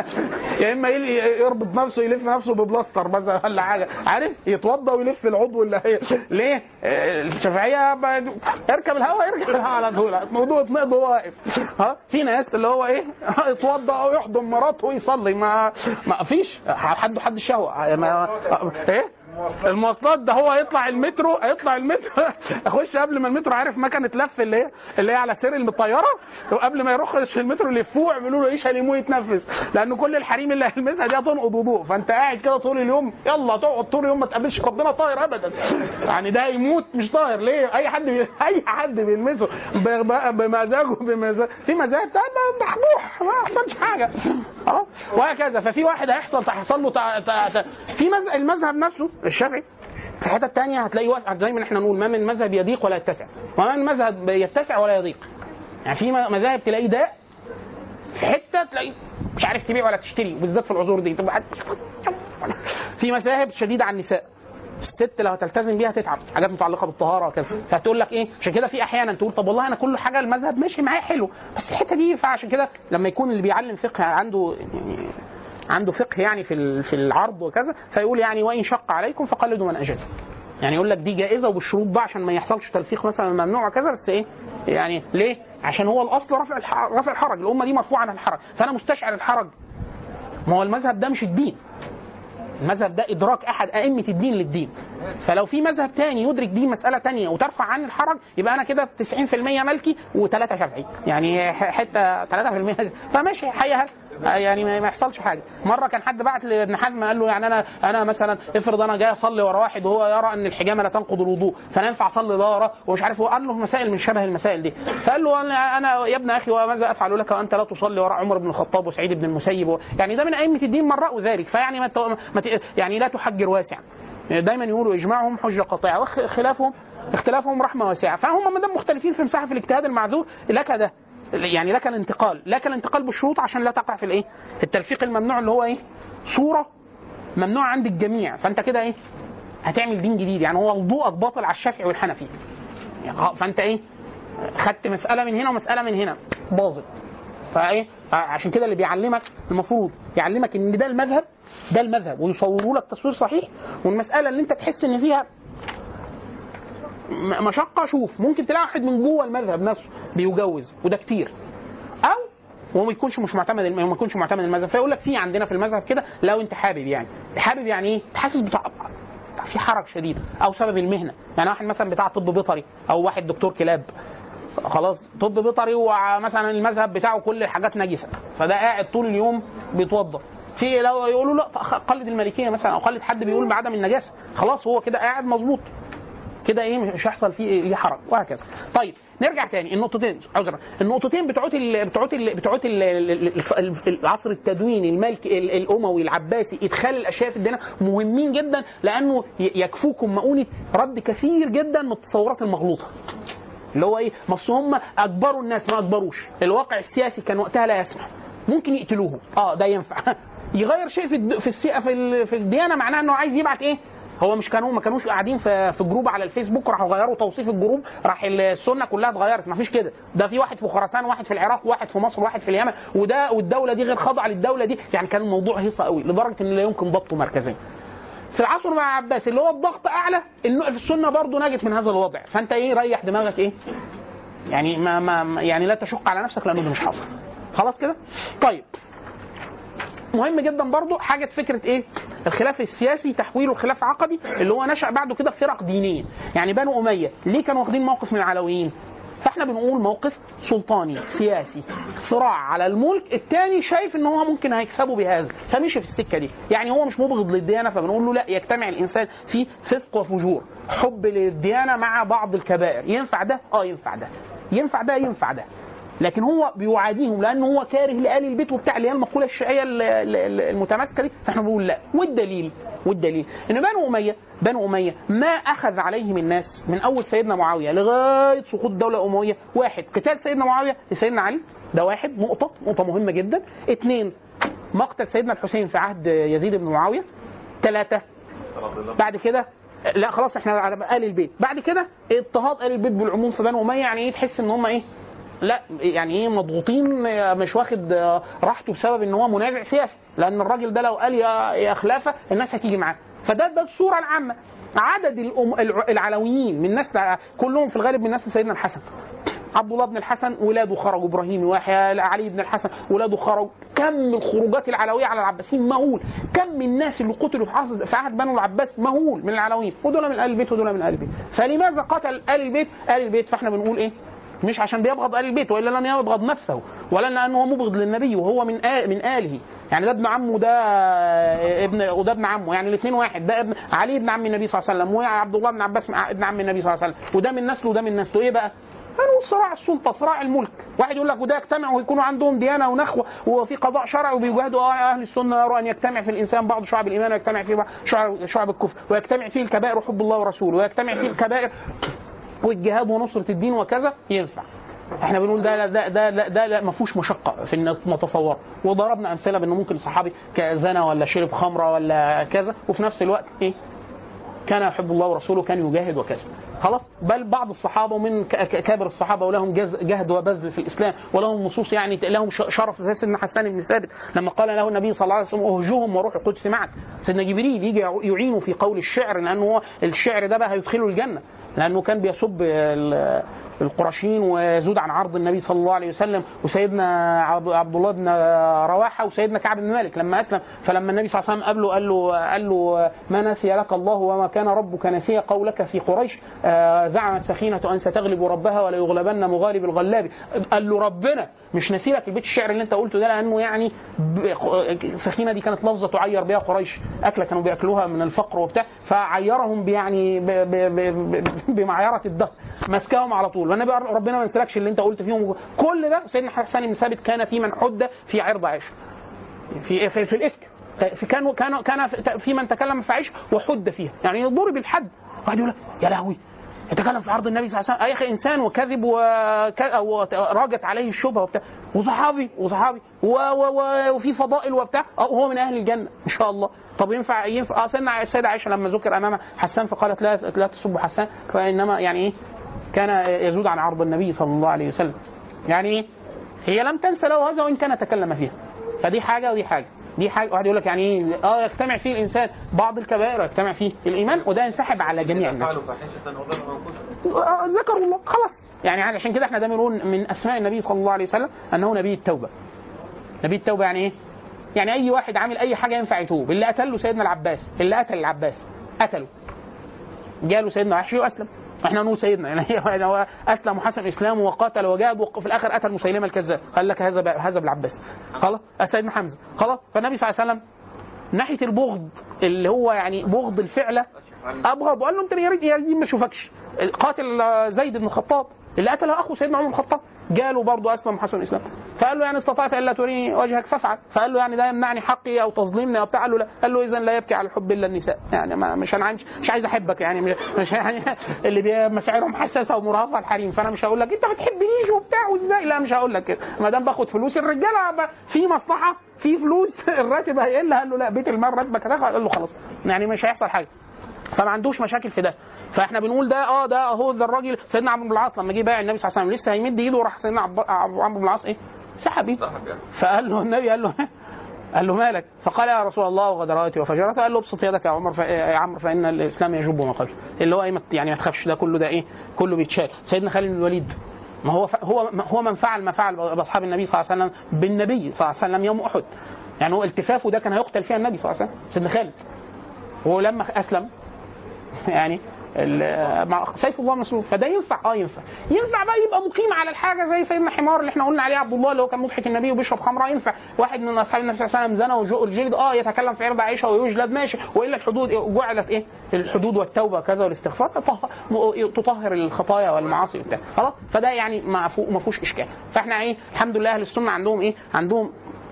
يا اما يل- يربط نفسه يلف نفسه ببلاستر مثلا ولا حاجه عارف يتوضى ويلف العضو اللي هي ليه آه، الشافعيه ب- اركب الهواء اركب الهواء على طول الموضوع اتنقض وهو واقف ها في ناس اللي هو ايه يتوضى او يحضن مراته ويصلي ما ما فيش حد حد الشهوه ما ايه المواصلات ده هو هيطلع المترو هيطلع المترو اخش قبل ما المترو عارف مكنه لف اللي هي اللي هي على سير الطياره وقبل ما يخش في المترو يلفوه يعملوا له ايش هيلموه يتنفس لان كل الحريم اللي هيلمسها دي هتنقض وضوء فانت قاعد كده طول اليوم يلا تقعد طول اليوم ما تقابلش ربنا طاهر ابدا يعني ده يموت مش طاهر ليه اي حد بي... اي حد بيلمسه ب... ب... بمزاجه بمزاج في مزاج ده ده محبوح ما يحصلش حاجه خلاص وهكذا ففي واحد هيحصل هيحصل له تع... تع... تع... في مز... المذهب نفسه الشافعي في حته تانية هتلاقي واسع دايما احنا نقول ما من مذهب يضيق ولا يتسع وما من مذهب يتسع ولا يضيق يعني في مذاهب تلاقيه داء في حته تلاقي مش عارف تبيع ولا تشتري وبالذات في العذور دي تبقى حد في مذاهب شديده على النساء الست لو هتلتزم بيها تتعب حاجات متعلقه بالطهاره وكذا فهتقول لك ايه عشان كده في احيانا تقول طب والله انا كل حاجه المذهب ماشي معايا حلو بس الحته دي فعشان كده لما يكون اللي بيعلم فقه عنده يعني عنده فقه يعني في ال- في العرض وكذا فيقول يعني وان شق عليكم فقلدوا من اجاز يعني يقول لك دي جائزه وبالشروط ده عشان ما يحصلش تلفيق مثلا ممنوع وكذا بس ايه يعني ليه؟ عشان هو الاصل رفع الح- رفع الحرج الامه دي مرفوعه عن الحرج فانا مستشعر الحرج ما هو المذهب ده مش الدين المذهب ده ادراك احد ائمه الدين للدين فلو في مذهب تاني يدرك دي مساله تانية وترفع عني الحرج يبقى انا كده 90% مالكي و3 شافعي يعني ح- حته 3% فماشي حيها يعني ما ما يحصلش حاجه مره كان حد بعت لابن حزم قال له يعني انا انا مثلا افرض انا جاي اصلي ورا واحد وهو يرى ان الحجامه لا تنقض الوضوء فانا ينفع اصلي ده وراه ومش عارف هو قال له مسائل من شبه المسائل دي فقال له انا انا يا ابن اخي وماذا افعل لك وانت لا تصلي وراء عمر بن الخطاب وسعيد بن المسيب و... يعني ده من ائمه الدين من راوا ذلك فيعني ما, ت... ما ت... يعني لا تحجر واسعا دايما يقولوا اجماعهم حجه قاطعه وخلافهم اختلافهم رحمه واسعه فهم ما دام مختلفين في مساحه في الاجتهاد المعذور لك ده يعني لك الانتقال لك الانتقال بالشروط عشان لا تقع في الايه في التلفيق الممنوع اللي هو ايه صوره ممنوع عند الجميع فانت كده ايه هتعمل دين جديد يعني هو وضوءك باطل على الشافعي والحنفي يعني خ- فانت ايه خدت مساله من هنا ومساله من هنا باظت فايه عشان كده اللي بيعلمك المفروض يعلمك ان ده المذهب ده المذهب ويصوروا لك تصوير صحيح والمساله اللي انت تحس ان فيها م- مشقه شوف ممكن تلاقي واحد من جوه المذهب نفسه بيجوز وده كتير او هو ما يكونش مش معتمد الم- ما يكونش معتمد المذهب فيقول لك في عندنا في المذهب كده لو انت حابب يعني حابب يعني ايه تحسس بتاع في حرج شديد او سبب المهنه يعني واحد مثلا بتاع طب بيطري او واحد دكتور كلاب خلاص طب بيطري ومثلا المذهب بتاعه كل الحاجات نجسه فده قاعد طول اليوم بيتوضا في لو يقولوا لا قلد المالكيه مثلا او قلد حد بيقول بعدم النجاسه خلاص هو كده قاعد مظبوط كده ايه مش هيحصل فيه ايه حرج وهكذا طيب نرجع تاني النقطتين عذرا النقطتين بتوعت ال بتوعت ال بتوعت ال- ال- ال- العصر التدويني الملكي ال- الاموي العباسي ادخال الاشياء في الدين مهمين جدا لانه ي- يكفوكم مؤونه رد كثير جدا من التصورات المغلوطه اللي هو ايه ما أصل هم اجبروا الناس ما اجبروش الواقع السياسي كان وقتها لا يسمح ممكن يقتلوهم اه ده ينفع يغير شيء في الد- في السي... في, ال... في الديانه معناه انه عايز يبعت ايه هو مش كانوا ما كانوش قاعدين في في جروب على الفيسبوك راحوا غيروا توصيف الجروب راح السنه كلها اتغيرت ما فيش كده ده في واحد في خراسان واحد في العراق واحد في مصر واحد في اليمن وده والدوله دي غير خاضعه للدوله دي يعني كان الموضوع هيصه قوي لدرجه ان لا يمكن ضبطه مركزيا في العصر مع العباس اللي هو الضغط اعلى النوع في السنه برضه نجت من هذا الوضع فانت ايه ريح دماغك ايه يعني ما, ما ما- يعني لا تشق على نفسك لانه ده مش حاصل خلاص كده طيب مهم جدا برضو حاجه فكره ايه الخلاف السياسي تحويله لخلاف عقدي اللي هو نشا بعده كده فرق دينيه يعني بنو اميه ليه كانوا واخدين موقف من العلويين فاحنا بنقول موقف سلطاني سياسي صراع على الملك الثاني شايف ان هو ممكن هيكسبه بهذا فمشي في السكه دي يعني هو مش مبغض للديانه فبنقول له لا يجتمع الانسان في فسق وفجور حب للديانه مع بعض الكبائر ينفع ده اه ينفع ده ينفع ده ينفع ده لكن هو بيعاديهم لانه هو كاره لآل البيت وبتاع اللي هي المقوله الشيعيه ال- ال- ال- المتماسكه دي فاحنا بنقول لا والدليل والدليل ان بنو اميه بنو اميه ما اخذ عليهم الناس من اول سيدنا معاويه لغايه سقوط الدوله الامويه واحد قتال سيدنا معاويه لسيدنا علي ده واحد نقطه نقطه مهمه جدا اثنين مقتل سيدنا الحسين في عهد يزيد بن معاويه ثلاثه بعد كده لا خلاص احنا على ال البيت بعد كده اضطهاد ال البيت بالعموم في بنو اميه يعني ايه تحس ان هم ايه لا يعني ايه مضغوطين مش واخد راحته بسبب ان هو منازع سياسي لان الراجل ده لو قال يا يا خلافه الناس هتيجي معاه فده ده الصوره العامه عدد الأم الع- العلويين من نسل كلهم في الغالب من نسل سيدنا الحسن عبد الله بن الحسن ولاده خرجوا ابراهيم ويحيى علي بن الحسن ولاده خرجوا كم الخروجات العلويه على العباسيين مهول كم من الناس اللي قتلوا في عهد في عهد بنو العباس مهول من العلويين ودول من ال البيت ودول من ال البيت فلماذا قتل ال البيت ال البيت فاحنا بنقول ايه مش عشان بيبغض ال البيت والا لن يبغض نفسه ولا لانه هو مبغض للنبي وهو من آل من اله يعني ده ابن عمه ده ابن وده ابن عمه يعني الاثنين واحد ده ابن علي ابن عم النبي صلى الله عليه وسلم وعبد الله بن عباس ابن عم النبي صلى الله عليه وسلم وده من نسله وده من نسله ايه بقى؟ هنقول صراع السلطه صراع الملك واحد يقول لك وده يجتمع ويكونوا عندهم ديانه ونخوه وفي قضاء شرعي وبيجاهدوا آه اهل السنه يروا ان يجتمع في الانسان بعض شعب الايمان ويجتمع فيه بعض شعب, شعب الكفر ويجتمع فيه الكبائر وحب الله ورسوله ويجتمع فيه الكبائر والجهاد ونصره الدين وكذا ينفع احنا بنقول ده ده ده ده, ده, ده ما فيهوش مشقه في ان نتصور وضربنا امثله بانه ممكن صحابي زنى ولا شرب خمره ولا كذا وفي نفس الوقت ايه كان يحب الله ورسوله كان يجاهد وكذا خلاص بل بعض الصحابه ومن ك- ك- كابر الصحابه ولهم جز- جهد وبذل في الاسلام ولهم نصوص يعني لهم ش- شرف زي سيدنا حسان بن ثابت لما قال له النبي صلى الله عليه وسلم اهجهم وروح القدس معك سيدنا جبريل يجي يعينه في قول الشعر لانه هو الشعر ده بقى هيدخله الجنه لانه كان بيسب ال- القرشيين ويزود عن عرض النبي صلى الله عليه وسلم وسيدنا عبد عبد الله بن رواحه وسيدنا كعب بن مالك لما اسلم فلما النبي صلى الله عليه وسلم قال له قال له قال له ما نسي لك الله وما كان ربك نسي قولك في قريش آه، زعمت سخينه ان ستغلب ربها ولا يغلبن مغالب الغلاب قال له ربنا مش نسي لك البيت الشعر اللي انت قلته ده لانه يعني ب- سخينه دي كانت لفظه تعير بها قريش اكله كانوا بياكلوها من الفقر وبتاع فعيرهم بيعني ب- ب- ب- ب- بمعيره الدهر مسكهم على طول والنبي قال ربنا ما ينسلكش اللي انت قلت فيهم كل ده سيدنا حسن بن ثابت كان في من حد في عرض عائشه في في, في الافك في كانوا كانوا كان في- في من تكلم في عائشه وحد فيها يعني ضرب الحد واحد يقول لك يا لهوي يتكلم في عرض النبي صلى الله عليه وسلم يا اخي انسان وكذب وك- وراجت عليه الشبهه وبتاع وصحابي وصحابي و و و وفي فضائل وبتاع اه هو من اهل الجنه ان شاء الله طب ينفع ينفع اه سيدنا السيده عائشه لما ذكر امام حسان فقالت لا لا تسبوا حسان فانما يعني ايه كان يزود عن عرض النبي صلى الله عليه وسلم يعني ايه هي لم تنسى له هذا وان كان تكلم فيها فدي حاجه ودي حاجه دي حاجه واحد يقول لك يعني ايه اه يجتمع فيه الانسان بعض الكبائر يجتمع فيه الايمان وده ينسحب على جميع الناس فعلوا فاحشة أو ظلموا أنفسهم آه، ذكروا الله خلاص يعني عشان كده احنا دايما نقول من اسماء النبي صلى الله عليه وسلم انه نبي التوبه نبي التوبه يعني ايه؟ يعني اي واحد عامل اي حاجه ينفع يتوب اللي قتل له سيدنا العباس اللي قتل العباس قتله جاله سيدنا وحشي واسلم احنا نقول سيدنا يعني يعني هو اسلم وحسن اسلامه وقاتل وجاهد وفي الاخر قتل مسيلمه الكذاب قال لك هذا هذا بالعباس خلاص سيدنا حمزه خلاص فالنبي صلى الله عليه وسلم ناحيه البغض اللي هو يعني بغض الفعله ابغض وقال له انت يا ريت يا ريت ما اشوفكش قاتل زيد بن الخطاب اللي قتل اخو سيدنا عمر بن الخطاب جاله برضه اسلم حسن الاسلام فقال له يعني استطعت الا تريني وجهك فافعل فقال له يعني ده يمنعني حقي او تظلمني او بتاع قال له لا قال له اذا لا يبكي على الحب الا النساء يعني ما مش انا عايز مش عايز احبك يعني مش- مش يعني اللي بي- مشاعرهم حساسه ومرهفه الحريم فانا مش هقول لك انت ما بتحبنيش وبتاع وازاي لا مش هقول لك كده ما دام باخد فلوس الرجاله ب- في مصلحه في فلوس الراتب هيقل قال له لا بيت المال راتبك هتاخد قال له خلاص يعني مش هيحصل حاجه فما عندوش مشاكل في ده فاحنا بنقول ده اه ده اهو ده الراجل سيدنا عمرو بن العاص لما جه بايع النبي صلى الله عليه وسلم لسه هيمد ايده وراح سيدنا عب- عب- عمرو بن العاص ايه؟ سحب ايده فقال له النبي قال له قال له مالك؟ فقال يا رسول الله وغدراتي وفجراتي قال له ابسط يدك يا عمر ف... يا عمرو فان الاسلام يجب ما قبل اللي هو ايه ما ت- يعني ما تخافش ده كله ده ايه؟ كله بيتشال سيدنا خالد بن الوليد ما هو ف... هو هو من فعل ما فعل باصحاب النبي صلى الله عليه وسلم بالنبي صلى الله عليه وسلم يوم احد يعني هو التفافه ده كان هيقتل فيها النبي صلى الله عليه وسلم سيدنا خالد هو لما اسلم يعني ال- مع سيف الله مسلول فده ينفع اه ينفع ينفع بقى يبقى مقيم على الحاجه زي سيدنا حمار اللي احنا قلنا عليه عبد الله اللي هو كان مضحك النبي وبيشرب خمره ينفع واحد من اصحاب النبي صلى الله عليه وسلم زنى وجو الجلد اه يتكلم في عرض عائشه ويجلد ماشي والا الحدود جعلت ايه الحدود والتوبه كذا والاستغفار تطه- م- تطهر الخطايا والمعاصي وبتاع خلاص فده يعني ما فو- ما فيهوش اشكال فاحنا ايه الحمد لله اهل السنه عندهم ايه عندهم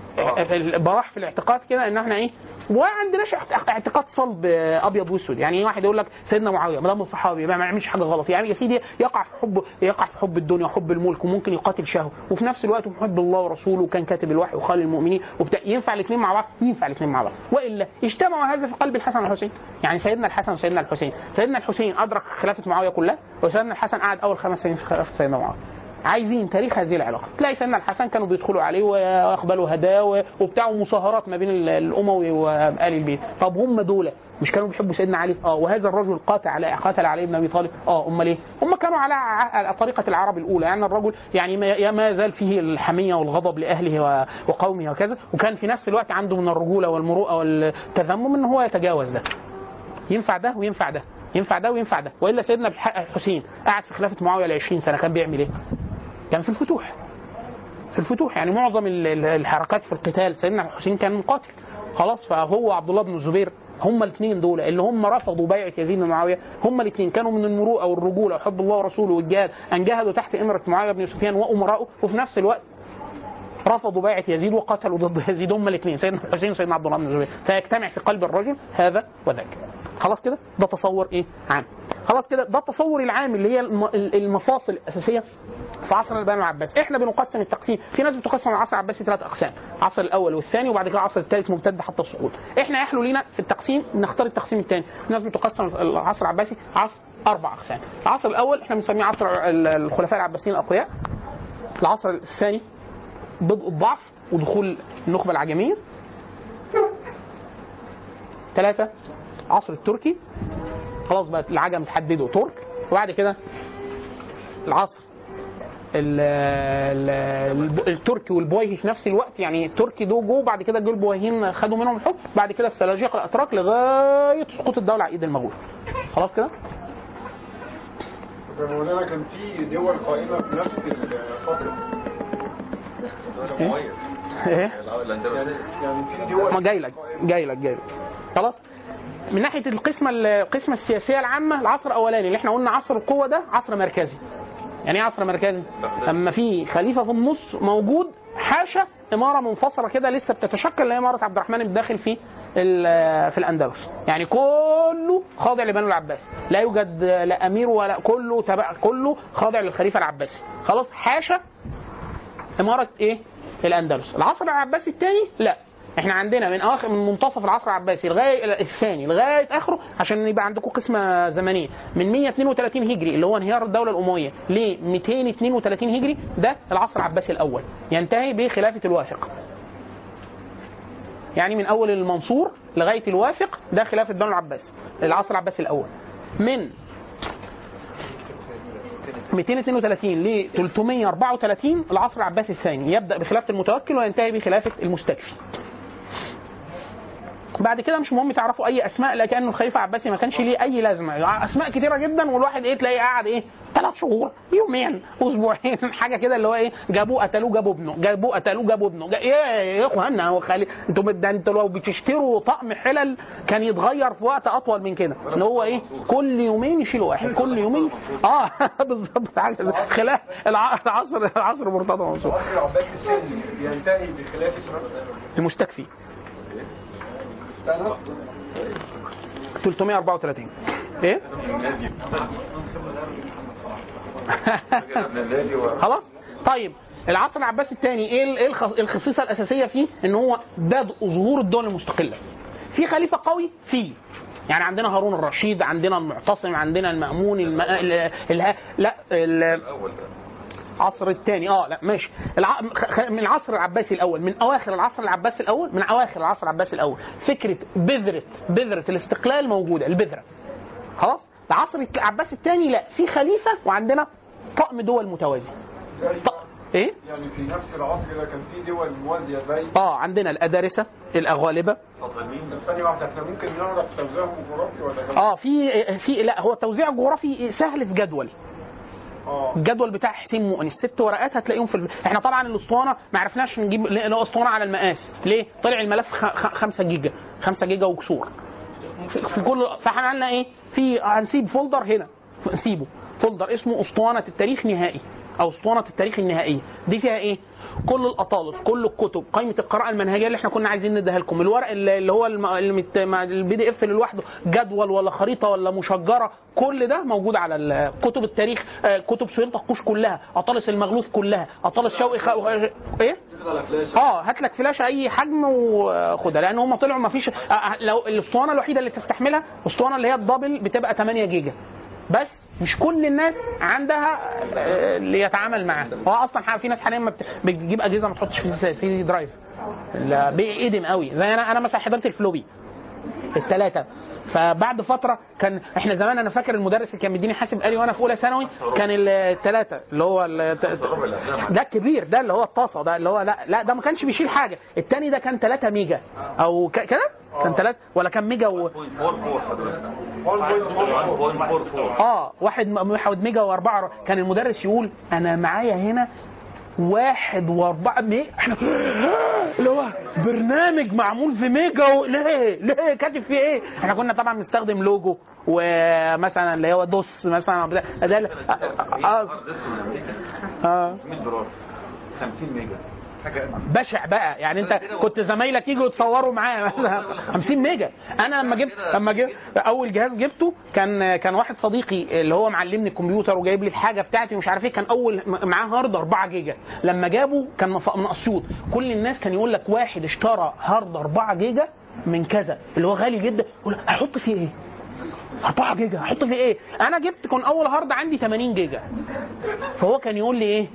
البراح في الاعتقاد كده ان احنا ايه وما عندناش اعت- اعتقاد صلب آه، ابيض واسود يعني واحد يقول لك سيدنا معاويه ما دام صحابي ما ما يعملش حاجه غلط يعني يا سيدي يقع في حب يقع في حب الدنيا وحب الملك وممكن يقاتل شهوه وفي نفس الوقت محب الله ورسوله وكان كاتب الوحي وخال المؤمنين وبتاع ينفع الاثنين مع بعض ينفع الاثنين مع بعض والا اجتمعوا هذا في قلب الحسن والحسين يعني سيدنا الحسن وسيدنا الحسين سيدنا الحسين ادرك خلافه معاويه كلها وسيدنا الحسن قعد اول خمس سنين في خلافه سيدنا معاويه عايزين تاريخ هذه العلاقه تلاقي سيدنا الحسن كانوا بيدخلوا عليه ويقبلوا هدايا وبتاع مصاهرات ما بين ال- الاموي وال البيت طب هم دول مش كانوا بيحبوا سيدنا علي اه وهذا الرجل قاتل على قاتل علي بن ابي طالب اه امال ايه هم كانوا على ع- على طريقه العرب الاولى يعني الرجل يعني ما ما زال فيه الحميه والغضب لاهله و- وقومه وكذا وكان في نفس الوقت عنده من الرجوله والمروءه والتذمم ان هو يتجاوز ده ينفع ده وينفع ده ينفع ده وينفع ده والا سيدنا الح- الحسين قعد في خلافه معاويه ل 20 سنه كان بيعمل ايه؟ كان في الفتوح في الفتوح يعني معظم ال- ال- الحركات في القتال سيدنا الحسين كان مقاتل خلاص فهو عبد الله بن الزبير هما الاثنين دول اللي هم رفضوا بيعه يزيد بن معاويه هما الاثنين كانوا من المروءه والرجوله وحب الله ورسوله والجهاد ان جاهدوا تحت امره معاويه بن سفيان وامراءه وفي نفس الوقت رفضوا بيعه يزيد وقتلوا ضد يزيد هما الاثنين سيدنا الحسين وسيدنا عبد الله بن الزبير فيجتمع في قلب الرجل هذا وذاك خلاص كده ده تصور ايه عام خلاص كده ده التصور العام اللي هي الم- المفاصل الاساسيه في عصر البني العباسي احنا بنقسم التقسيم في ناس بتقسم العصر العباسي ثلاث اقسام العصر الاول والثاني وبعد كده العصر الثالث ممتد حتى السقوط احنا يحلو لينا في التقسيم نختار التقسيم الثاني في ناس بتقسم العصر العباسي عصر اربع اقسام العصر الاول احنا بنسميه عصر ال- الخلفاء العباسيين الاقوياء العصر الثاني بدء الضعف ودخول النخبه العجميه ثلاثة عصر التركي خلاص بقى العجم تحددوا ترك وبعد كده العصر ال ال ال التركي والبويهي في نفس الوقت يعني التركي دول جو بعد كده جه البويهيين خدوا منهم الحكم بعد كده السلاجقه الاتراك لغايه سقوط الدوله على ايد المغول خلاص كده طب يا مولانا كان في دول قائمة في نفس الفترة ايه يعني يعني في دول ما جاي لك جاي لك جاي لك خلاص من ناحيه القسمه القسمه السياسيه العامه العصر الاولاني اللي احنا قلنا عصر القوه ده عصر مركزي يعني ايه عصر مركزي اما في خليفه في النص موجود حاشا اماره منفصله كده لسه بتتشكل اللي هي اماره عبد الرحمن بن داخل في ال- في الاندلس يعني كله خاضع لبنو العباس لا يوجد لا امير ولا كله تبع كله خاضع للخليفه العباسي خلاص حاشا اماره ايه الاندلس العصر العباسي الثاني لا احنا عندنا من اواخر من منتصف العصر العباسي لغايه الثاني لغايه اخره عشان يبقى عندكم قسمه زمنيه من 132 هجري اللي هو انهيار الدوله الامويه ل 232 هجري ده العصر العباسي الاول ينتهي بخلافه الواثق يعني من اول المنصور لغايه الوافق ده خلافه بنو العباس العصر العباسي الاول من 232 ل 334 العصر العباسي الثاني يبدا بخلافه المتوكل وينتهي بخلافه المستكفي بعد كده مش مهم تعرفوا اي اسماء لكن الخليفه العباسي ما كانش ليه اي لازمه اسماء كتيره جدا والواحد ايه تلاقيه قاعد ايه ثلاث شهور يومين اسبوعين حاجه كده اللي هو ايه جابوه قتلوه جابوا ابنه جابوه قتلوه جابوا ابنه جا... يا يا اخوانا هو خالي انتوا بت- ده انتوا لو بتشتروا طقم حلل كان يتغير في وقت اطول من كده ان هو ايه كل يومين يشيلوا واحد كل يومين اه بالظبط حاجه زي- خلاف الع- العصر العصر مرتضى منصور العصر العباسي الثاني ينتهي بخلافه المستكفي 334 ايه خلاص طيب العصر العباسي الثاني ايه ال- ايه الخ- الخصيصه الاساسيه فيه ان هو بدء ظهور الدول المستقله في خليفه قوي فيه يعني عندنا هارون الرشيد عندنا المعتصم عندنا المأمون الم... ال... ال... لا ال... العصر الثاني اه لا ماشي الع... خ- خ- من العصر العباسي الاول من اواخر العصر العباسي الاول من اواخر العصر العباسي الاول فكره بذره بذره الاستقلال موجوده البذره خلاص العصر العباسي الثاني لا في خليفه وعندنا طقم دول متوازي ط... ايه يعني في نفس العصر ده كان في دول موازيه زي اه عندنا الادارسه الاغالبه طب ثانيه واحده احنا ممكن نعرف توزيعهم الجغرافي ولا لا؟ اه في في لا هو التوزيع الجغرافي سهل في جدول اه الجدول بتاع حسين مؤنس ست ورقات هتلاقيهم في الف... احنا طبعا الاسطوانه ما عرفناش نجيب ل- اسطوانه على المقاس ليه طلع الملف 5 جيجا 5 جيجا وكسور في, في كل فاحنا عملنا ايه في هنسيب فولدر هنا نسيبه فولدر اسمه اسطوانه التاريخ نهائي او اسطوانه التاريخ النهائيه دي فيها ايه كل الاطالس كل الكتب قائمه القراءه المنهجيه اللي احنا كنا عايزين نديها لكم الورق اللي اللي هو البي دي اف اللي لوحده جدول ولا خريطه ولا مشجره كل ده موجود على ال- كتب التاريخ آه، كتب سهيل طقوش كلها اطالس المغلوث كلها اطالس شوقي خ... ايه اه هات لك فلاشه اي حجم وخدها لان هم طلعوا ما فيش آه، لو الاسطوانه الوحيده اللي تستحملها الاسطوانه اللي هي الدبل بتبقى 8 جيجا بس مش كل الناس عندها آه، اللي يتعامل معاه هو اصلا في ناس حاليا ما بت- بتجيب اجهزه ما تحطش في سي دي درايف لا بيقدم قوي زي انا انا مثلا حضرت الفلوبي الثلاثه فبعد فتره كان احنا زمان انا فاكر المدرس اللي كان بيديني حاسب آلي وانا في اولى ثانوي كان الثلاثه اللي هو ال- ده الكبير ده اللي هو الطاسه ده اللي هو لا لا ده ما كانش بيشيل حاجه الثاني ده كان 3 ميجا او ك- كده كان 3 ولا كان ميجا و... اه واحد م- واحد ميجا واربعه كان المدرس يقول انا معايا هنا واحد واربعة ميجا احنا اللي هو برنامج معمول في ميجا و... ليه ليه كاتب فيه ايه احنا كنا طبعا بنستخدم لوجو ومثلا اللي هو دوس مثلا بتاع- ده ال- اه اه 100 دولار 50 ميجا حاجه بشع بقى يعني انت كنت زمايلك يجوا يتصوروا معايا مثلا 50 ميجا انا لما جبت لما جبت اول جهاز جبته كان كان واحد صديقي اللي هو معلمني الكمبيوتر وجايب لي الحاجه بتاعتي ومش عارف ايه كان اول معاه هارد 4 جيجا لما جابه كان من من اسيوط كل الناس كان يقول لك واحد اشترى هارد 4 جيجا من كذا اللي هو غالي جدا يقول لك احط فيه ايه 4 جيجا احط فيه ايه انا جبت كان اول هارد عندي 80 جيجا فهو كان يقول لي ايه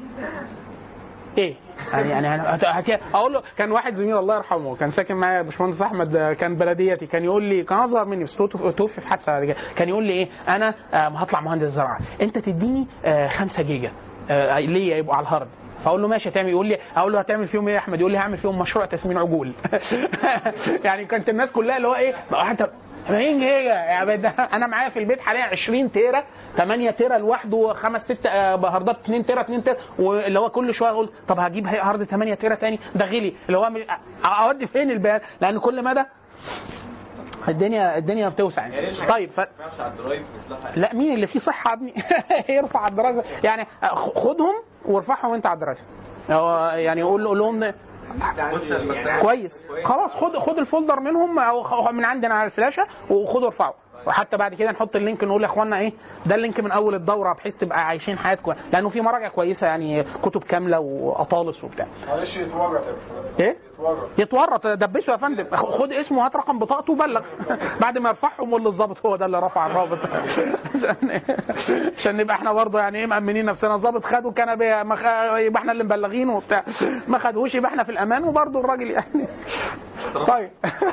ايه يعني يعني هت- هت- اقول له كان واحد زميل الله يرحمه كان ساكن معايا باشمهندس احمد آه، كان بلديتي كان يقول لي كان اصغر مني بس توفي توفي في حادثه بعد كده كان يقول لي ايه انا آه، هطلع مهندس زراعه انت تديني 5 جيجا آه، ليا يبقوا على الهارد فاقول له ماشي هتعمل يقول لي اقول له هتعمل فيهم ايه يا احمد يقول لي هعمل فيهم مشروع تسمين عجول يعني كانت الناس كلها اللي هو ايه بقى انت 80 جيجا يعني ده انا معايا في البيت حاليا 20 تيرا 8 تيرا لوحده خمس ست آه، هاردات 2 تيرا 2 تيرا واللي هو كل شويه اقول طب هجيب هي- هارد 8 تيرا تاني ده غلي اللي هو مش- اودي فين البيان لان كل مدى الدنيا الدنيا بتوسع يعني. طيب ف... على الدرايف ويطلعها لا مين اللي فيه صحه يا ابني يرفع على الدراسه يعني خ- خدهم وارفعهم انت على الدراسه هو يعني قول قول لهم ده- كويس خلاص خد خد الفولدر منهم او خ- من عندنا على الفلاشه وخده ارفعه وحتى بعد كده نحط اللينك نقول يا اخوانا ايه ده اللينك من اول الدوره بحيث تبقى عايشين حياتكم لانه في مراجع كويسه يعني كتب كامله واطالس وبتاع معلش يتورط يا باشمهندس ايه يتورط يتورط دبسه يا فندم خ- خد اسمه هات رقم بطاقته وبلغ بعد ما يرفعهم قول للظابط هو ده اللي رفع الرابط عشان عشان نبقى احنا برضه يعني ايه مأمنين نفسنا الظابط خده كان بي- ما خ- يبقى احنا اللي مبلغينه وبتاع ما خدهوش يبقى احنا في الامان وبرضه الراجل يعني طيب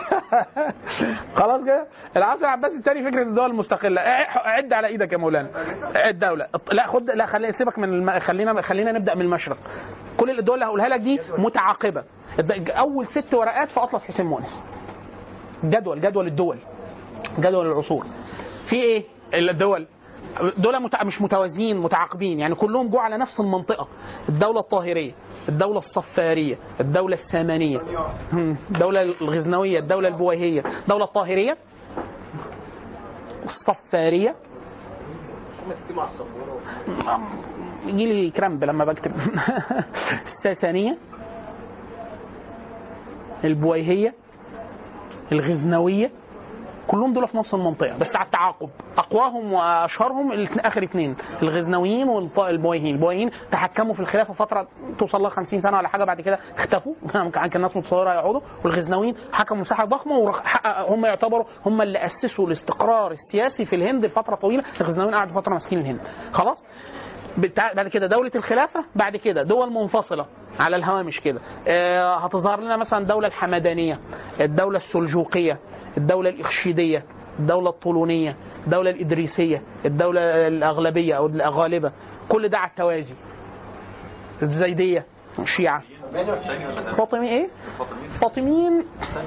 خلاص كده العصر العباسي الثاني فكره الدول المستقله ع- عد على ايدك يا مولانا عد دوله لا خد لا خلي سيبك من الم... خلينا خلينا نبدا من المشرق كل الدول اللي هقولها لك دي متعاقبه الد- اول ست ورقات في اطلس حسين مؤنس جدول جدول الدول جدول العصور في ايه الدول دول مت... مش متوازيين متعاقبين يعني كلهم جو على نفس المنطقه الدوله الطاهريه الدولة الصفارية، الدولة السامانية، هم، الدولة الغزنوية، الدولة البويهية، الدولة الطاهرية، الصفارية، يجي لي كرامب لما بكتب الساسانية البويهية الغزنوية كلهم دول في نفس المنطقة بس على التعاقب أقواهم وأشهرهم الاتنين- آخر اثنين الغزنويين والبويهيين البويهيين تحكموا في الخلافة فترة توصل لها 50 سنة ولا حاجة بعد كده اختفوا كان كان الناس متصورة يقعدوا والغزنويين حكموا مساحة ضخمة وهم يعتبروا هم اللي أسسوا الاستقرار السياسي في الهند لفترة طويلة الغزنويين قعدوا فترة ماسكين الهند خلاص بتاع- بعد كده دولة الخلافة بعد كده دول منفصلة على الهوامش كده آه، هتظهر لنا مثلا الدولة الحمدانية الدولة السلجوقية الدولة الإخشيدية الدولة الطولونية الدولة الإدريسية الدولة الأغلبية أو الغالبة كل ده على التوازي الزيدية الشيعة فاطمي إيه؟ فاطميين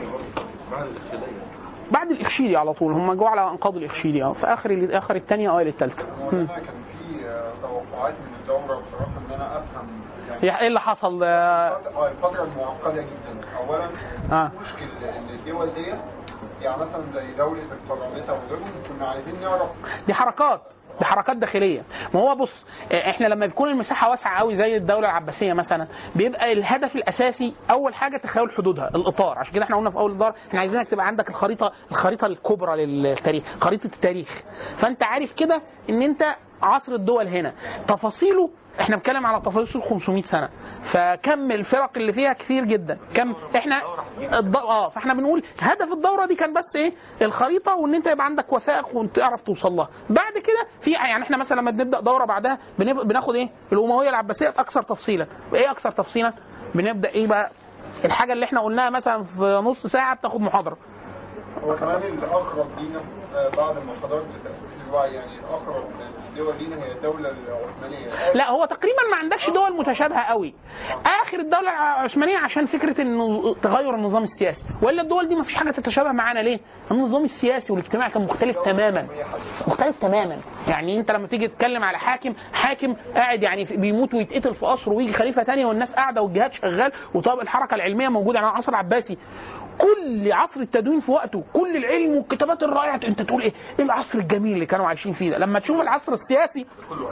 بعد الإخشيدي على طول هم جو على أنقاض الإخشيدي اه في آخر آخر الثانية أوائل الثالثة مولانا كان في آه، توقعات من الدورة بصراحة إن أنا أفهم يعني ايه اللي حصل آه، الفترة- الفترة المعقدة جدا أولا آه. مشكل إن الدول ديت يعني مثلا زي دولة الفراميطة وغيرهم كنا عايزين نعرف دي حركات دي حركات داخليه ما هو بص آه، احنا لما بيكون المساحه واسعه قوي زي الدوله العباسيه مثلا بيبقى الهدف الاساسي اول حاجه تخيل حدودها الاطار عشان كده احنا قلنا في اول الدار احنا عايزينك تبقى عندك الخريطه الخريطه الكبرى للتاريخ خريطه التاريخ فانت عارف كده ان انت عصر الدول هنا تفاصيله احنا بنتكلم على تفاصيل 500 سنه فكم الفرق اللي فيها كثير جدا كم احنا الض... اه فاحنا بنقول هدف الدوره دي كان بس ايه الخريطه وان انت يبقى عندك وثائق وتعرف توصل لها بعد كده في يعني احنا مثلا لما بنبدا دوره بعدها بنب... بناخد ايه الامويه العباسيه اكثر تفصيلا ايه اكثر تفصيلا بنبدا ايه بقى الحاجه اللي احنا قلناها مثلا في نص ساعه بتاخد محاضره هو كمان الأقرب لينا آه، بعد ما حضرت تأسيس الوعي يعني الأقرب الدول لينا هي الدولة العثمانية لا هو تقريبا ما عندكش دول متشابهه قوي اخر الدوله العثمانيه عشان فكره انه تغير النظام السياسي والا الدول دي ما فيش حاجه تتشابه معانا ليه النظام السياسي والاجتماعي كان مختلف تماما مختلف تماما يعني انت لما تيجي تتكلم على حاكم حاكم قاعد يعني في- بيموت ويتقتل في قصر ويجي خليفه تانية والناس قاعده والجهاد شغال وطب الحركه العلميه موجوده يعني العصر العباسي كل عصر التدوين في وقته كل العلم والكتابات الرائعه انت تقول ايه ايه العصر الجميل اللي كانوا عايشين فيه ده لما تشوف العصر السياسي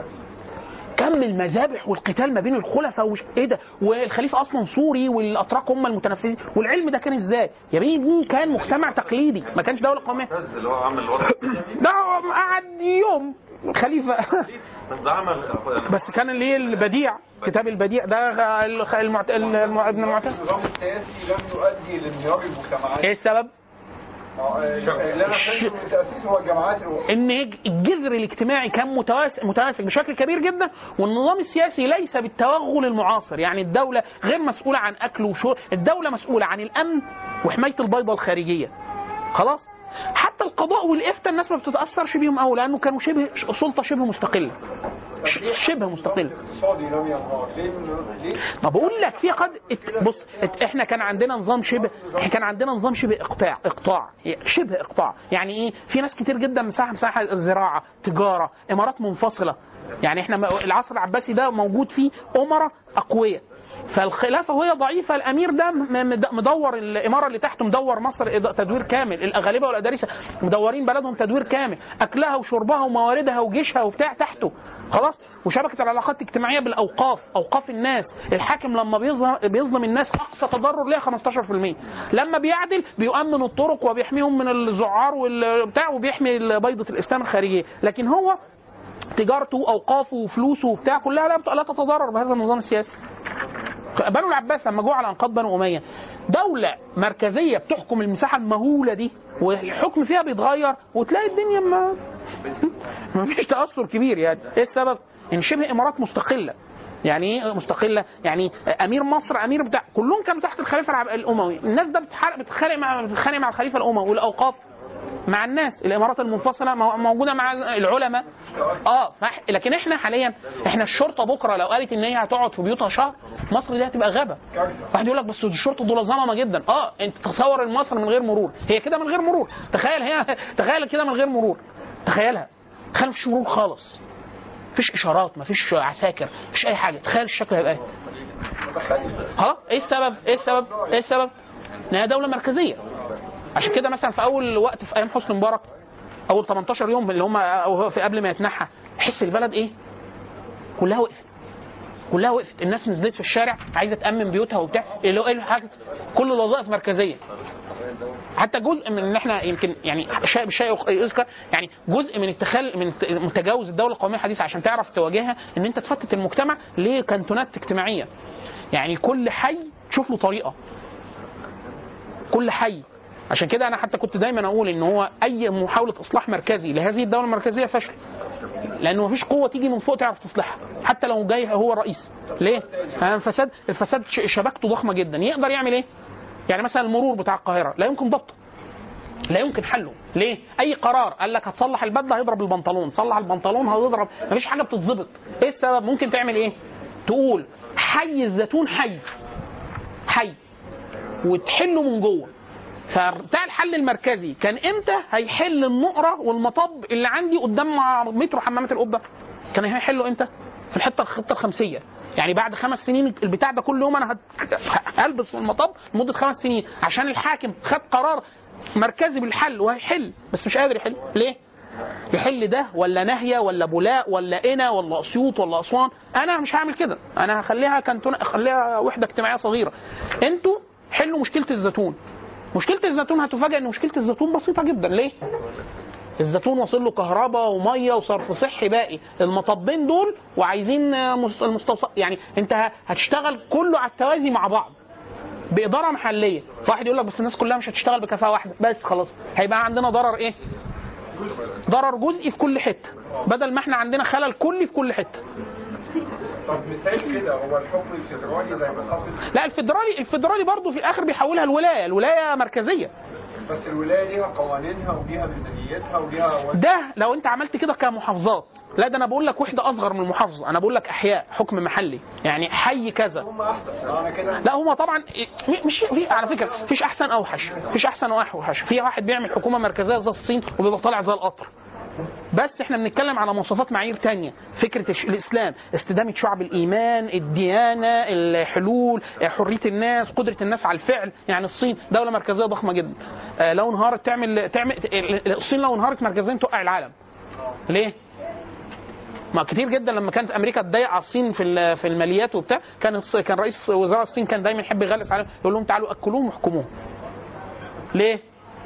كم المذابح والقتال ما بين الخلفاء وش ايه ده والخليفه اصلا سوري والاتراك هم المتنفذين والعلم ده كان ازاي يا بني دي كان مجتمع تقليدي ما كانش دوله قوميه بس اللي هو عمل الوضع ده هو قعد يوم خليفه بس ده عمل بس كان اللي هي البديع كتاب البديع ده الخ- المعت... الم- ابن المعتز النظام السياسي لم يؤدي لانهيار المجتمعات ايه السبب؟ آه، اللي انا فهمته من التأسيس هو الجماعات الو- ان الجذر الاجتماعي كان متواس- متماسك بشكل كبير جدا والنظام السياسي ليس بالتوغل المعاصر يعني الدوله غير مسؤوله عن اكل وشرب الدوله مسؤوله عن الامن وحمايه البيضه الخارجيه خلاص حتى القضاء والافتاء الناس ما بتتاثرش بيهم قوي لانه كانوا شبه سلطه شبه مستقله ش- شبه مستقله الاقتصادي لم ينهار ليه من- ليه؟ ما بقول لك في قد ات- بص ات- احنا كان عندنا نظام شبه احنا كان عندنا نظام شبه اقطاع اقطاع شبه اقطاع يعني ايه في ناس كتير جدا مساحه مساحه زراعه تجاره امارات منفصله يعني احنا م- العصر العباسي ده موجود فيه امراء اقوياء فالخلافه وهي ضعيفه الامير ده م- م- مدور الاماره اللي تحته مدور مصر إد- تدوير كامل الاغالبه والادارسه مدورين بلدهم تدوير كامل اكلها وشربها ومواردها وجيشها وبتاع تحته خلاص وشبكه العلاقات الاجتماعيه بالاوقاف اوقاف الناس الحاكم لما بيظلم بيظلم الناس اقصى تضرر ليها 15% لما بيعدل بيؤمن الطرق وبيحميهم من الزعار والبتاع وبيحمي بيضه الاسلام الخارجيه لكن هو تجارته واوقافه وفلوسه وبتاع كلها لا بت- لا تتضرر بهذا النظام السياسي بنو العباس لما جوا على انقاض بنو اميه دوله مركزيه بتحكم المساحه المهوله دي والحكم فيها بيتغير وتلاقي الدنيا ما ما فيش تاثر كبير يعني ايه السبب ان شبه امارات مستقله يعني ايه مستقله يعني امير مصر امير بتاع كلهم كانوا تحت الخليفه العب- الاموي الناس ده بتحارب- بتتخانق مع بتتخانق مع الخليفه الاموي والاوقاف مع الناس الامارات المنفصله مو- موجوده مع العلماء اه فح... لكن احنا حاليا احنا الشرطه بكره لو قالت ان هي هتقعد في بيوتها شهر مصر دي هتبقى غابه واحد يقول لك بس الشرطه دول ظلمه جدا اه انت تصور إن مصر من غير مرور هي كده من غير مرور تخيل هي تخيل كده من غير مرور تخيلها تخيل مفيش مرور خالص مفيش اشارات مفيش عساكر مفيش اي حاجه تخيل الشكل هيبقى ايه ها ايه السبب ايه السبب ايه السبب ان هي دوله مركزيه عشان كده مثلا في اول وقت في ايام حسني مبارك اول 18 يوم اللي هم او في قبل ما يتنحى تحس البلد ايه كلها وقفت كلها وقفت الناس نزلت في الشارع عايزه تامن بيوتها وبتاع اللي هو ايه الحاجه كل الوظائف مركزيه حتى جزء من ان احنا يمكن يعني شيء بشيء يذكر يعني جزء من اتخاذ من من تجاوز الدوله القوميه الحديثه عشان تعرف تواجهها ان انت تفتت المجتمع لكانتونات اجتماعيه يعني كل حي تشوف له طريقه كل حي عشان كده انا حتى كنت دايما اقول ان هو اي محاوله اصلاح مركزي لهذه الدوله المركزيه فشل لانه مفيش قوه تيجي من فوق تعرف تصلحها حتى لو جاي هو الرئيس ليه آه، الفساد الفساد ش- شبكته ضخمه جدا يقدر يعمل ايه يعني مثلا المرور بتاع القاهره لا يمكن ضبطه لا يمكن حله ليه اي قرار قال لك هتصلح البدله هيضرب البنطلون صلح البنطلون هيضرب مفيش حاجه بتتظبط ايه السبب ممكن تعمل ايه تقول حي الزيتون حي حي وتحله من جوه فبتاع الحل المركزي كان امتى هيحل النقره والمطب اللي عندي قدام مترو حمامات القبه كان هيحله امتى في الحته الخطه الخمسيه يعني بعد خمس سنين البتاع ده كل يوم انا هت- هلبس في المطب لمده خمس سنين عشان الحاكم خد قرار مركزي بالحل وهيحل بس مش قادر يحل ليه؟ يحل ده ولا ناهيه ولا بولاق ولا قنا ولا اسيوط ولا اسوان انا مش هعمل كده انا هخليها كانتون اخليها وحده اجتماعيه صغيره انتوا حلوا مشكله الزيتون مشكله الزيتون هتفاجئ ان مشكله الزيتون بسيطه جدا ليه الزيتون واصل له كهرباء وميه وصرف صحي باقي المطبين دول وعايزين آه، مس- المستوصف يعني انت ه- هتشتغل كله على التوازي مع بعض باداره محليه فواحد يقول لك بس الناس كلها مش هتشتغل بكفاءه واحده بس خلاص هيبقى عندنا ضرر ايه ضرر جزئي في كل حته بدل ما احنا عندنا خلل كلي في كل حته طب مثال كده هو الحكم الفيدرالي زي ما حصل لا الفدرالي الفدرالي برضه في الاخر بيحولها الولايه الولايه مركزيه بس الولايه ليها قوانينها وليها ميزانيتها وليها ده لو انت عملت كده كمحافظات لا ده انا بقول لك وحده اصغر من المحافظه انا بقول لك احياء حكم محلي يعني حي كذا هم احسن انا كده لا هما طبعا م- مش في على فكره مفيش احسن اوحش مفيش احسن واوحش في واحد بيعمل حكومه مركزيه زي الصين وبيبقى طالع زي القطر بس احنا بنتكلم على مواصفات معايير تانية فكرة الش- الإسلام استدامة شعب الإيمان الديانة الحلول حرية الناس قدرة الناس على الفعل يعني الصين دولة مركزية ضخمة جدا آه، لو انهارت تعمل تعمل الصين لو انهارت مركزيا توقع العالم ليه؟ ما كتير جدا لما كانت امريكا تضايق على الصين في ال- في الماليات وبتاع كان الص- كان رئيس وزراء الصين كان دايما يحب يغلس عليهم يقول لهم تعالوا اكلوهم واحكموهم ليه؟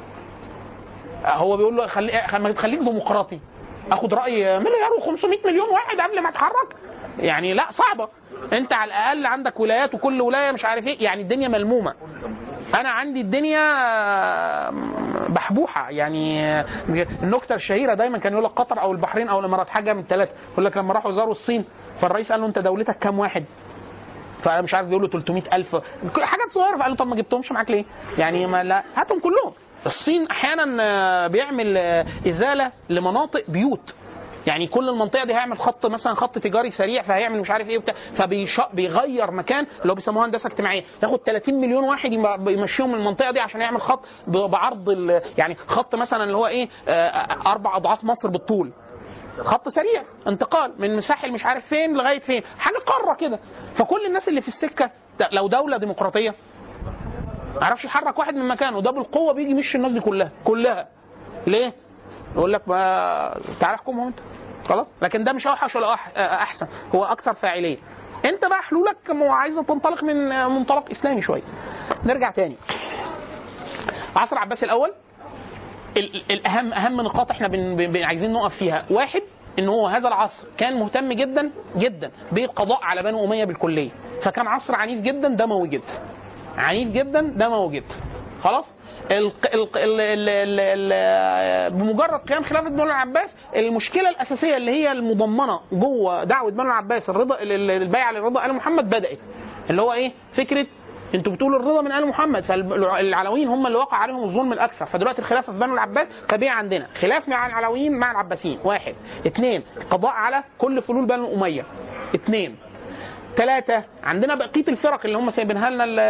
هو بيقول له خلي خلي- خليك ديمقراطي اخد راي مليار و500 مليون واحد قبل ما اتحرك يعني لا صعبه انت على الاقل عندك ولايات وكل ولايه مش عارف ايه يعني الدنيا ملمومه انا عندي الدنيا بحبوحه يعني النكته الشهيره دايما كان يقول لك قطر او البحرين او الامارات حاجه من الثلاثه يقول لك لما راحوا زاروا الصين فالرئيس قال له انت دولتك كام واحد فانا مش عارف بيقول له 300000 حاجات صغيره فقال له طب ما جبتهمش معاك ليه؟ يعني ما لا هاتهم كلهم الصين احيانا آه، بيعمل آه، ازاله لمناطق بيوت يعني كل المنطقه دي هيعمل خط مثلا خط تجاري سريع فهيعمل مش عارف ايه وبتاع فبيغير مكان اللي هو بيسموها هندسه اجتماعيه ياخد 30 مليون واحد يم- يمشيهم من المنطقه دي عشان يعمل خط ب- بعرض ال- يعني خط مثلا اللي هو ايه آه، اربع اضعاف مصر بالطول خط سريع انتقال من مساحل مش عارف فين لغايه فين حاجه قاره كده فكل الناس اللي في السكه ده لو دوله ديمقراطيه ما يعرفش يحرك واحد من مكانه ده بالقوه بيجي يمشي الناس دي كلها كلها ليه؟ يقول لك ما تعالى احكمهم انت خلاص لكن ده مش اوحش ولا أح- احسن هو اكثر فاعليه انت بقى حلولك م- عايزه تنطلق من منطلق اسلامي شويه نرجع تاني عصر العباس الاول ال- ال- الاهم اهم نقاط احنا بن بن بن- عايزين نقف فيها واحد ان هو هذا العصر كان مهتم جدا جدا بالقضاء على بنو اميه بالكليه فكان عصر عنيف جدا دموي جدا عنيف جدا دموي جدا خلاص ال ال ال ال ال ال بمجرد قيام خلافه بنو العباس المشكله الاساسيه اللي هي المضمنه جوه دعوه بنو العباس الرضا ال- ال- البيعه للرضا ال محمد بدات اللي هو ايه فكره انتوا بتقولوا الرضا من ال محمد فالعلويين هم اللي وقع عليهم الظلم الاكثر فدلوقتي الخلافه في بنو العباس طبيعي عندنا خلاف مع العلويين مع العباسيين واحد اثنين قضاء على كل فلول بنو اميه اثنين ثلاثة عندنا بقية الفرق اللي هم سايبينها لنا ال-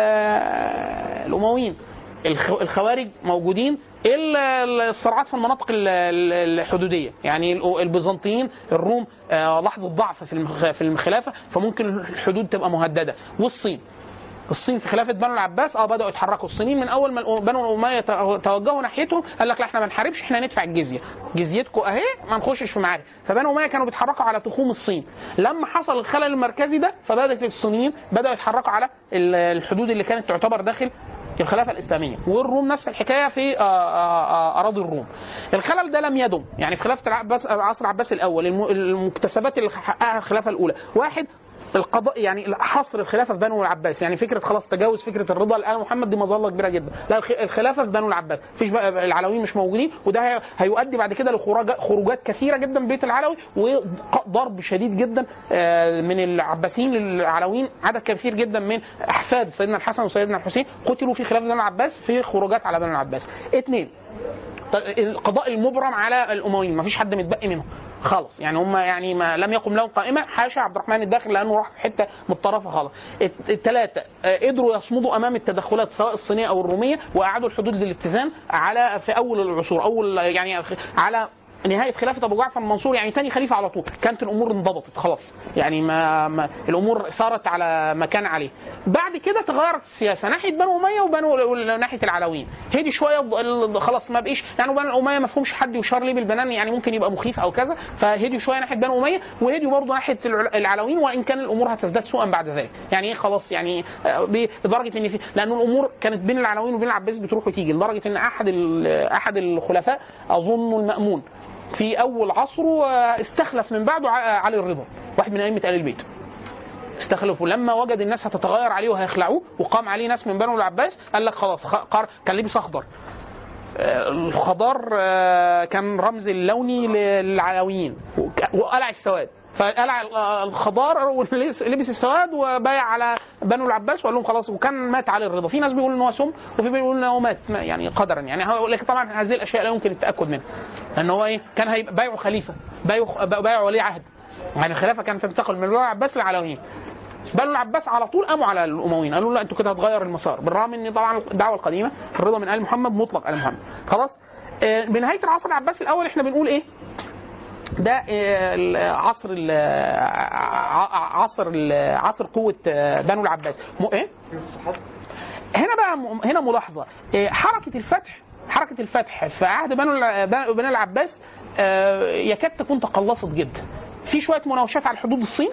الأمويين الخ- الخوارج موجودين الا الصراعات في المناطق ال- ال- الحدوديه يعني ال- البيزنطيين الروم آه، لحظه ضعف في المخ- في الخلافه فممكن الحدود تبقى مهدده والصين الصين في خلافه بنو العباس اه بداوا يتحركوا الصينيين من اول ما الأ- بنو الاميه ت- توجهوا ناحيتهم قال لك لا احنا ما نحاربش احنا ندفع الجزيه جزيتكم اهي ما نخشش في معارك فبنو اميه كانوا بيتحركوا على تخوم الصين لما حصل الخلل المركزي ده فبدات الصينيين بداوا يتحركوا على ال- الحدود اللي كانت تعتبر داخل الخلافه الاسلاميه والروم نفس الحكايه في آه، آه، آه، اراضي الروم الخلل ده لم يدم يعني في خلافه العباس العصر العباسي الاول الم- المكتسبات اللي حققها الخلافه الاولى واحد القضاء يعني حصر الخلافه في بنو العباس يعني فكره خلاص تجاوز فكره الرضا الان محمد دي مظله كبيره جدا لا الخ- الخلافه في بنو العباس مفيش بقى العلويين مش موجودين وده هي- هيؤدي بعد كده لخروجات خروجات كثيره جدا من بيت العلوي وضرب شديد جدا آه، من العباسيين للعلويين عدد كثير جدا من احفاد سيدنا الحسن وسيدنا الحسين قتلوا في خلافه بنو العباس في خروجات على بنو العباس اثنين القضاء المبرم على الامويين ما فيش حد متبقي منهم خالص يعني هم يعني ما لم يقم لهم قائمه حاشا عبد الرحمن الداخل لانه راح في حته متطرفه خالص الت- الثلاثه آه، قدروا يصمدوا امام التدخلات سواء الصينيه او الروميه واعادوا الحدود للاتزان على في اول العصور اول يعني على نهايه خلافه ابو جعفر المنصور يعني تاني خليفه على طول كانت الامور انضبطت خلاص يعني ما, ما الامور صارت على ما كان عليه بعد كده تغيرت السياسه ناحيه بنو اميه وبنو ناحيه العلويين هدي شويه ال- خلاص ما بقيش يعني بنو اميه ما فيهمش حد يشار ليه بالبنان يعني ممكن يبقى مخيف او كذا فهديوا شويه ناحيه بنو اميه وهديوا برضه ناحيه الع- العلويين وان كان الامور هتزداد سوءا بعد ذلك يعني ايه خلاص يعني آه، ب- لدرجه ان في لان الامور كانت بين العلويين وبين العباس بتروح وتيجي لدرجه ان احد ال- احد الخلفاء اظن المامون في اول عصره آه، استخلف من بعده ع- علي الرضا واحد من ائمه ال البيت استخلفوا لما وجد الناس هتتغير عليه وهيخلعوه وقام عليه ناس من بنو العباس قال لك خلاص خ- قر- كان لبس اخضر آه، الخضار آه، كان رمز اللوني للعلويين وك- وقلع السواد فقلع ال- الخضار ولبس لبس السواد وبايع على بنو العباس وقال لهم خلاص وكان مات علي الرضا في ناس بيقولوا ان هو سم وفي بيقولوا ان هو مات ما- يعني قدرا يعني هو- لكن طبعا هذه الاشياء لا يمكن التاكد منها لان هو ايه كان هيبقى بايعه خليفه بايعه بايعه ولي عهد يعني الخلافه كانت تنتقل من بنو العباس للعلويين بنو العباس على طول قاموا على الامويين قالوا لا انتوا كده هتغير المسار بالرغم ان طبعا الدعوه القديمه الرضا من ال محمد مطلق ال محمد خلاص آه، بنهايه العصر العباسي الاول احنا بنقول ايه ده آه، ال- عصر ال- ع- عصر ال- عصر قوه آه، بنو العباس مو ايه هنا بقى م- هنا ملاحظه آه، حركه الفتح حركه الفتح في عهد بنو الع- بنو العباس آه، يكاد تكون تقلصت جدا في شويه مناوشات على حدود الصين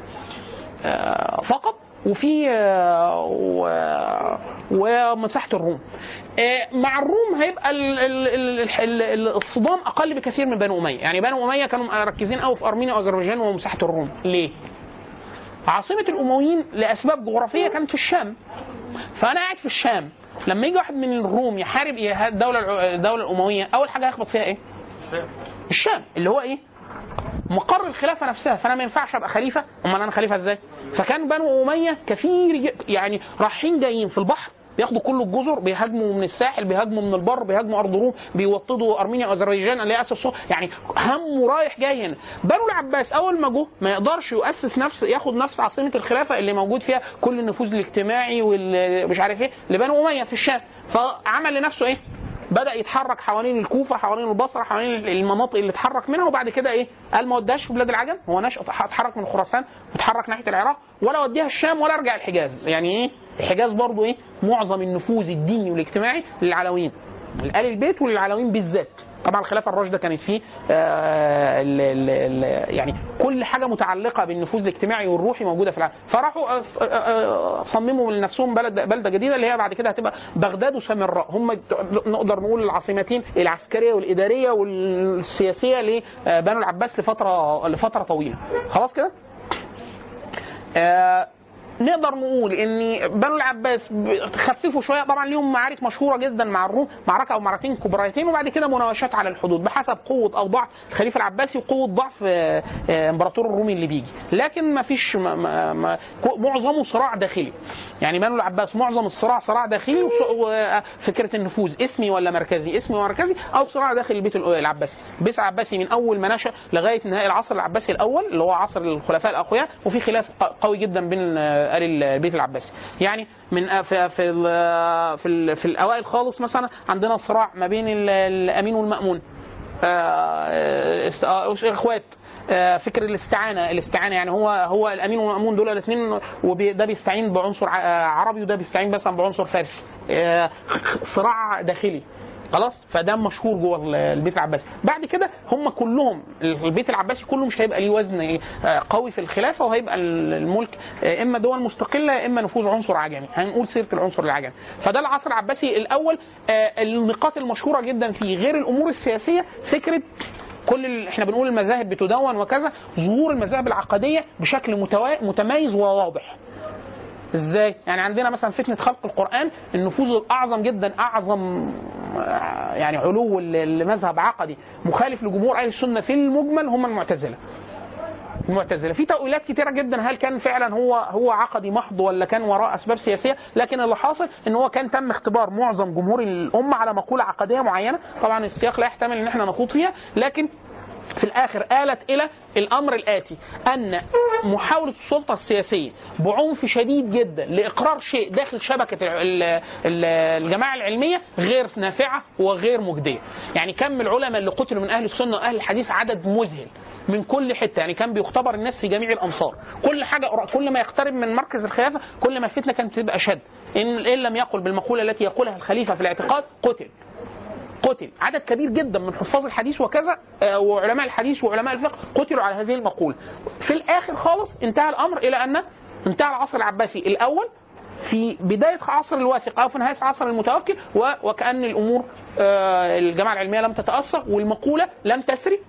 آه، فقط وفي آه، و- ومساحه الروم آه، مع الروم هيبقى ال- ال- ال- ال- ال- الصدام اقل بكثير من بنو اميه يعني بنو اميه كانوا مركزين قوي في ارمينيا واذربيجان ومساحه الروم ليه عاصمه الامويين لاسباب جغرافيه كانت في الشام فانا قاعد في الشام لما يجي واحد من الروم يحارب الدوله الع- الدوله الامويه اول حاجه هيخبط فيها ايه الشام اللي هو ايه مقر الخلافه نفسها فانا ما ينفعش ابقى خليفه امال انا خليفه ازاي فكان بنو اميه كثير ج- يعني رايحين جايين في البحر بياخدوا كل الجزر بيهاجموا من الساحل بيهاجموا من البر بيهاجموا ارض روم بيوطدوا ارمينيا واذربيجان اللي هي اسس الصو- يعني همه رايح جاي هنا بنو العباس اول ما جه ما يقدرش يؤسس نفس ياخد نفس عاصمه الخلافه اللي موجود فيها كل النفوذ الاجتماعي والمش عارف ايه لبنو اميه في الشام فعمل لنفسه ايه بدا يتحرك حوالين الكوفه حوالين البصره حوالين المناطق اللي اتحرك منها وبعد كده ايه قال ما وداش في بلاد العجم هو نشأ اتحرك من خراسان واتحرك ناحيه العراق ولا وديها الشام ولا ارجع الحجاز يعني ايه الحجاز برضو ايه معظم النفوذ الديني والاجتماعي للعلويين لآل البيت وللعلويين بالذات طبعا الخلافه الراشده كانت فيه آه ال ال ال يعني كل حاجه متعلقه بالنفوذ الاجتماعي والروحي موجوده في العالم فراحوا آه، آه، آه، صمموا لنفسهم بلد بلده جديده اللي هي بعد كده هتبقى بغداد وسامراء هم نقدر نقول العاصمتين العسكريه والاداريه والسياسيه لبنو العباس لفتره لفتره طويله خلاص كده آه، نقدر نقول ان بنو العباس ب- خففوا شويه طبعا ليهم معارك مشهوره جدا مع الروم معركه او معركتين كبريتين وبعد كده مناوشات على الحدود بحسب قوه او ضعف الخليفه العباسي وقوه ضعف آه، آه، امبراطور الرومي اللي بيجي لكن ما فيش ما ما ما معظمه صراع داخلي يعني بنو العباس معظم الصراع صراع داخلي وص- وفكره النفوذ اسمي ولا مركزي اسمي ولا مركزي او صراع داخل البيت العباسي البيت العباسي من اول ما نشا لغايه نهايه العصر العباسي الاول اللي هو عصر الخلفاء الاقوياء وفي خلاف ق- قوي جدا بين آه، ال البيت العباسي يعني من آه، في في ال- في, ال- في الاوائل خالص مثلا عندنا صراع ما بين ال- الامين والمامون آه، است- آه، اخوات آه، فكر الاستعانه الاستعانه يعني هو هو الامين والمامون دول الاثنين وده بيستعين بعنصر ع- آه، عربي وده بيستعين مثلا بعنصر فارسي آه، صراع داخلي خلاص فده مشهور جوه ال- البيت العباسي بعد كده هم كلهم البيت العباسي كله مش هيبقى ليه وزن إيه، آه، قوي في الخلافه وهيبقى ال- الملك آه، اما دول مستقله يا اما نفوذ عنصر عجمي هنقول سيره العنصر العجمي فده العصر العباسي الاول آه، النقاط المشهوره جدا فيه غير الامور السياسيه فكره كل ال... احنا بنقول المذاهب بتدون وكذا ظهور المذاهب العقديه بشكل متوا... متميز وواضح ازاي؟ يعني عندنا مثلا فتنه خلق القران النفوذ الاعظم جدا اعظم آه، يعني علو ل- لمذهب عقدي مخالف لجمهور اهل السنه في المجمل هم المعتزله. المعتزله في تاويلات كتيره جدا هل كان فعلا هو هو عقدي محض ولا كان وراء اسباب سياسيه لكن اللي حاصل ان هو كان تم اختبار معظم جمهور الامه على مقوله عقديه معينه طبعا السياق لا يحتمل ان احنا نخوض فيها لكن في الاخر آلت الى الامر الاتي ان محاوله السلطه السياسيه بعنف شديد جدا لاقرار شيء داخل شبكه ال- ال- الجماعه العلميه غير نافعه وغير مجديه يعني كم العلماء اللي قتلوا من اهل السنه واهل الحديث عدد مذهل من كل حته يعني كان بيختبر الناس في جميع الامصار كل حاجه كل ما يقترب من مركز الخلافه كل ما الفتنه كانت تبقى اشد ان ان لم يقل بالمقوله التي يقولها الخليفه في الاعتقاد قتل قتل عدد كبير جدا من حفاظ الحديث وكذا آه، وعلماء الحديث وعلماء الفقه قتلوا على هذه المقولة في الآخر خالص انتهى الأمر إلى أن انتهى العصر العباسي الأول في بداية عصر الواثق أو في نهاية عصر المتوكل و- وكأن الأمور آه، الجماعة العلمية لم تتأثر والمقولة لم تسري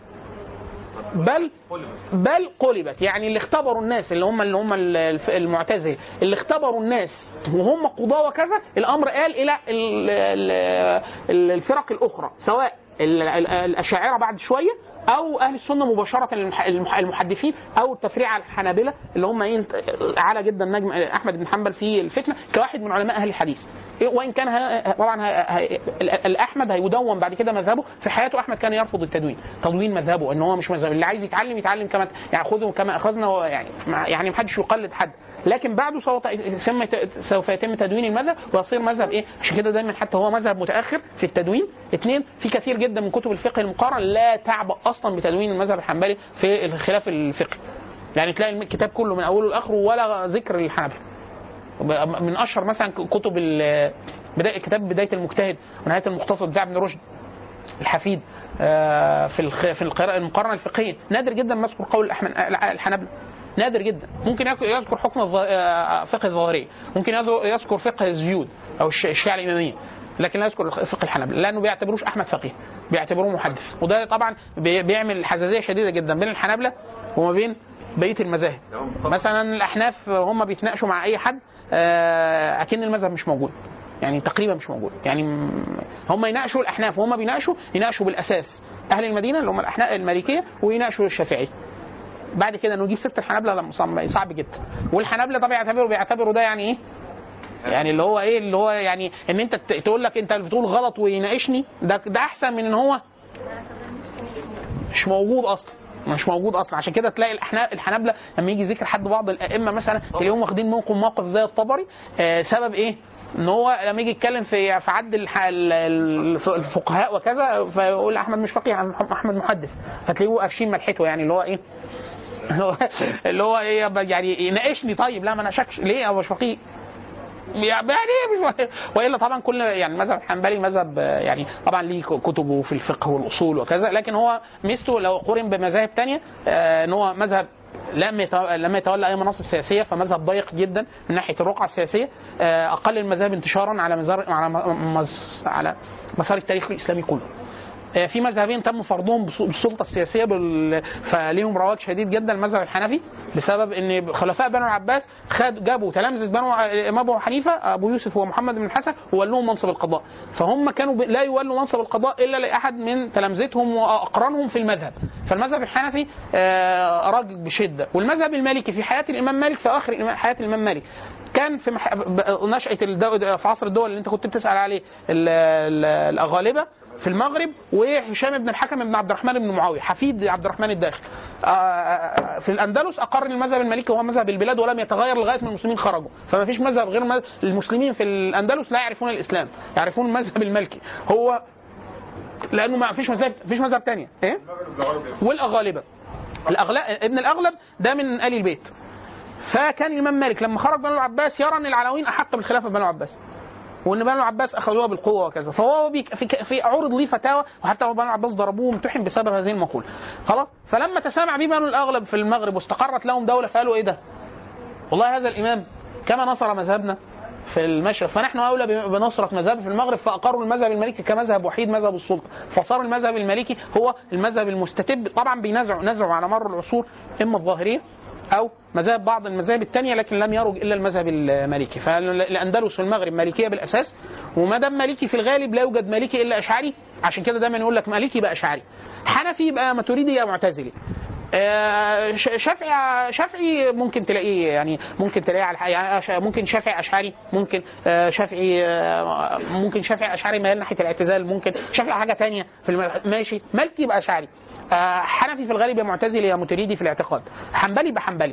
بل بل قلبت يعني اللي اختبروا الناس اللي هم اللي هم الف- المعتزله اللي اختبروا الناس وهم قضاه وكذا الامر قال الى ال- ال- ال- الفرق الاخرى سواء ال- ال- الاشاعره بعد شويه او اهل السنه مباشره المح- المح- المحدثين او التفريع على الحنابله اللي هم ايه اعلى جدا نجم احمد بن حنبل في الفتنه كواحد من علماء اهل الحديث إيه وان كان ه- طبعا ه- ه- الاحمد هيدون بعد كده مذهبه في حياته احمد كان يرفض التدوين تدوين مذهبه ان هو مش مذهب اللي عايز يتعلم يتعلم كما يعني خذوا كما اخذنا و- يعني مع- يعني محدش يقلد حد لكن بعده سوف سم- سوف يتم تدوين المذهب ويصير مذهب ايه عشان كده دايما حتى هو مذهب متاخر في التدوين اثنين في كثير جدا من كتب الفقه المقارن لا تعبأ اصلا بتدوين المذهب الحنبلي في الخلاف الفقهي يعني تلاقي الكتاب كله من اوله لاخره ولا ذكر للحنابله من اشهر مثلا كتب ال- بدايه كتاب بدايه المجتهد ونهايه المختصر بتاع ابن رشد الحفيد آه، في الخ- في القراءة- المقارنه الفقهيه نادر جدا ما يذكر قول الأحمد- الحنابله نادر جدا ممكن يك- يذكر حكم الظ- آه، فقه الظاهريه ممكن يذ- يذكر فقه الزيود او الش- الشيعه الاماميه لكن لا يذكر فقه الحنابله لانه بيعتبروش احمد فقيه بيعتبروه محدث وده طبعا بي- بيعمل حزازيه شديده جدا بين الحنابله وما بين بقيه المذاهب مثلا الاحناف هم بيتناقشوا مع اي حد آه، اكن المذهب مش موجود يعني تقريبا مش موجود يعني م- هم يناقشوا الاحناف وهم بيناقشوا يناقشوا بالاساس اهل المدينه اللي هم الاحناف المالكيه ويناقشوا الشافعيه بعد كده نجيب سيره الحنابله لا صعب صعب جدا والحنابله طبعا يعتبروا بيعتبروا ده يعني ايه يعني اللي هو ايه اللي هو يعني ان انت ت- تقول لك انت بتقول غلط ويناقشني ده ده احسن من ان هو مش موجود اصلا مش موجود اصلا عشان كده تلاقي الأحنا- الحنابله لما يجي ذكر حد بعض الائمه مثلا تلاقيهم واخدين منكم موقف زي الطبري آه سبب ايه؟ ان هو لما يجي يتكلم في في عد الح- ال- ال- الفقهاء وكذا فيقول احمد مش فقيه احمد محدث فتلاقيه قافشين ملحته يعني اللي هو ايه؟ اللي هو اللي هو ايه يعني يناقشني طيب لا ما ناقشكش ليه هو مش فقيه يعني ايه مش والا طبعا كل يعني المذهب الحنبلي مذهب آه، يعني طبعا ليه كتبه في الفقه والاصول وكذا لكن هو ميزته لو قورن بمذاهب تانية آه، ان هو مذهب لم يتو- لم يتولى اي مناصب سياسيه فمذهب ضيق جدا من ناحيه الرقعه السياسيه آه، اقل المذاهب انتشارا على مزار على م- مز- على مسار التاريخ الاسلامي كله آه، في مذهبين تم فرضهم بس- بالسلطه السياسيه بال... فليهم رواج شديد جدا المذهب الحنفي بسبب ان خلفاء بنو العباس خد جابوا تلامذه بنو الامام ابو حنيفه ابو يوسف ومحمد بن الحسن وولوهم منصب القضاء فهم كانوا ب... لا يولوا منصب القضاء الا لاحد من تلامذتهم واقرانهم في المذهب فالمذهب الحنفي آه، راجل بشده والمذهب المالكي في حياه الامام مالك في اخر الإمام- حياه الامام مالك كان في مح... ب- نشأة الدو... في عصر الدول اللي انت كنت بتسأل عليه ال... ال... الأغالبة في المغرب وهشام بن الحكم بن عبد الرحمن بن معاوية حفيد عبد الرحمن الداخل آه، في الأندلس أقر إن المذهب المالكي هو مذهب البلاد ولم يتغير لغاية ما المسلمين خرجوا فما فيش مذهب غير مذهب المسلمين في الأندلس لا يعرفون الإسلام يعرفون المذهب المالكي هو لأنه ما فيش مذهب فيش مذهب تانية إيه؟ والأغالبة الأغلب ابن الأغلب ده من آل البيت فكان الامام مالك لما خرج بنو العباس يرى ان العلويين احق بالخلافه بنو العباس وان بنو العباس اخذوها بالقوه وكذا فهو بيك في, في عرض ليه فتاوى وحتى بنو العباس ضربوه وامتحن بسبب هذه المقوله خلاص فلما تسامع به بنو الاغلب في المغرب واستقرت لهم دوله فقالوا ايه ده والله هذا الامام كما نصر مذهبنا في المشرق فنحن اولى بنصره مذهب في المغرب فاقروا المذهب المالكي كمذهب وحيد مذهب السلطه فصار المذهب المالكي هو المذهب المستتب طبعا بينازعوا نزعوا على مر العصور اما الظاهريه او مذاهب بعض المذاهب الثانيه لكن لم يرج الا المذهب المالكي فالاندلس والمغرب مالكيه بالاساس وما دام مالكي في الغالب لا يوجد مالكي الا اشعري عشان كده دايما يقول لك مالكي يبقى اشعري حنفي يبقى ماتريدي يبقى معتزلي آه، ش- شافعي شافعي ممكن تلاقيه يعني ممكن تلاقيه على الح- يعني أش- ممكن شافعي اشعري ممكن آه، شافعي آه، ممكن شافعي اشعري ميال ناحيه الاعتزال ممكن شافعي حاجه تانية في الم... ماشي مالكي يبقى اشعري آه، حنفي في الغالب يا معتزلي يا متريدي في الاعتقاد حنبلي يبقى حنبلي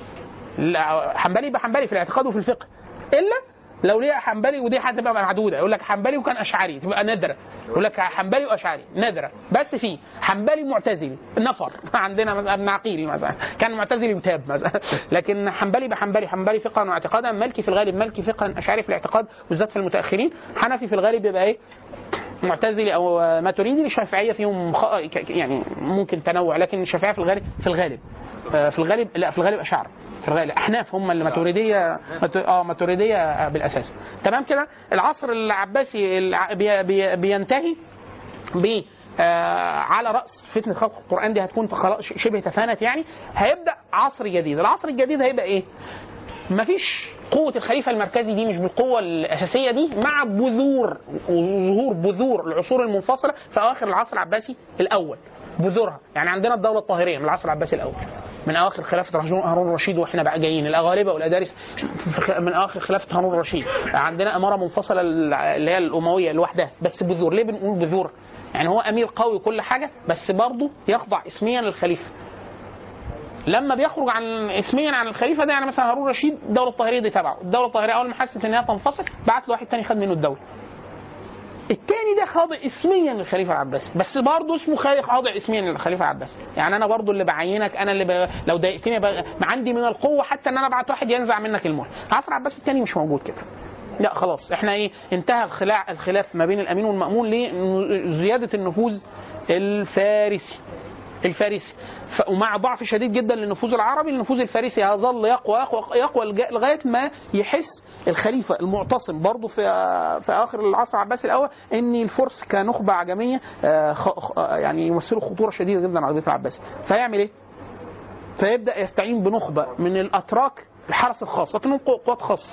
لا، حنبلي يبقى حنبلي في الاعتقاد وفي الفقه الا لو ليه حنبلي ودي هتبقى معدوده يقول لك حنبلي وكان اشعري تبقى نادره يقول لك حنبلي واشعري نادره بس في حنبلي معتزلي نفر عندنا مثلا ابن عقيل مثلا كان معتزلي وتاب مثلا لكن حنبلي بحنبلي حنبلي فقها واعتقادا مالكي في الغالب مالكي فقها اشعري في الاعتقاد بالذات في المتاخرين حنفي في الغالب يبقى ايه معتزلي او ماتريدي الشافعيه فيهم خ... ك- يعني ممكن تنوع لكن الشافعيه في الغالب في الغالب آه، في الغالب لا في الغالب اشعر في الغالب احناف هم اللي ماتريديه مات- اه ماتريديه بالاساس تمام كده العصر العباسي الع- بي... بي... بينتهي ب آه على راس فتنه خلق القران دي هتكون خلاص شبه تفانت يعني هيبدا عصر جديد العصر الجديد هيبقى ايه مفيش قوة الخليفة المركزي دي مش بالقوة الأساسية دي مع بذور وظهور بذور العصور المنفصلة في أواخر العصر العباسي الأول بذورها يعني عندنا الدولة الطاهرية من العصر العباسي الأول من أواخر خلافة رجل- هارون الرشيد وإحنا بقى جايين الأغالبة والأدارس في خ- من أواخر خلافة هارون الرشيد عندنا إمارة منفصلة اللي هي الأموية لوحدها بس بذور ليه بنقول بذور؟ يعني هو أمير قوي وكل حاجة بس برضه يخضع اسميا للخليفة لما بيخرج عن اسميا عن الخليفه ده يعني مثلا هارون رشيد الدوله الطاهريه دي تبعه، الدوله الطاهريه اول ما حست ان هي تنفصل بعت له واحد تاني خد منه الدوله. التاني ده خاضع اسميا للخليفه العباسي بس برضه اسمه خالق خاضع اسميا للخليفه العباسي يعني انا برضه اللي بعينك انا اللي ب... لو ضايقتني ب... ما عندي من القوه حتى ان انا ابعت واحد ينزع منك الملك العصر العباسي التاني مش موجود كده لا خلاص احنا ايه انتهى الخلاع الخلاف ما بين الامين والمامون لزياده النفوذ الفارسي الفارسي ف... ومع ضعف شديد جدا للنفوذ العربي النفوذ الفارسي هيظل يقوى يقوى يقوى لج- لغايه ما يحس الخليفه المعتصم برضه في في اخر العصر العباسي الاول ان الفرس كنخبه عجميه آه، خ... خ- آه، يعني يمثلوا خطوره شديده جدا على القضيه العباسي فيعمل ايه؟ فيبدا يستعين بنخبه من الاتراك الحرس الخاص لكنهم قو- قوات خاصه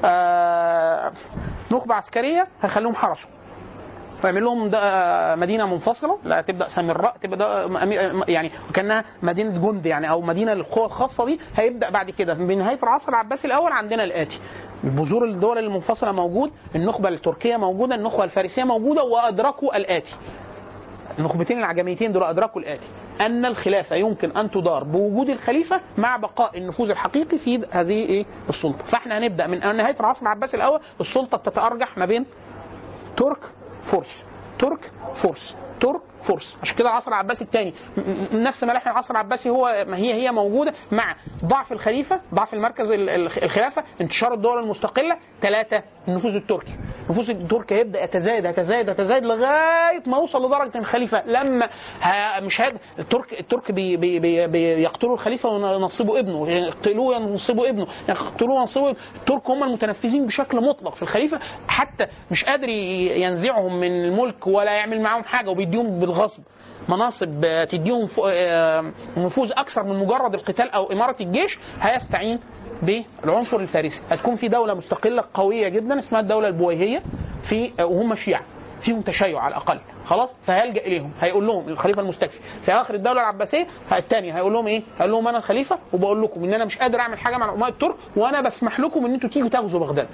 آه، نخبه عسكريه هيخليهم حرسوا ويعمل لهم ده مدينه منفصله لا تبدا سامراء تبدا أمي- يعني كانها مدينه جند يعني او مدينه للقوى الخاصه دي هيبدا بعد كده بنهايه العصر العباسي الاول عندنا الاتي بذور الدول المنفصله موجود النخبه التركيه موجوده النخبه الفارسيه موجوده وادركوا الاتي النخبتين العجميتين دول ادركوا الاتي ان الخلافه يمكن ان تدار بوجود الخليفه مع بقاء النفوذ الحقيقي في هذه ايه السلطه فاحنا هنبدا من نهايه العصر العباسي الاول السلطه بتتارجح ما بين ترك فرس ترك فرس ترك فرس عشان كده العصر العباسي الثاني نفس ملامح العصر العباسي هو ما هي هي موجوده مع ضعف الخليفه ضعف المركز ال- ال- الخلافه انتشار الدول المستقله ثلاثه النفوذ التركي نفوذ تركيا يبدا يتزايد يتزايد يتزايد لغايه ما يوصل لدرجه ان الخليفه لما ه- مش هاد الترك الترك بي بي بي بيقتلوا الخليفه وينصبوا ابنه يقتلوه ينصبوا ابنه يقتلوه وينصبوا ابنه الترك هم المتنفذين بشكل مطلق في الخليفه حتى مش قادر ي- ينزعهم من الملك ولا يعمل معاهم حاجه وبيديهم بالغصب مناصب آه، تديهم ف- آه، نفوذ اكثر من مجرد القتال او اماره الجيش هيستعين بالعنصر الفارسي هتكون في دوله مستقله قويه جدا اسمها الدوله البويهيه في آه، وهم شيعه فيهم تشيع على الاقل خلاص فهيلجا اليهم هيقول لهم الخليفه المستكفي في اخر الدوله العباسيه الثانيه هيقول لهم ايه؟ هيقول لهم انا الخليفه وبقول لكم ان انا مش قادر اعمل حاجه مع الامراء الترك وانا بسمح لكم ان انتوا تيجوا تغزوا بغداد.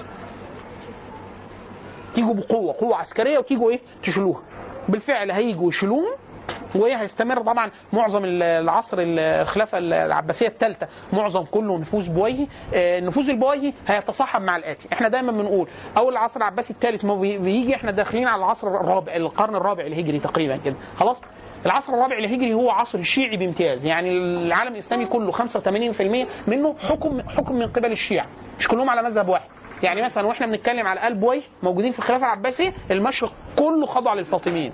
تيجوا بقوه قوه عسكريه وتيجوا ايه؟ تشيلوها. بالفعل هيجوا يشيلوهم وايه هيستمر طبعا معظم العصر الخلافه العباسيه الثالثه معظم كله نفوذ بويهي آه، النفوذ البويهي هيتصاحب مع الاتي احنا دايما بنقول اول العصر العباسي الثالث ما بي- بيجي احنا داخلين على العصر الرابع القرن الرابع الهجري تقريبا كده خلاص العصر الرابع الهجري هو عصر شيعي بامتياز يعني العالم الاسلامي كله 85% منه حكم حكم من قبل الشيعة مش كلهم على مذهب واحد يعني مثلا واحنا بنتكلم على قلب بويه موجودين في الخلافه العباسيه المشرق كله خضع للفاطميين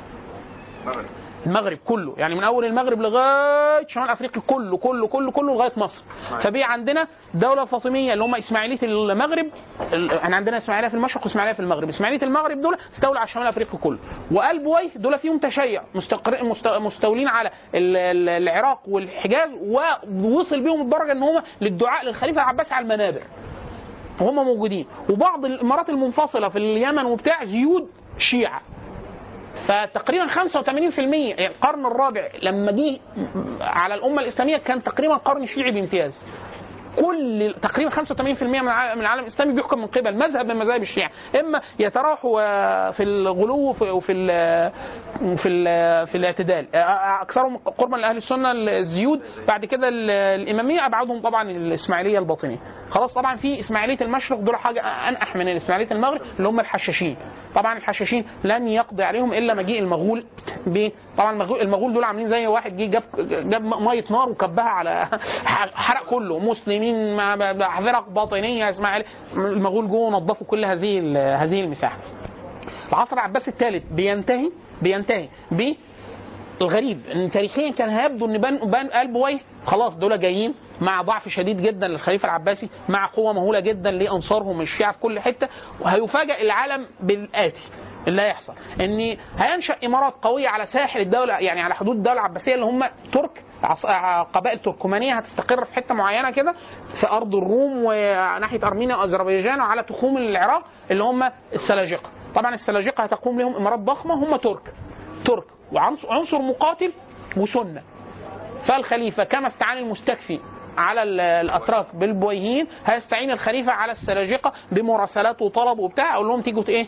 المغرب كله يعني من اول المغرب لغايه شمال افريقيا كله كله كله كله لغايه مصر فبقي عندنا الدوله الفاطميه اللي هم اسماعيليه المغرب ال- احنا عندنا اسماعيليه في المشرق واسماعيليه في المغرب اسماعيليه المغرب دول استولوا على شمال افريقيا كله وقلب ويه دول فيهم تشيع مستقر مست- مستولين على ال- ال- العراق والحجاز ووصل بيهم الدرجه ان هم للدعاء للخليفه العباسي على المنابر وهم موجودين وبعض الامارات المنفصله في اليمن وبتاع زيود شيعه فتقريبا 85% القرن الرابع لما جه على الامه الاسلاميه كان تقريبا قرن شيعي بامتياز كل تقريبا 85% من الع- من العالم الاسلامي بيحكم من قبل مذهب من مذاهب الشيعه اما يتراوحوا آه، في الغلو وفي وفي ال- في ال- في الاعتدال آه، اكثرهم قربا لاهل السنه الزيود بعد كده ال- الاماميه ابعدهم طبعا الاسماعيليه الباطنيه خلاص طبعا في اسماعيليه المشرق دول حاجه انقح من اسماعيليه المغرب اللي هم الحشاشين طبعا الحشاشين لن يقضي عليهم الا مجيء المغول ب طبعا المغول- المغول دول عاملين زي واحد جه جاب جاب ميه نار وكبها على حرق كله مسلمين مع- مع فرق باطنيه اسماعيليه المغول جوه نظفوا كل هذه ال- هذه المساحه العصر العباسي الثالث بينتهي بينتهي ب الغريب ان تاريخيا كان هيبدو ان بان بان قلب ويه خلاص دول جايين مع ضعف شديد جدا للخليفه العباسي مع قوه مهوله جدا لانصارهم الشيعه في كل حته وهيفاجئ العالم بالاتي اللي هيحصل ان هينشا امارات قويه على ساحل الدوله يعني على حدود الدوله العباسيه اللي هم ترك عص- ع- قبائل تركمانيه هتستقر في حته معينه كده في ارض الروم وناحيه ارمينيا واذربيجان وعلى تخوم العراق اللي هم السلاجقه طبعا السلاجقه هتقوم لهم امارات ضخمه هم ترك ترك وعنصر عنصر مقاتل وسنه فالخليفه كما استعان المستكفي على ال- الاتراك بالبويهيين هيستعين الخليفه على السلاجقه بمراسلات وطلب وبتاع اقول لهم تيجوا ايه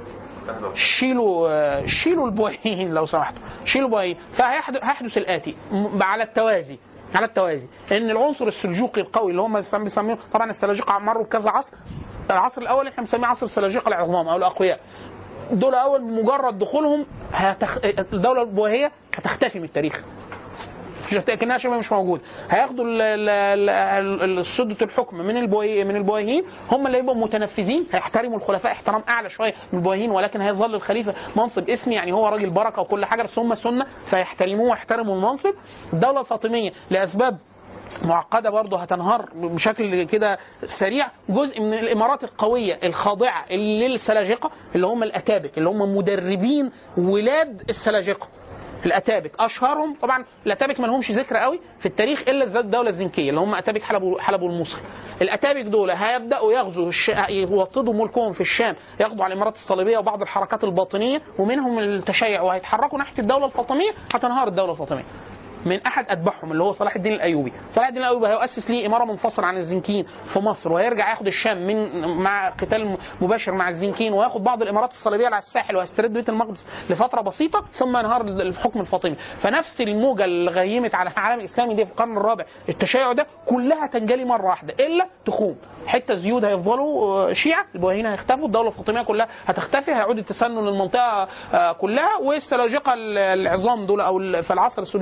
شيلوا آه، شيلوا البويهيين لو سمحتوا شيلوا البويهيين فهيحدث هيحدث الاتي م- على التوازي على التوازي ان العنصر السلجوقي القوي اللي هم بيسم- بيسموه طبعا السلاجقه مروا بكذا عصر العصر الاول احنا بنسميه عصر السلاجقه العظام او الاقوياء دول اول مجرد دخولهم هتخ... الدوله البويهيه هتختفي من التاريخ مش هت- كانها شبه مش موجود هياخدوا ال- ال- ال- ال- سدة الحكم من البوي من البويهيين هم اللي يبقوا متنفذين هيحترموا الخلفاء احترام اعلى شويه من البويهيين ولكن هيظل الخليفه منصب اسمي يعني هو راجل بركه وكل حاجه بس هم سنه فيحترموه ويحترموا المنصب الدوله الفاطميه لاسباب معقده برضه هتنهار بشكل كده سريع جزء من الامارات القويه الخاضعه للسلاجقه اللي هم الاتابك اللي هم مدربين ولاد السلاجقه الاتابك اشهرهم طبعا الاتابك ما لهمش ذكر قوي في التاريخ الا الز- الدوله الزنكيه اللي هم اتابك حلب حلب والموصل الاتابك دول هيبداوا يغزوا الش... يوطدوا ملكهم في الشام ياخدوا على الامارات الصليبيه وبعض الحركات الباطنيه ومنهم التشيع وهيتحركوا ناحيه الدوله الفاطميه هتنهار الدوله الفاطميه من احد اتباعهم اللي هو صلاح الدين الايوبي صلاح الدين الايوبي هيؤسس ليه اماره منفصله عن الزنكيين في مصر وهيرجع ياخد الشام من مع قتال مباشر مع الزنكيين وياخد بعض الامارات الصليبيه على الساحل ويسترد بيت المقدس لفتره بسيطه ثم ينهار الحكم الفاطمي فنفس الموجه اللي غيمت على العالم الاسلامي دي في القرن الرابع التشيع ده كلها تنجلي مره واحده الا تخوم حته زيود هيفضلوا آه، شيعه البويهيين هيختفوا الدوله الفاطميه كلها هتختفي هيعود التسنن للمنطقه آه، كلها والسلاجقه ال- العظام دول او ال- في العصر السلجوقي الاول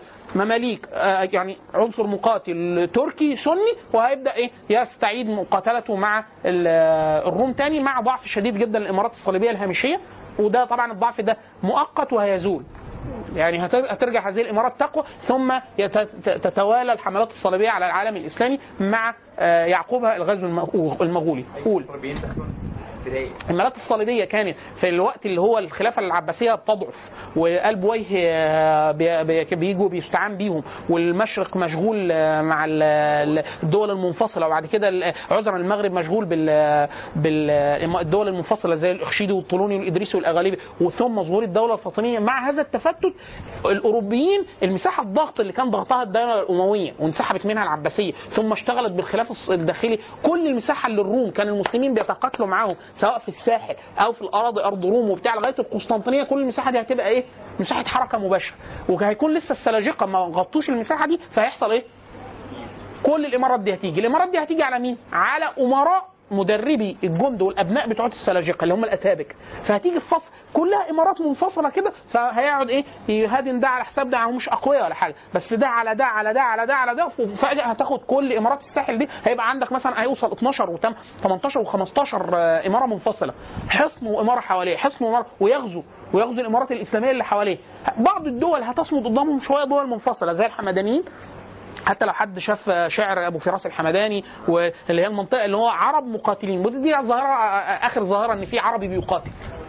مماليك آه، يعني عنصر مقاتل تركي سني وهيبدا ايه يستعيد مقاتلته مع ال- آه، الروم تاني مع ضعف شديد جدا للامارات الصليبيه الهامشيه وده طبعا الضعف ده مؤقت وهيزول يعني هت- هترجع هذه الامارات تقوى ثم يت- ت- تتوالى الحملات الصليبيه على العالم الاسلامي مع آه، يعقوبها الغزو المغ- المغولي قول الصليبيين دخلوا ابتدائي الامارات الصليبيه كانت في الوقت اللي هو الخلافه العباسيه بتضعف وقلب وجه آه، بي- بي- بيجوا بيستعان بيهم والمشرق مشغول آه، مع ال- ال- الدول المنفصله وبعد كده ال- عذرا المغرب مشغول بال بالدول المنفصله زي الاخشيدي والطولوني والادريسي والاغاليبي وثم ظهور الدوله الفاطميه مع هذا التفتت الاوروبيين المساحه الضغط اللي كان ضغطها الدوله الامويه وانسحبت منها العباسيه ثم اشتغلت بالخلاف الص- الداخلي كل المساحه اللي الروم كان المسلمين بيتقاتلوا معاهم سواء في الساحل او في الاراضي ارض روم وبتاع لغايه القسطنطينيه كل المساحه دي هتبقى ايه؟ مساحه حركه مباشره وهيكون لسه السلاجقه ما غطوش المساحه دي فهيحصل ايه؟ كل الامارات دي هتيجي الامارات دي هتيجي على مين على امراء مدربي الجند والابناء بتوع السلاجقه اللي هم الاتابك فهتيجي في فصل كلها امارات منفصله كده فهيقعد ايه يهادن ده على حساب ده هم مش اقوياء ولا حاجه بس ده على ده على ده على ده على ده وفجاه هتاخد كل امارات الساحل دي هيبقى عندك مثلا هيوصل 12 و 18 و15 اماره منفصله حصن واماره حواليه حصن واماره ويغزو ويغزو الامارات الاسلاميه اللي حواليه بعض الدول هتصمد قدامهم شويه دول منفصله زي الحمدانيين حتى لو حد شاف شعر ابو فراس الحمداني واللي هي المنطقه اللي هو عرب مقاتلين ودي دي ظاهره اخر ظاهره ان في عربي بيقاتل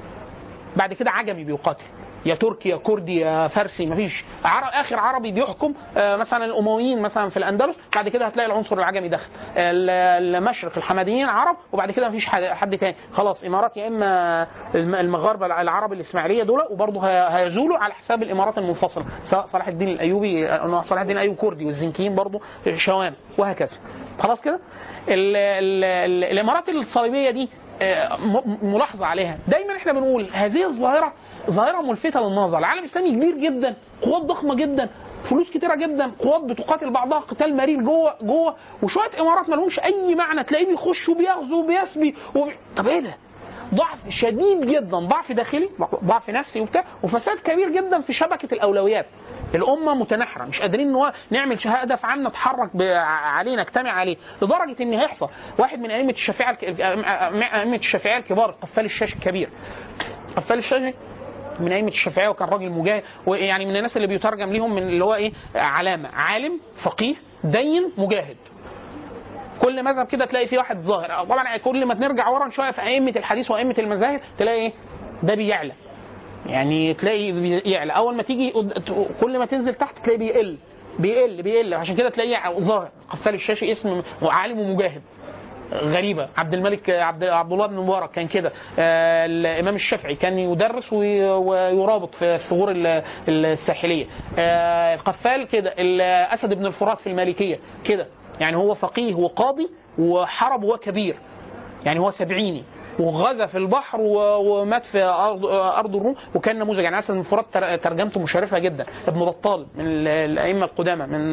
بعد كده عجمي بيقاتل يا تركي يا كردي يا فارسي مفيش عرب اخر عربي بيحكم آه، مثلا الامويين مثلا في الاندلس بعد كده هتلاقي العنصر العجمي دخل ال- المشرق الحمدانيين عرب وبعد كده مفيش حد, حد تاني خلاص امارات يا اما الم- المغاربه العرب الاسماعيليه دول وبرضه هي- هيزولوا على حساب الامارات المنفصله سواء صلاح الدين الايوبي آه، صلاح الدين الايوبي كردي والزنكيين برضه شوام وهكذا خلاص كده ال- ال- ال- الامارات الصليبيه دي آه، م- ملاحظه عليها دايما احنا بنقول هذه الظاهره ظاهره ملفته للنظر العالم الاسلامي كبير جدا قوات ضخمه جدا فلوس كتيره جدا قوات بتقاتل بعضها قتال مرير جوه جوه وشويه امارات ما لهمش اي معنى تلاقيه بيخش وبيغزو وبيسبي وبي... طب ايه ده؟ ضعف شديد جدا ضعف داخلي ضعف نفسي وبتاع وفساد كبير جدا في شبكه الاولويات الامه متناحره مش قادرين ان هو نعمل ش- هدف عام نتحرك ب- عليه نجتمع عليه لدرجه ان هيحصل واحد من ائمه الشافعيه الك- ائمه الشافعيه الكبار قفال الشاشه الكبير قفال الشاشه من ائمه الشافعيه وكان راجل مجاهد ويعني من الناس اللي بيترجم ليهم من اللي هو ايه علامه عالم فقيه دين مجاهد كل مذهب كده تلاقي فيه واحد ظاهر طبعا كل ما نرجع ورا شويه في ائمه الحديث وائمه المذاهب تلاقي ايه ده بيعلى يعني تلاقي بيعلى اول ما تيجي قد- كل ما تنزل تحت تلاقي بيقل بيقل بيقل عشان كده تلاقيه ظاهر قفال الشاشي اسم عالم ومجاهد غريبه عبد الملك عبد عبد الله بن مبارك كان كده آه، الامام الشافعي كان يدرس وي- ويرابط في الثغور ال- الساحليه آه، القفال كده الاسد بن الفرات في المالكيه كده يعني هو فقيه وقاضي وحرب وكبير يعني هو سبعيني وغزا في البحر و- ومات في ارض ارض الروم وكان نموذج يعني اسد بن الفرات تر- ترجمته مشرفه جدا ابن بطال من ال- الائمه القدامى من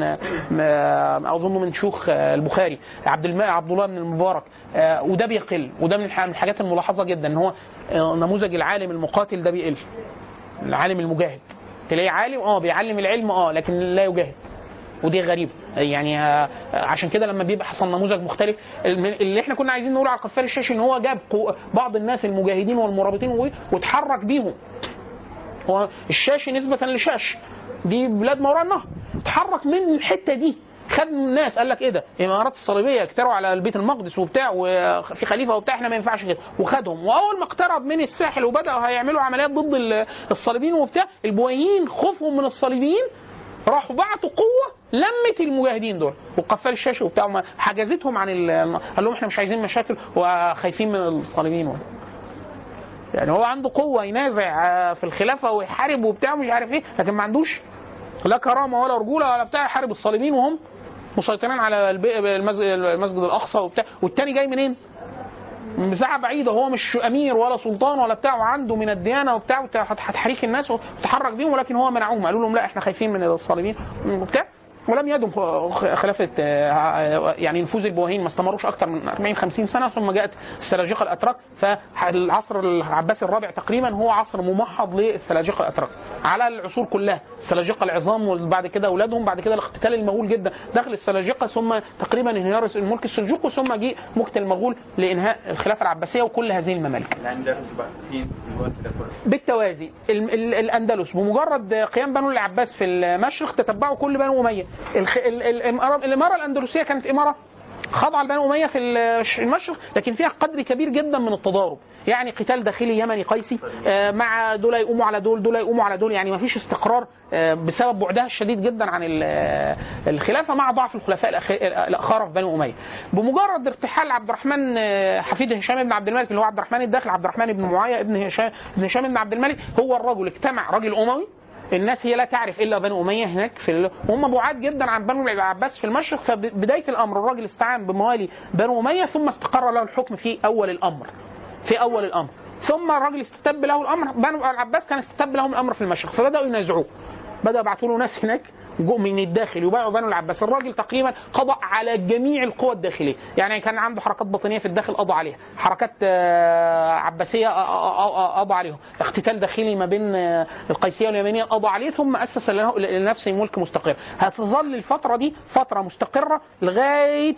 م- اظن من شيوخ البخاري عبد الم... عبد الله بن المبارك آه، وده بيقل وده من الح- من الحاجات الملاحظه جدا ان هو آه، نموذج العالم المقاتل ده بيقل العالم المجاهد تلاقيه عالم اه بيعلم العلم اه لكن لا يجاهد ودي غريبه يعني آه، عشان كده لما بيبقى حصل نموذج مختلف الم- اللي احنا كنا عايزين نقول على القفال الشاشي ان هو جاب قو- بعض الناس المجاهدين والمرابطين و- واتحرك بيهم هو الشاشي نسبة لشاش دي بلاد ما وراء النهر اتحرك من الحتة دي خد من الناس قال لك ايه ده الامارات الصليبيه اكتروا على البيت المقدس وبتاع وفي خليفه وبتاع احنا ما ينفعش كده وخدهم واول ما اقترب من الساحل وبداوا هيعملوا عمليات ضد ال- الصليبيين وبتاع البويهيين خوفهم من الصليبيين راحوا بعتوا قوه لمت المجاهدين دول وقفال الشاشه وبتاع وما- حجزتهم عن ال- قال لهم احنا مش عايزين مشاكل وخايفين من الصليبيين وبتاع. يعني هو عنده قوه ينازع آه، في الخلافه ويحارب وبتاع مش عارف ايه لكن ما عندوش لا كرامه ولا رجوله ولا بتاع يحارب الصليبيين وهم مسيطرين على الب- المسجد, المسجد الاقصى وبتاع والتاني جاي منين؟ من مساحه بعيده هو مش امير ولا سلطان ولا بتاع وعنده من الديانه وبتاع وبتاع هتحريك الناس وتحرك بيهم ولكن هو منعوهم قالوا لهم لا احنا خايفين من الصليبيين وبتاع ولم يدم خلافه آه، يعني نفوذ البويهيين ما استمروش اكثر من 40 50 سنه ثم جاءت السلاجقه الاتراك فالعصر العباسي الرابع تقريبا هو عصر ممحض للسلاجقه الاتراك على العصور كلها السلاجقه العظام وبعد كده اولادهم بعد كده الاقتتال المهول جدا داخل السلاجقه ثم تقريبا انهيار الملك السلجوقي ثم جه مقتل المغول لانهاء الخلافه العباسيه وكل هذه الممالك الاندلس بقى فين في الوقت ده كله بالتوازي ال- ال- الاندلس بمجرد قيام بنو العباس في المشرق تتبعوا كل بنو اميه الخ- ال- ال- الإمارة- الاماره الاندلسيه كانت اماره خاضعه لبنو اميه في الش- المشرق لكن فيها قدر كبير جدا من التضارب يعني قتال داخلي يمني قيسي آه، مع دول يقوموا على دول دول يقوموا على دول يعني ما فيش استقرار آه، بسبب بعدها الشديد جدا عن ال- آه، الخلافه مع ضعف الخلفاء الأخ- الاخاره في بنو اميه بمجرد ارتحال عبد الرحمن آه، حفيد هشام بن عبد الملك اللي هو عبد الرحمن الداخل عبد الرحمن بن معاويه ابن هشام بن هشام بن عبد الملك هو الرجل اجتمع راجل اموي الناس هي لا تعرف الا بنو اميه هناك في ال... وهم بعاد جدا عن بنو العباس في المشرق فبدايه الامر الراجل استعان بموالي بنو اميه ثم استقر له الحكم في اول الامر في اول الامر ثم الراجل استتب له الامر بنو العباس كان استتب لهم الامر في المشرق فبداوا ينازعوه بدأوا يبعتوا له ناس هناك جو من الداخل يبايعوا بنو العباس الراجل تقريبا قضى على جميع القوى الداخليه يعني كان عنده حركات باطنيه في الداخل قضى عليها حركات آه، عباسيه آه، آه، آه، قضى عليهم اقتتال داخلي ما بين آه، القيسيه واليمنيه قضى عليه ثم اسس له- لنفسه ملك مستقر هتظل الفتره دي فتره مستقره لغايه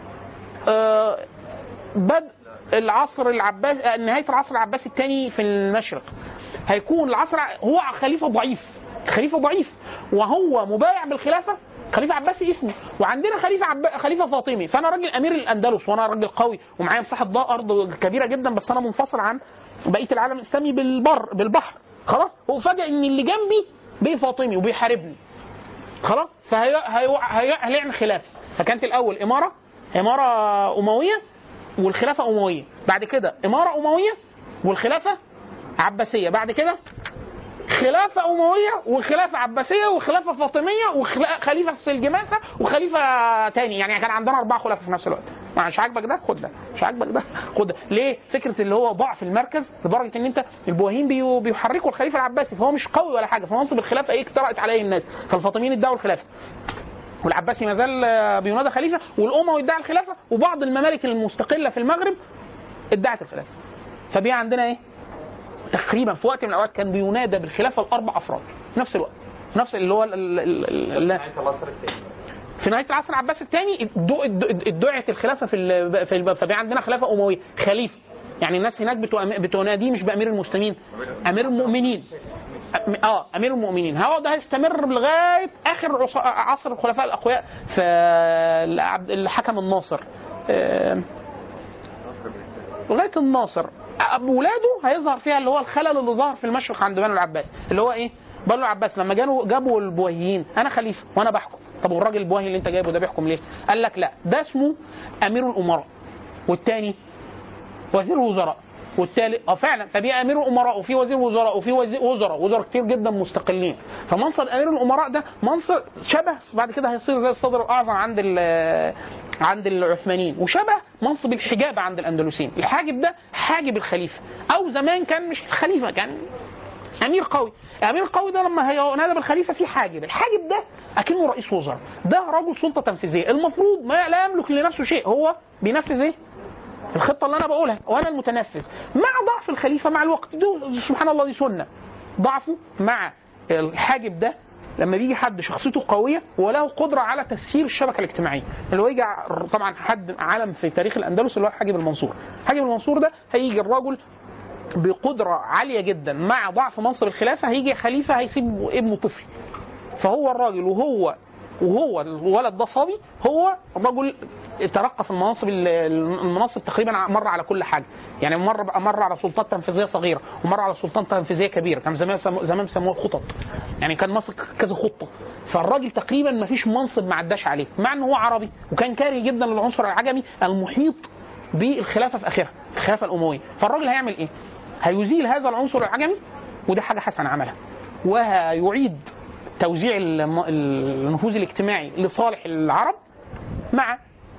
آه، بدء العصر العباس آه، نهايه العصر العباسي الثاني في المشرق هيكون العصر هو خليفه ضعيف خليفه ضعيف وهو مبايع بالخلافه خليفه عباسي اسمي وعندنا خليفه عب... خليفه فاطمي فانا راجل امير الاندلس وانا راجل قوي ومعايا مساحه ض- ارض كبيره جدا بس انا منفصل عن بقيه العالم الاسلامي بالبر بالبحر خلاص وفجاه ان اللي جنبي بيه فاطمي وبيحاربني خلاص فهي هي... هي... هيعمل خلافه فكانت الاول اماره اماره امويه والخلافه امويه بعد كده اماره امويه والخلافه عباسيه بعد كده خلافة أموية وخلافة عباسية وخلافة فاطمية وخليفة في الجماسة وخليفة تاني يعني كان عندنا أربعة خلفاء في نفس الوقت ما مش عاجبك ده خد ده مش عاجبك ده خد ده ليه فكرة اللي هو ضعف المركز لدرجة إن أنت البويهيين بيو- بيحركوا الخليفة العباسي فهو مش قوي ولا حاجة فمنصب الخلافة إيه اقترأت عليه الناس فالفاطميين ادعوا الخلافة والعباسي ما زال آه، بينادى خليفة والأموي ادعى الخلافة وبعض الممالك المستقلة في المغرب ادعت الخلافة فبقى عندنا إيه تقريبا في وقت من الاوقات كان بينادى بالخلافه الاربع افراد في نفس الوقت نفس اللي هو ال- ال- ال- ال- العصر الثاني في نهايه العصر العباسي الثاني ادعت الخلافه في ال- في ال- فبقى عندنا خلافه امويه خليفه يعني الناس هناك بتو- بتناديه مش بامير المسلمين امير المؤمنين أم- اه امير المؤمنين هو ده هيستمر لغايه اخر عص- عصر الخلفاء الاقوياء في العبد- الحكم الناصر آه، لغايه الناصر اولاده هيظهر فيها اللي هو الخلل اللي ظهر في المشرق عند بنو العباس اللي هو ايه بنو العباس لما جابوا جابوا البويهيين انا خليفه وانا بحكم طب والراجل البويهي اللي انت جايبه ده بيحكم ليه قال لك لا ده اسمه امير الامراء والتاني وزير وزراء والتالت اه فعلا فبقى امير الامراء وفي وزير وزراء وفي وزير وزراء وزراء كتير جدا مستقلين فمنصب امير الامراء ده منصب شبه بعد كده هيصير زي الصدر الاعظم عند ال- عند العثمانيين وشبه منصب الحجاب عند الاندلسيين الحاجب ده حاجب الخليفه او زمان كان مش الخليفه كان امير قوي امير قوي ده لما هينادى بالخليفه في حاجب الحاجب ده اكنه رئيس وزراء ده رجل سلطه تنفيذيه المفروض ما لا يملك لنفسه شيء هو بينفذ ايه الخطه اللي انا بقولها وانا المتنفذ مع ضعف الخليفه مع الوقت دي سبحان الله دي سنه ضعفه مع الحاجب ده لما بيجي حد شخصيته قويه وله قدره على تسيير الشبكه الاجتماعيه اللي هو يجي ع- طبعا حد علم في تاريخ الاندلس اللي هو حاجب المنصور حاجب المنصور ده هيجي الرجل بقدره عاليه جدا مع ضعف منصب الخلافه هيجي خليفه هيسيب ابنه طفل فهو الراجل وهو وهو الولد ده صبي هو رجل ترقى في المناصب المناصب تقريبا مر على كل حاجه يعني مر بقى مر على سلطات تنفيذيه صغيره ومر على سلطات تنفيذيه كبيره كان زمان سمو- زمان بيسموها خطط يعني كان ماسك كذا خطه فالراجل تقريبا ما فيش منصب ما عداش عليه مع ان هو عربي وكان كاره جدا للعنصر العجمي المحيط بالخلافه في اخرها الخلافه الامويه فالراجل هيعمل ايه؟ هيزيل هذا العنصر العجمي ودي حاجه حسنه عملها وهيعيد توزيع الم- النفوذ الاجتماعي لصالح العرب مع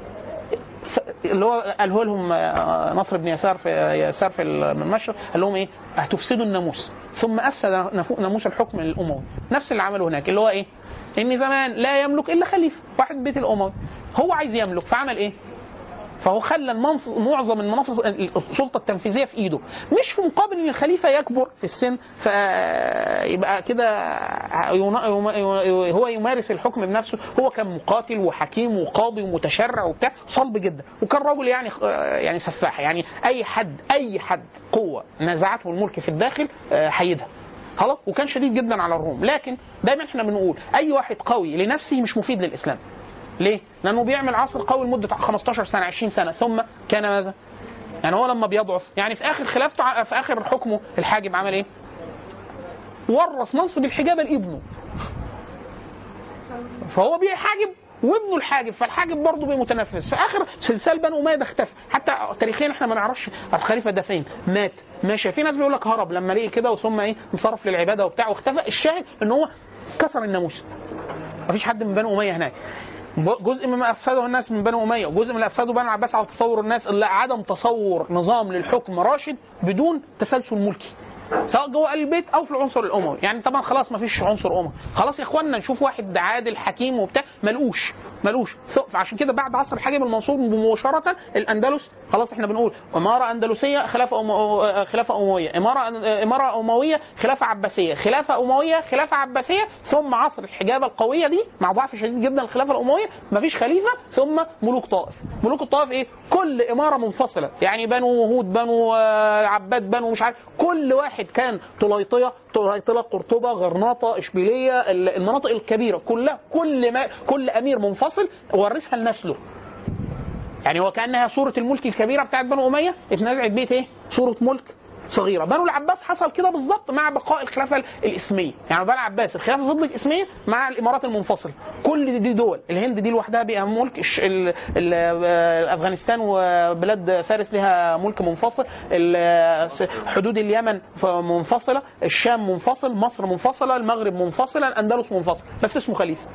ف- اللي هو قاله لهم آه، نصر بن يسار في يسار في المشرق قال لهم ايه؟ هتفسدوا الناموس ثم افسد نفو- ناموس الحكم الاموي نفس اللي عمله هناك اللي هو ايه؟ ان زمان لا يملك الا خليفه واحد بيت الاموي هو عايز يملك فعمل ايه؟ فهو خلى المنف... معظم المناصب السلطه التنفيذيه في ايده مش في مقابل ان الخليفه يكبر في السن فيبقى كده ينا- يم- هو يمارس الحكم بنفسه هو كان مقاتل وحكيم وقاضي ومتشرع وبتاع صلب جدا وكان راجل يعني يعني سفاح يعني اي حد اي حد قوه نزعته الملك في الداخل آه، حيدها خلاص وكان شديد جدا على الروم لكن دايما احنا بنقول اي واحد قوي لنفسه مش مفيد للاسلام ليه؟ لانه بيعمل عصر قوي لمده 15 سنه 20 سنه ثم كان ماذا؟ يعني هو لما بيضعف يعني في اخر خلافته ع- في اخر حكمه الحاجب عمل ايه؟ ورث منصب الحجابه لابنه فهو بيحاجب وابنه الحاجب فالحاجب برضه بقى متنفس في اخر سلسال بنو اميه ده اختفى حتى تاريخيا احنا ما نعرفش الخليفه ده فين مات ماشي في ناس بيقول لك هرب لما لقي كده ثم ايه انصرف للعباده وبتاع واختفى الشاهد ان هو كسر الناموس مفيش حد من بنو اميه هناك ب- جزء مما افسده الناس من بنو اميه وجزء من اللي افسده بنو العباس على تصور الناس اللي عدم تصور نظام للحكم راشد بدون تسلسل ملكي سواء جوه البيت او في العنصر الاموي يعني طبعا خلاص ما فيش عنصر اموي خلاص يا اخوانا نشوف واحد عادل حكيم وبتاع ملقوش ملقوش ف- عشان كده بعد عصر الحاكم المنصور مباشره الاندلس خلاص احنا بنقول اماره اندلسيه خلافه أمو... خلافه امويه اماره اماره امويه خلافه عباسيه خلافه امويه خلافه عباسيه ثم عصر الحجابه القويه دي مع ضعف شديد جدا الخلافه الامويه مفيش خليفه ثم ملوك طائف ملوك الطائف ايه كل اماره منفصله يعني بنو هود بنو آه، عباد بنو مش عارف كل واحد كان طليطيه طليطله قرطبه غرناطه اشبيليه ال- المناطق الكبيره كلها كل ما كل امير منفصل ورثها لنسله يعني هو كانها صوره الملك الكبيره بتاعت بنو اميه اتنزعت بيت ايه؟ صوره ملك صغيره بنو العباس حصل كده بالظبط مع بقاء الخلافه الاسميه يعني بنو العباس الخلافه فضلت اسميه مع الامارات المنفصله كل دي دول الهند دي لوحدها بقى ملك الش- ال- ال- آه، افغانستان وبلاد فارس لها ملك منفصل ال- س- حدود اليمن ف- منفصله الشام منفصل مصر منفصله المغرب منفصله الاندلس منفصل بس اسمه خليفه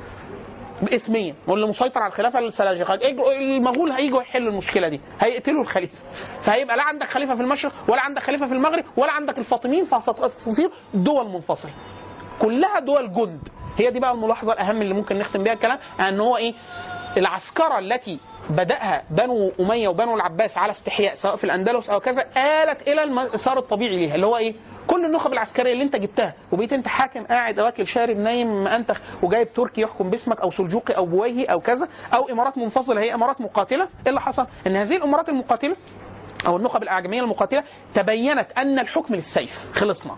اسميا واللي مسيطر على الخلافه السلاجقه يجوا- المغول هيجوا يحلوا المشكله دي هيقتلوا الخليفه فهيبقى لا عندك خليفه في المشرق ولا عندك خليفه في المغرب ولا عندك الفاطميين فهتصير دول منفصله كلها دول جند هي دي بقى الملاحظه الاهم اللي ممكن نختم بيها الكلام ان هو ايه العسكره التي بدأها بنو أمية وبنو العباس على استحياء سواء في الأندلس أو كذا آلت إلى المسار الطبيعي ليها اللي هو إيه؟ كل النخب العسكريه اللي انت جبتها وبقيت انت حاكم قاعد واكل شارب نايم انتخ وجايب تركي يحكم باسمك او سلجوقي او بويهي او كذا او امارات منفصله هي امارات مقاتله ايه اللي حصل؟ ان هذه الامارات المقاتله او النخب الاعجميه المقاتله تبينت ان الحكم للسيف خلصنا.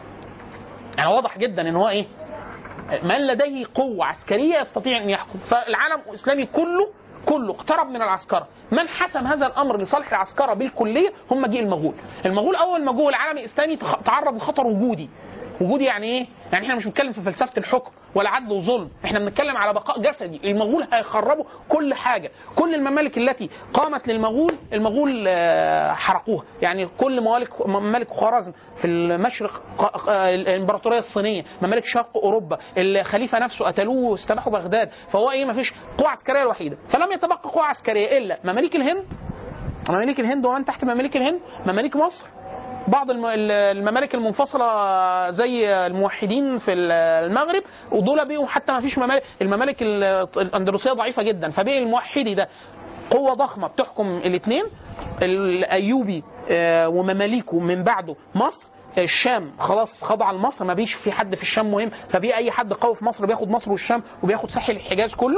يعني واضح جدا ان هو ايه؟ من لديه قوة عسكرية يستطيع أن يحكم فالعالم الإسلامي كله كله اقترب من العسكرة من حسم هذا الأمر لصالح العسكرة بالكلية هم جيل المغول المغول أول ما جه العالم الإسلامي تخ- تعرض لخطر وجودي وجودي يعني ايه؟ يعني احنا مش بنتكلم في فلسفه الحكم ولا عدل وظلم، احنا بنتكلم على بقاء جسدي، المغول هيخربوا كل حاجه، كل الممالك التي قامت للمغول المغول آه، حرقوها، يعني كل ممالك ممالك خوارزم في المشرق ق- آه، الامبراطوريه الصينيه، ممالك شرق اوروبا، الخليفه نفسه قتلوه واستباحوا بغداد، فهو ايه؟ ما فيش قوه عسكريه الوحيده، فلم يتبقى قوه عسكريه الا مماليك الهند مماليك الهند ومن تحت مماليك الهند مماليك مصر بعض الم- ال- الممالك المنفصله زي الموحدين في ال- المغرب ودول بقوا حتى ما فيش ممالك الممالك ال- الاندلسيه ضعيفه جدا فبقي الموحدي ده قوه ضخمه بتحكم الاثنين الايوبي آه، ومماليكه من بعده مصر الشام خلاص خضع لمصر ما بيش في حد في الشام مهم فبقي اي حد قوي في مصر بياخد مصر والشام وبياخد ساحل الحجاز كله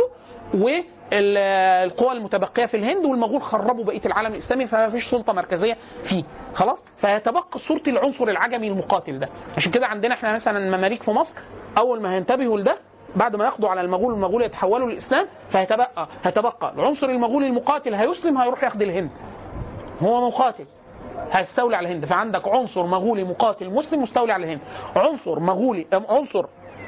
والقوى المتبقيه في الهند والمغول خربوا بقيه العالم الاسلامي فما فيش سلطه مركزيه فيه خلاص فيتبقى صوره العنصر العجمي المقاتل ده عشان كده عندنا احنا مثلا مماليك في مصر اول ما هينتبهوا لده بعد ما يقضوا على المغول والمغول يتحولوا للاسلام فهيتبقى هيتبقى العنصر المغولي المقاتل هيسلم هيروح ياخد الهند هو مقاتل هيستولي على الهند فعندك عنصر مغولي مقاتل مسلم مستولي على الهند عنصر مغولي أم عنصر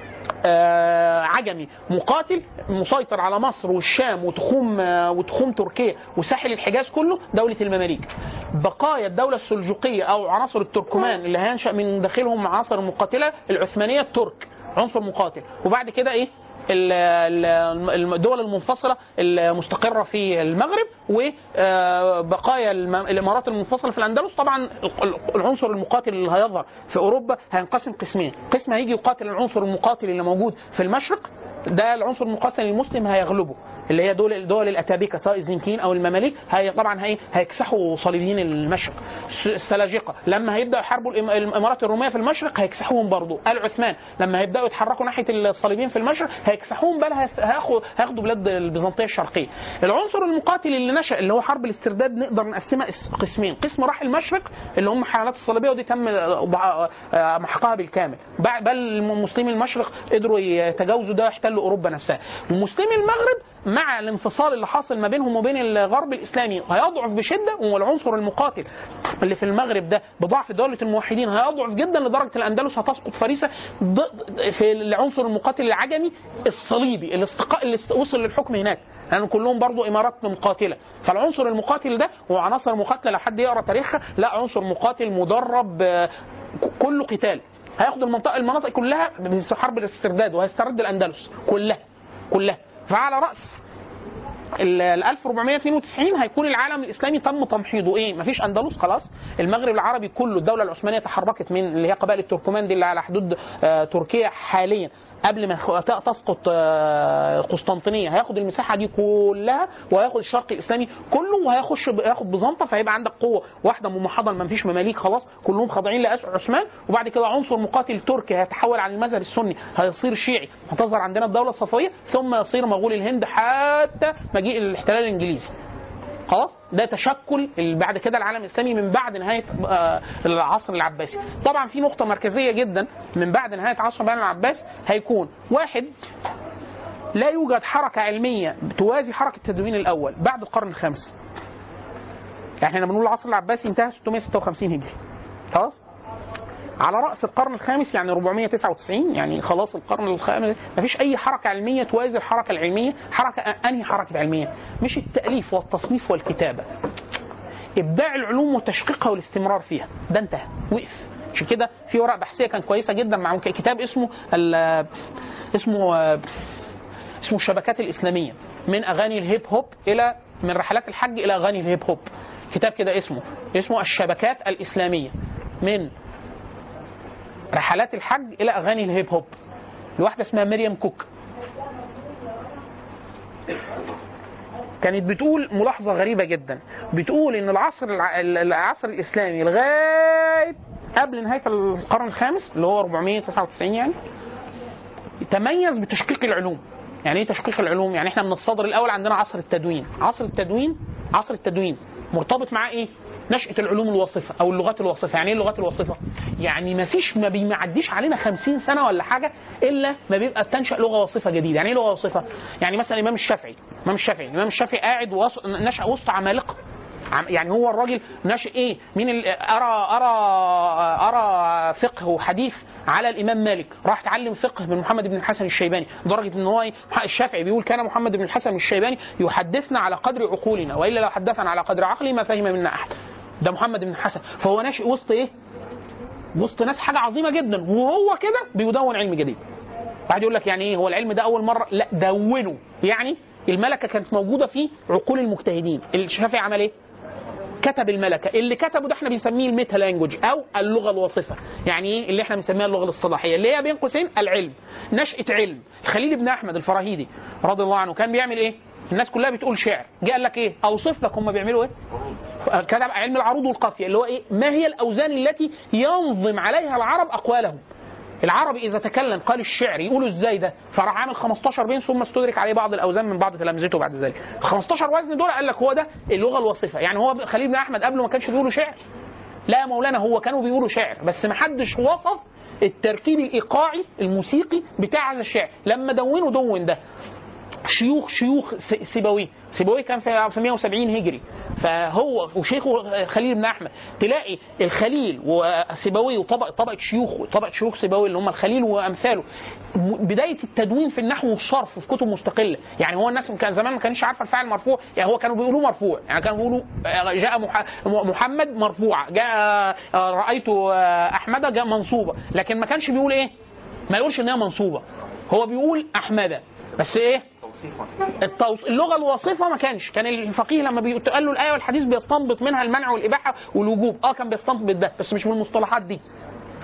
آه، عجمي مقاتل مسيطر على مصر والشام وتخوم آه، وتخوم تركيا وساحل الحجاز كله دولة المماليك بقايا الدولة السلجوقية أو عناصر التركمان اللي هينشأ من داخلهم عناصر المقاتلة العثمانية الترك عنصر مقاتل وبعد كده إيه ال- ال- الدول المنفصلة المستقرة في المغرب وبقايا الم- الإمارات المنفصلة في الأندلس طبعا العنصر المقاتل اللي هيظهر في أوروبا هينقسم قسمين قسم هيجي يقاتل العنصر المقاتل اللي موجود في المشرق ده العنصر المقاتل المسلم هيغلبه اللي هي دول دول الاتابكه سواء الزنكيين او المماليك هي طبعا هي هيكسحوا صليبيين المشرق الس- السلاجقه لما هيبداوا يحاربوا الإم- الامارات الروميه في المشرق هيكسحوهم برضه ال عثمان لما هيبداوا يتحركوا ناحيه الصليبيين في المشرق هيكسحوهم بل هيس- هياخدوا هياخدوا بلاد البيزنطيه الشرقيه العنصر المقاتل اللي نشا اللي هو حرب الاسترداد نقدر نقسمها اس- قسمين قسم راح المشرق اللي هم حملات الصليبيه ودي تم ضع- آه، محقها بالكامل بع- بل مسلمي المشرق قدروا يتجاوزوا ده يحتلوا اوروبا نفسها ومسلمي المغرب مع الانفصال اللي حاصل ما بينهم وبين الغرب الاسلامي هيضعف بشده والعنصر المقاتل اللي في المغرب ده بضعف دوله الموحدين هيضعف جدا لدرجه الاندلس هتسقط فريسه ضد- في العنصر المقاتل العجمي الصليبي اللي, استق... اللي است- وصل للحكم هناك لان يعني كلهم برضو امارات مقاتله فالعنصر المقاتل ده هو عناصر مقاتله لو حد يقرا تاريخها لا عنصر مقاتل مدرب آه، ك- كله قتال هياخد المنطقه المناطق كلها في حرب الاسترداد وهيسترد الاندلس كلها كلها فعلى راس ال ال 1492 هيكون العالم الاسلامي تم تمحيضه ايه مفيش اندلس خلاص المغرب العربي كله الدوله العثمانيه تحركت من اللي هي قبائل التركمان دي اللي على حدود آه، تركيا حاليا قبل ما يخ- ت- تسقط آه، قسطنطينيه هياخد المساحه دي كلها وهياخد الشرق الاسلامي كله وهيخش ب- هياخد بيزنطه فهيبقى عندك قوه واحده ممحضه ما فيش مماليك خلاص كلهم خاضعين لعثمان وبعد كده عنصر مقاتل تركي هيتحول عن المذهب السني هيصير شيعي هتظهر عندنا الدوله الصفويه ثم يصير مغول الهند حتى مجيء الاحتلال الانجليزي خلاص ده تشكل ال- بعد كده العالم الاسلامي من بعد نهايه آه، العصر العباسي طبعا في نقطه مركزيه جدا من بعد نهايه عصر بني العباس هيكون واحد لا يوجد حركه علميه توازي حركه التدوين الاول بعد القرن الخامس يعني احنا بنقول العصر العباسي انتهى 656 هجري خلاص على راس القرن الخامس يعني 499 يعني خلاص القرن الخامس مفيش اي حركه علميه توازي الحركه العلميه حركه انهي حركه علميه مش التاليف والتصنيف والكتابه ابداع العلوم وتشقيقها والاستمرار فيها ده انتهى وقف عشان كده في ورقه بحثيه كان كويسه جدا مع كتاب اسمه ال- اسمه اسمه الشبكات الاسلاميه من اغاني الهيب هوب الى من رحلات الحج الى اغاني الهيب هوب كتاب كده اسمه اسمه الشبكات الاسلاميه من رحلات الحج الى اغاني الهيب هوب لواحده اسمها مريم كوك كانت بتقول ملاحظه غريبه جدا بتقول ان العصر الع- العصر الاسلامي لغايه قبل نهايه القرن الخامس اللي هو 499 يعني تميز بتشقيق العلوم يعني ايه تشقيق العلوم يعني احنا من الصدر الاول عندنا عصر التدوين عصر التدوين عصر التدوين مرتبط مع ايه نشأة العلوم الوصفة أو اللغات الوصفة، يعني إيه اللغات الوصفة؟ يعني ما فيش ما بيعديش علينا 50 سنة ولا حاجة إلا ما بيبقى تنشأ لغة وصفة جديدة، يعني إيه لغة وصفة؟ يعني مثلا الإمام الشافعي، الإمام الشافعي، الإمام الشافعي قاعد وص... نشأ وسط عمالقة عم- يعني هو الراجل ناشئ ايه؟ مين ال- ارى ارى ارى فقه وحديث على الامام مالك، راح اتعلم فقه من محمد بن الحسن الشيباني، لدرجه ان هو إيه؟ الشافعي بيقول كان محمد بن الحسن الشيباني يحدثنا على قدر عقولنا والا لو حدثنا على قدر عقلي ما فهم منا احد. ده محمد بن الحسن، فهو ناشئ وسط ايه؟ وسط ناس حاجه عظيمه جدا وهو كده بيدون علم جديد. واحد يقول لك يعني ايه هو العلم ده اول مره لا دونه يعني الملكه كانت موجوده في عقول المجتهدين الشافعي عمل ايه كتب الملكه اللي كتبه ده احنا بنسميه الميتا لانجوج او اللغه الوصفه يعني ايه اللي احنا بنسميها اللغه الاصطلاحيه اللي هي بين قوسين العلم نشاه علم الخليل بن احمد الفراهيدي رضي الله عنه كان بيعمل ايه الناس كلها بتقول شعر جه قال لك ايه اوصف لك هم بيعملوا ايه كتب علم العروض والقافيه اللي هو ايه ما هي الاوزان التي ينظم عليها العرب اقوالهم العربي اذا تكلم قال الشعر يقولوا ازاي ده فراح عامل 15 بين ثم استدرك عليه بعض الاوزان من بعض تلامذته بعد ذلك ال 15 وزن دول قال لك هو ده اللغه الوصفه يعني هو خليل بن احمد قبله ما كانش بيقولوا شعر لا يا مولانا هو كانوا بيقولوا شعر بس ما حدش وصف التركيب الايقاعي الموسيقي بتاع هذا الشعر لما دونوا دون ده شيوخ شيوخ س- سيبويه سيبويه كان في في 170 هجري فهو وشيخه خليل بن احمد تلاقي الخليل وسيبويه وطبق طبقه شيوخ طبقه شيوخ سيبويه اللي هم الخليل وامثاله م- بدايه التدوين في النحو والصرف في كتب مستقله يعني هو الناس كان زمان ما كانش عارفه الفاعل مرفوع يعني هو كانوا بيقولوا مرفوع يعني كانوا بيقولوا آه، جاء مح- محمد مرفوع جاء آه، رايت آه، احمد جاء منصوبه لكن ما كانش بيقول ايه ما يقولش انها منصوبه هو بيقول احمد بس ايه التوص... اللغه الوصفه ما كانش كان الفقيه لما بيقال له الايه والحديث بيستنبط منها المنع والاباحه والوجوب اه كان بيستنبط ده بس مش من المصطلحات دي خلاص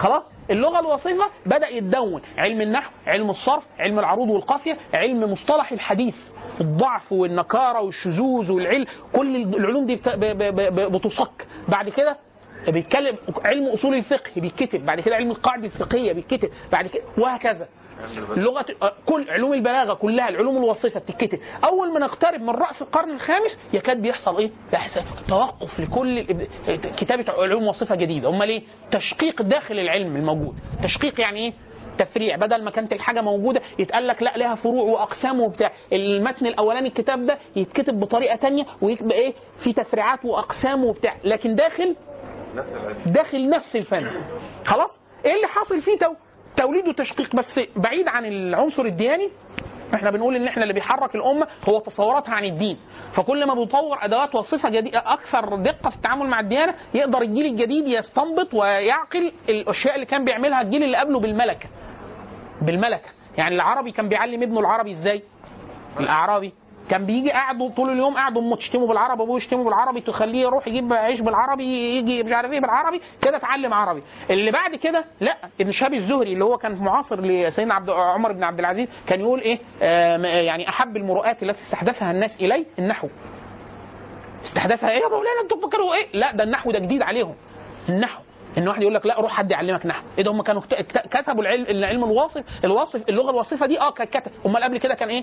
اللغه الوصيفه بدا يتدون علم النحو علم الصرف علم العروض والقافيه علم مصطلح الحديث الضعف والنكاره والشذوذ والعلم كل العلوم دي بت- ب- ب- ب- بتصك بعد كده بيتكلم علم اصول الفقه بيتكتب بعد كده علم القاعده الفقهيه بيتكتب بعد كده وهكذا لغه آه، كل علوم البلاغه كلها العلوم الوصفه بتتكتب اول ما نقترب من راس القرن الخامس يكاد بيحصل ايه يحصل توقف لكل الإب- كتابه علوم وصفه جديده امال ايه تشقيق داخل العلم الموجود تشقيق يعني ايه تفريع بدل ما كانت الحاجه موجوده يتقال لك لا لها فروع واقسام وبتاع المتن الاولاني الكتاب ده يتكتب بطريقه تانية ويكتب ايه في تفريعات واقسام وبتاع لكن داخل داخل نفس الفن خلاص ايه اللي حاصل فيه تو توليد وتشقيق بس بعيد عن العنصر الدياني احنا بنقول ان احنا اللي بيحرك الامه هو تصوراتها عن الدين فكل ما بيطور ادوات وصفه جديده اكثر دقه في التعامل مع الديانه يقدر الجيل الجديد يستنبط ويعقل الاشياء اللي كان بيعملها الجيل اللي قبله بالملكه بالملكه يعني العربي كان بيعلم ابنه العربي ازاي الاعرابي كان بيجي قاعد طول اليوم قاعد امه تشتمه بالعربي ابوه يشتمه بالعربي تخليه يروح يجيب عيش بالعربي يجي مش عارف ايه بالعربي كده اتعلم عربي اللي بعد كده لا ابن شهاب الزهري اللي هو كان معاصر لسيدنا عبد عمر بن عبد العزيز كان يقول ايه آه يعني احب المروءات التي استحدثها الناس الي النحو استحدثها ايه يا مولانا انتوا فكروا ايه لا ده النحو ده جديد عليهم النحو ان واحد يقول لك لا روح حد يعلمك نحو ايه ده هم كانوا كت- كتبوا العلم العلم الواصف الواصف اللغه الوصفه دي اه كانت كتب امال قبل كده كان ايه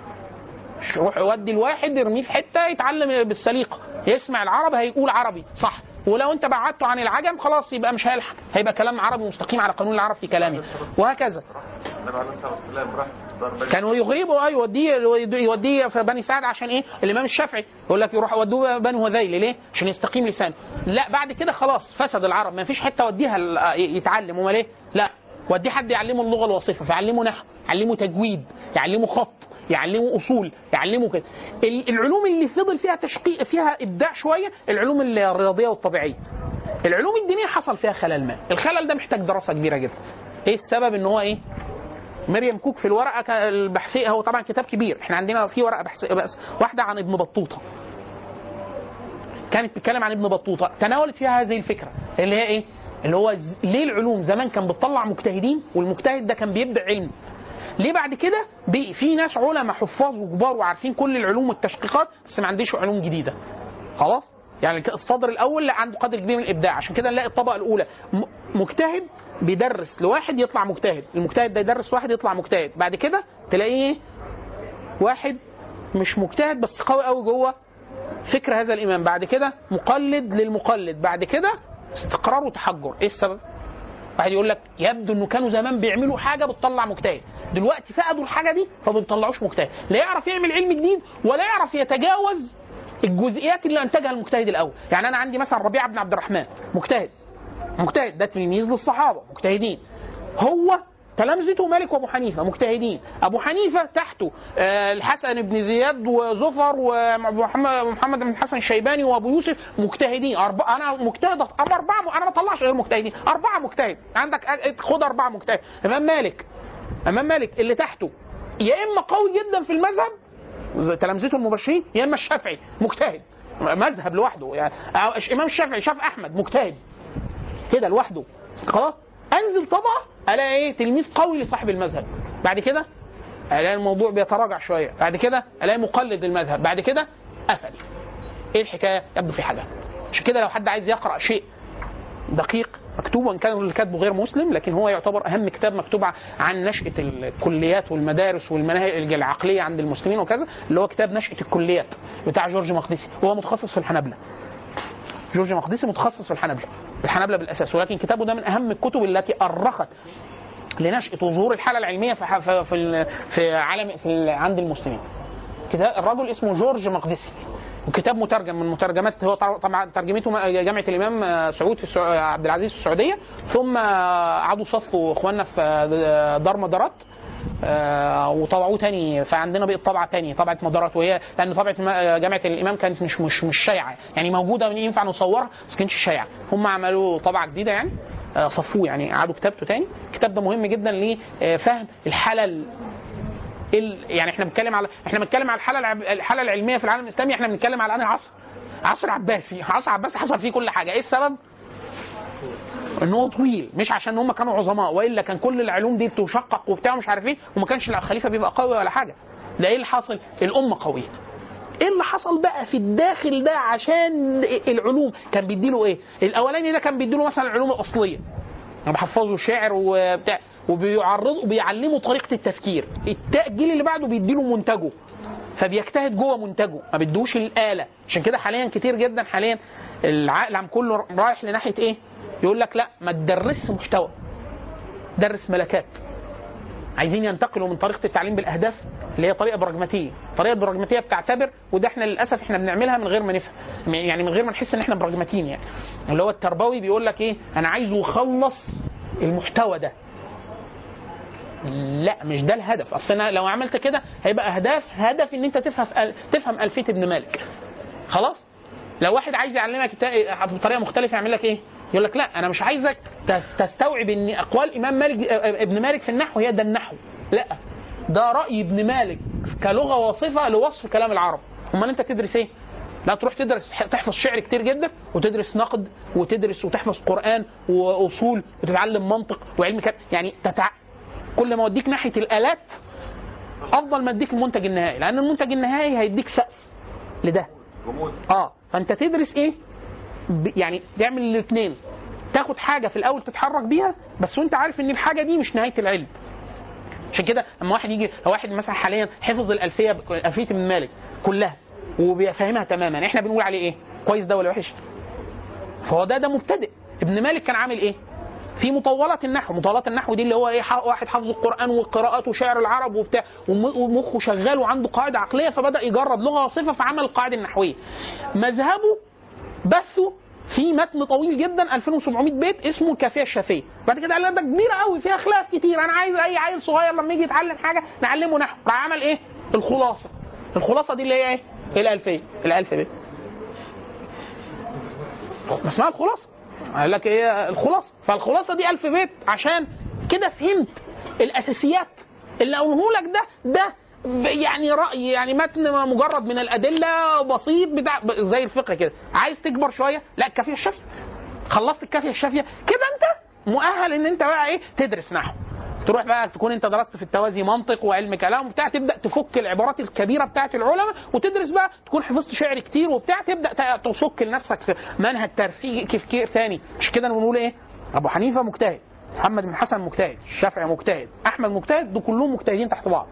روح يودي الواحد يرميه في حته يتعلم بالسليقه يسمع العربي هيقول عربي صح ولو انت بعدته عن العجم خلاص يبقى مش هيلحق هيبقى كلام عربي مستقيم على قانون العرب في كلامه وهكذا النبي عليه الصلاه والسلام راح ضرب كانوا يغربوا اه يوديه يوديه في بني سعد عشان ايه؟ الامام الشافعي يقول لك يروح ودوه بني هذيل ليه؟ عشان يستقيم لسانه. لا بعد كده خلاص فسد العرب ما فيش حته وديها ال- يتعلم امال ايه؟ لا وديه حد يعلمه اللغه الوصفه فيعلمه نحو، يعلمه تجويد، يعلمه خط، يعلمه اصول، يعلمه كده. ال- العلوم اللي فضل فيها تشقيق فيها ابداع شويه العلوم الرياضيه والطبيعيه. العلوم الدينيه حصل فيها خلل ما، الخلل ده محتاج دراسه كبيره جدا. ايه السبب ان هو ايه؟ مريم كوك في الورقه كان- البحثيه هو طبعا كتاب كبير احنا عندنا في ورقه بحثيه بس واحده عن ابن بطوطه كانت بتتكلم عن ابن بطوطه تناولت فيها هذه الفكره اللي هي ايه اللي هو ز- ليه العلوم زمان كان بتطلع مجتهدين والمجتهد ده كان بيبدع علم ليه بعد كده بقي في ناس علماء حفاظ وكبار وعارفين كل العلوم والتشقيقات بس ما عنديش علوم جديده خلاص يعني الصدر الاول لا عنده قدر كبير من الابداع عشان كده نلاقي الطبقه الاولى م- مجتهد بيدرس لواحد يطلع مجتهد المجتهد ده يدرس واحد يطلع مجتهد بعد كده تلاقيه إيه؟ واحد مش مجتهد بس قوي قوي جوه فكر هذا الامام بعد كده مقلد للمقلد بعد كده استقرار وتحجر ايه السبب واحد يقول لك يبدو انه كانوا زمان بيعملوا حاجه بتطلع مجتهد دلوقتي فقدوا الحاجه دي فما بيطلعوش مجتهد لا يعرف يعمل علم جديد ولا يعرف يتجاوز الجزئيات اللي انتجها المجتهد الاول يعني انا عندي مثلا ربيعه بن عبد الرحمن مجتهد مجتهد ده تلميذ للصحابه مجتهدين هو تلامذته مالك وابو حنيفه مجتهدين ابو حنيفه تحته آه، الحسن بن زياد وزفر ومحمد محمد بن الحسن الشيباني وابو يوسف مجتهدين أربعة انا مجتهد انا اربعه انا ما طلعش غير مجتهدين اربعه مجتهد عندك أ- خد اربعه مجتهد امام مالك امام مالك اللي تحته يا اما قوي جدا في المذهب زي تلامذته المباشرين يا اما الشافعي مجتهد مذهب لوحده يعني أو امام الشافعي شاف احمد مجتهد كده لوحده خلاص انزل طبعا الاقي ايه تلميذ قوي لصاحب المذهب بعد كده الاقي الموضوع بيتراجع شويه بعد كده الاقي مقلد المذهب بعد كده قفل ايه الحكايه يبدو في حاجه عشان كده لو حد عايز يقرا شيء دقيق مكتوب وان كان اللي كاتبه غير مسلم لكن هو يعتبر اهم كتاب مكتوب عن نشاه الكليات والمدارس والمناهج العقليه عند المسلمين وكذا اللي هو كتاب نشاه الكليات بتاع جورج مقدسي وهو متخصص في الحنابله جورج مقدسي متخصص في الحنابله الحنابله بالاساس ولكن كتابه ده من اهم الكتب التي ارخت لنشاه وظهور الحاله العلميه في في في, ال- في عالم في ال- عند المسلمين كتاب الرجل اسمه جورج مقدسي وكتاب مترجم من مترجمات هو طبعا ترجمته م- جامعه الامام سعود في السع- عبد العزيز في السعوديه ثم عادوا صفوا اخواننا في دار مدارات آه، وطبعوه تاني فعندنا بقت طبعه تاني طبعه مدارات وهي لان طبعه م- جامعه الامام كانت مش مش مش شايعه يعني موجوده ينفع نصورها بس كانتش شايعه هم عملوا طبعه جديده يعني آه، صفوه يعني عادوا كتابته تاني الكتاب ده مهم جدا لفهم الحاله ال- ال... يعني احنا بنتكلم على احنا بنتكلم على الحاله العب... الحاله العلميه في العالم الاسلامي احنا بنتكلم على انهي عصر؟ عصر عباسي، عصر عباسي حصل فيه كل حاجه، ايه السبب؟ ان هو طويل مش عشان هم كانوا عظماء والا كان كل العلوم دي بتشقق وبتاع مش عارف ايه وما كانش الخليفه بيبقى قوي ولا حاجه ده ايه اللي حاصل الامه قويه ايه اللي حصل بقى في الداخل ده عشان العلوم كان بيديله ايه الاولاني ده كان بيديله مثلا العلوم الاصليه يعني بحفظه شعر وبتاع وبيعرضوا وبيعلموا طريقه التفكير التا- الجيل اللي بعده بيديله منتجه فبيجتهد جوه منتجه ما بيدوش الاله عشان كده حاليا كتير جدا حاليا العقل عم كله رايح لناحيه ايه يقول لك لا ما تدرسش محتوى درس ملكات عايزين ينتقلوا من طريقه التعليم بالاهداف اللي هي طريقه براجماتيه الطريقه البراجماتيه بتعتبر وده احنا للاسف احنا بنعملها من غير ما نفهم يعني من غير ما نحس ان احنا براجماتيين يعني اللي هو التربوي بيقول لك ايه انا عايزه يخلص المحتوى ده لا مش ده الهدف اصل انا لو عملت كده هيبقى اهداف هدف ان انت تفهم تفهم الفيه ابن مالك خلاص لو واحد عايز يعلمك التا- بطريقه مختلفه يعمل لك ايه يقول لك لا انا مش عايزك ت- تستوعب ان اقوال امام مالك ابن مالك في النحو هي ده النحو لا ده راي ابن مالك كلغه واصفه لوصف كلام العرب امال انت تدرس ايه لا تروح تدرس تحفظ شعر كتير جدا وتدرس نقد وتدرس وتحفظ قران واصول وتتعلم منطق وعلم كلام يعني تتع... كل ما اوديك ناحيه الالات افضل ما اديك المنتج النهائي لان المنتج النهائي هيديك سقف لده اه فانت تدرس ايه ب- يعني تعمل الاثنين تاخد حاجه في الاول تتحرك بيها بس وانت عارف ان الحاجه دي مش نهايه العلم عشان كده اما واحد يجي لو واحد مثلا حاليا حفظ الالفيه الفيه ابن مالك كلها وبيفهمها تماما احنا بنقول عليه ايه كويس ده ولا وحش فهو ده ده مبتدئ ابن مالك كان عامل ايه في مطولات النحو مطولات النحو دي اللي هو ايه ح- واحد حافظ القران وقراءات وشعر العرب وبتاع وم- ومخه شغال وعنده قاعده عقليه فبدا يجرب لغه وصفه فعمل القاعده النحويه مذهبه بثه في متن طويل جدا 2700 بيت اسمه الكافيه الشافيه بعد كده قال لك ده كبيره قوي فيها خلاف كتير انا عايز اي عيل صغير لما يجي يتعلم حاجه نعلمه نحو راح عمل ايه الخلاصه الخلاصه دي اللي هي ايه الالفيه الالف بيت ما اسمها الخلاصه قال لك ايه الخلاصه فالخلاصه دي ألف بيت عشان كده فهمت الاساسيات اللي اقوله لك ده ده ب- يعني راي يعني متن مجرد من الادله بسيط بتاع ب- زي الفقه كده عايز تكبر شويه لا الكافيه الشافيه خلصت الكافيه الشافيه كده انت مؤهل ان انت بقى ايه تدرس نحو تروح بقى تكون انت درست في التوازي منطق وعلم كلام وبتاع تبدا تفك العبارات الكبيره بتاعت العلماء وتدرس بقى تكون حفظت شعر كتير وبتاع تبدا ت- تفك لنفسك في منهج ترفيه تفكير تاني مش كده بنقول ايه ابو حنيفه مجتهد محمد بن حسن مجتهد الشافعي مجتهد احمد مجتهد دول كلهم مجتهدين تحت بعض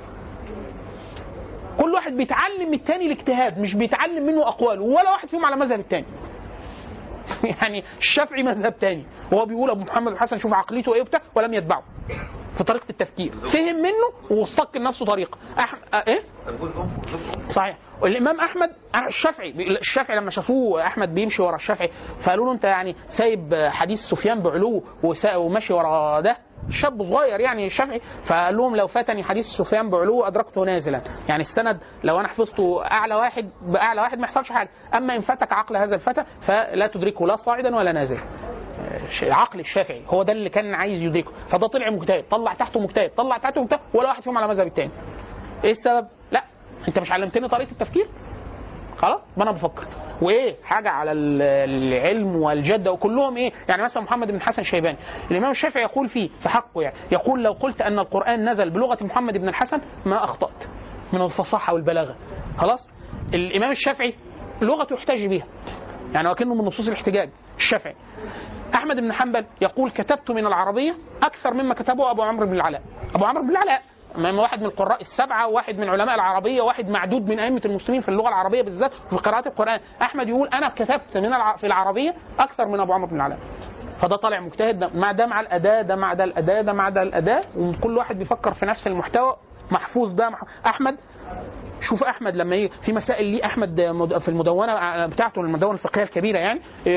كل واحد بيتعلم من التاني الاجتهاد مش بيتعلم منه اقواله ولا واحد فيهم على مذهب التاني يعني الشافعي مذهب تاني وهو بيقول ابو محمد الحسن شوف عقليته ايه وبتاع ولم يتبعه في طريقه التفكير فهم منه واستق لنفسه طريقه أح... أه ايه صحيح الامام احمد الشافعي الشافعي لما شافوه احمد بيمشي ورا الشافعي فقالوا له انت يعني سايب حديث سفيان بعلو وسا- وماشي ورا ده شاب صغير يعني الشافعي فقال لهم لو فاتني حديث سفيان بعلو ادركته نازلا يعني السند لو انا حفظته اعلى واحد باعلى واحد ما يحصلش حاجه اما ان فاتك عقل هذا الفتى فلا تدركه لا صاعدا ولا نازلا عقل الشافعي هو ده اللي كان عايز يدركه فده طلع مجتهد طلع تحته مجتهد طلع تحته مجتهد ولا واحد فيهم على مذهب التاني ايه السبب لا انت مش علمتني طريقه التفكير خلاص ما انا بفكر وايه حاجه على ال- العلم والجده وكلهم ايه يعني مثلا محمد بن حسن الشيباني الامام الشافعي يقول فيه في حقه يعني يقول لو قلت ان القران نزل بلغه محمد بن الحسن ما اخطات من الفصاحه والبلاغه خلاص الامام الشافعي لغته يحتج بها يعني وكانه من نصوص الاحتجاج الشافعي احمد بن حنبل يقول كتبت من العربيه اكثر مما كتبه ابو عمرو بن العلاء ابو عمرو بن العلاء أمام واحد من القراء السبعه واحد من علماء العربيه واحد معدود من ائمه المسلمين في اللغه العربيه بالذات في قراءه القران احمد يقول انا كتبت من الع... في العربيه اكثر من ابو عمرو بن العلاء فده طالع مجتهد ده مع ده مع الاداه ده مع ده الاداه ده مع ده الاداه وكل واحد بيفكر في نفس المحتوى محفوظ ده محفوظ. احمد شوف احمد لما يجي في مسائل ليه احمد مد- في المدونه بتاعته المدونه الفقهيه الكبيره يعني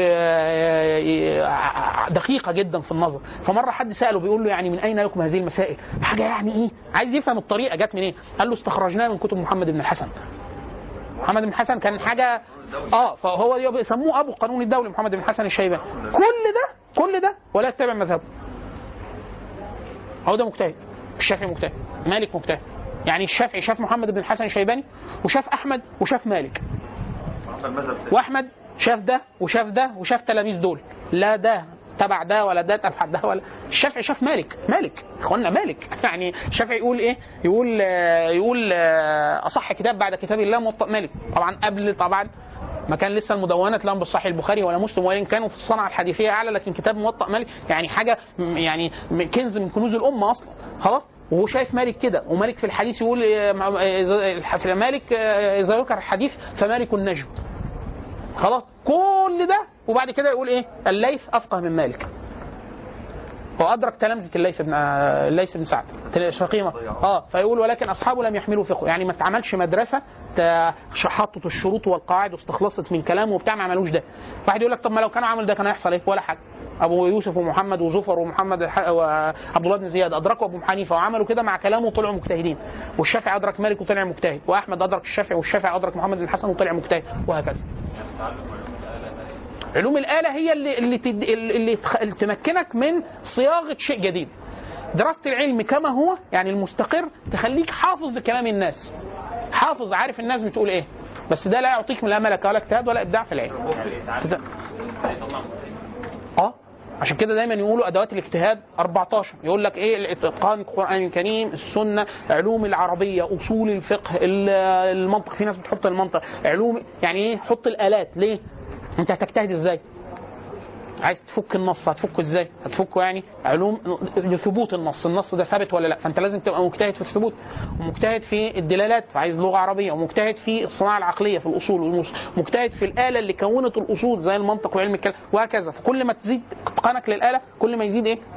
آه، دقيقه جدا في النظر فمره حد ساله بيقول له يعني من اين لكم هذه المسائل حاجه يعني ايه عايز يفهم الطريقه جت منين قال له استخرجناها من كتب محمد بن الحسن محمد بن الحسن كان حاجه اه فهو يبقى يسموه ابو القانون الدولي محمد بن الحسن الشيباني كل ده كل ده ولا يتبع مذهبه هو ده مجتهد الشافعي مجتهد مالك مجتهد يعني الشافعي شاف محمد بن الحسن الشيباني وشاف احمد وشاف مالك المذهب واحمد شاف ده وشاف ده وشاف تلاميذ دول لا ده تبع ده ولا ده تبع ده ولا الشافعي شاف مالك مالك اخوانا مالك يعني الشافعي يقول ايه يقول آه، يقول آه، اصح كتاب بعد كتاب الله موطأ مالك طبعا قبل طبعا ما كان لسه المدونات لهم بالصحيح البخاري ولا مسلم وان كانوا في الصنعه الحديثيه اعلى لكن كتاب موطأ مالك يعني حاجه م- يعني م- كنز من كنوز الامه اصلا خلاص وهو شايف مالك كده ومالك في الحديث يقول آه، مع- آه، إذا- في مالك آه، اذا ذكر الحديث فمالك النجم خلاص كل ده وبعد كده يقول ايه الليث افقه من مالك وادرك تلامذه الليث بن آه، الليث بن سعد شقيمه اه فيقول ولكن اصحابه لم يحملوا فقه يعني ما اتعملش مدرسه ت- حطت الشروط والقواعد واستخلصت من كلامه وبتاع ما عملوش ده واحد يقول لك طب ما لو كانوا عملوا ده كان هيحصل ايه ولا حاجه ابو يوسف ومحمد وزفر ومحمد الح... وعبد الله بن زياد ادركوا ابو حنيفه وعملوا كده مع كلامه وطلعوا مجتهدين والشافعي ادرك مالك وطلع مجتهد واحمد ادرك الشافعي والشافعي ادرك محمد بن الحسن وطلع مجتهد وهكذا علوم الآلة هي اللي اللي, تد... اللي تخ- اللي تمكنك من صياغة شيء جديد. دراسة العلم كما هو يعني المستقر تخليك حافظ لكلام الناس. حافظ عارف الناس بتقول ايه. بس ده لا يعطيك من لا ملكة ولا اجتهاد ولا ابداع في العلم. تت- اه عشان كده دايما يقولوا ادوات الاجتهاد 14 يقول لك ايه الاتقان القران الكريم السنه علوم العربيه اصول الفقه ال- المنطق في ناس بتحط المنطق علوم يعني ايه حط الالات ليه انت هتجتهد ازاي عايز تفك النص هتفكه ازاي؟ هتفكه يعني علوم لثبوت النص، النص ده ثابت ولا لا؟ فانت لازم تبقى مجتهد في الثبوت، ومجتهد في الدلالات، فعايز لغه عربيه، ومجتهد في الصناعه العقليه في الاصول والمس... مجتهد في الاله اللي كونت الاصول زي المنطق وعلم الكلام وهكذا، فكل ما تزيد اتقانك للاله كل ما يزيد ايه؟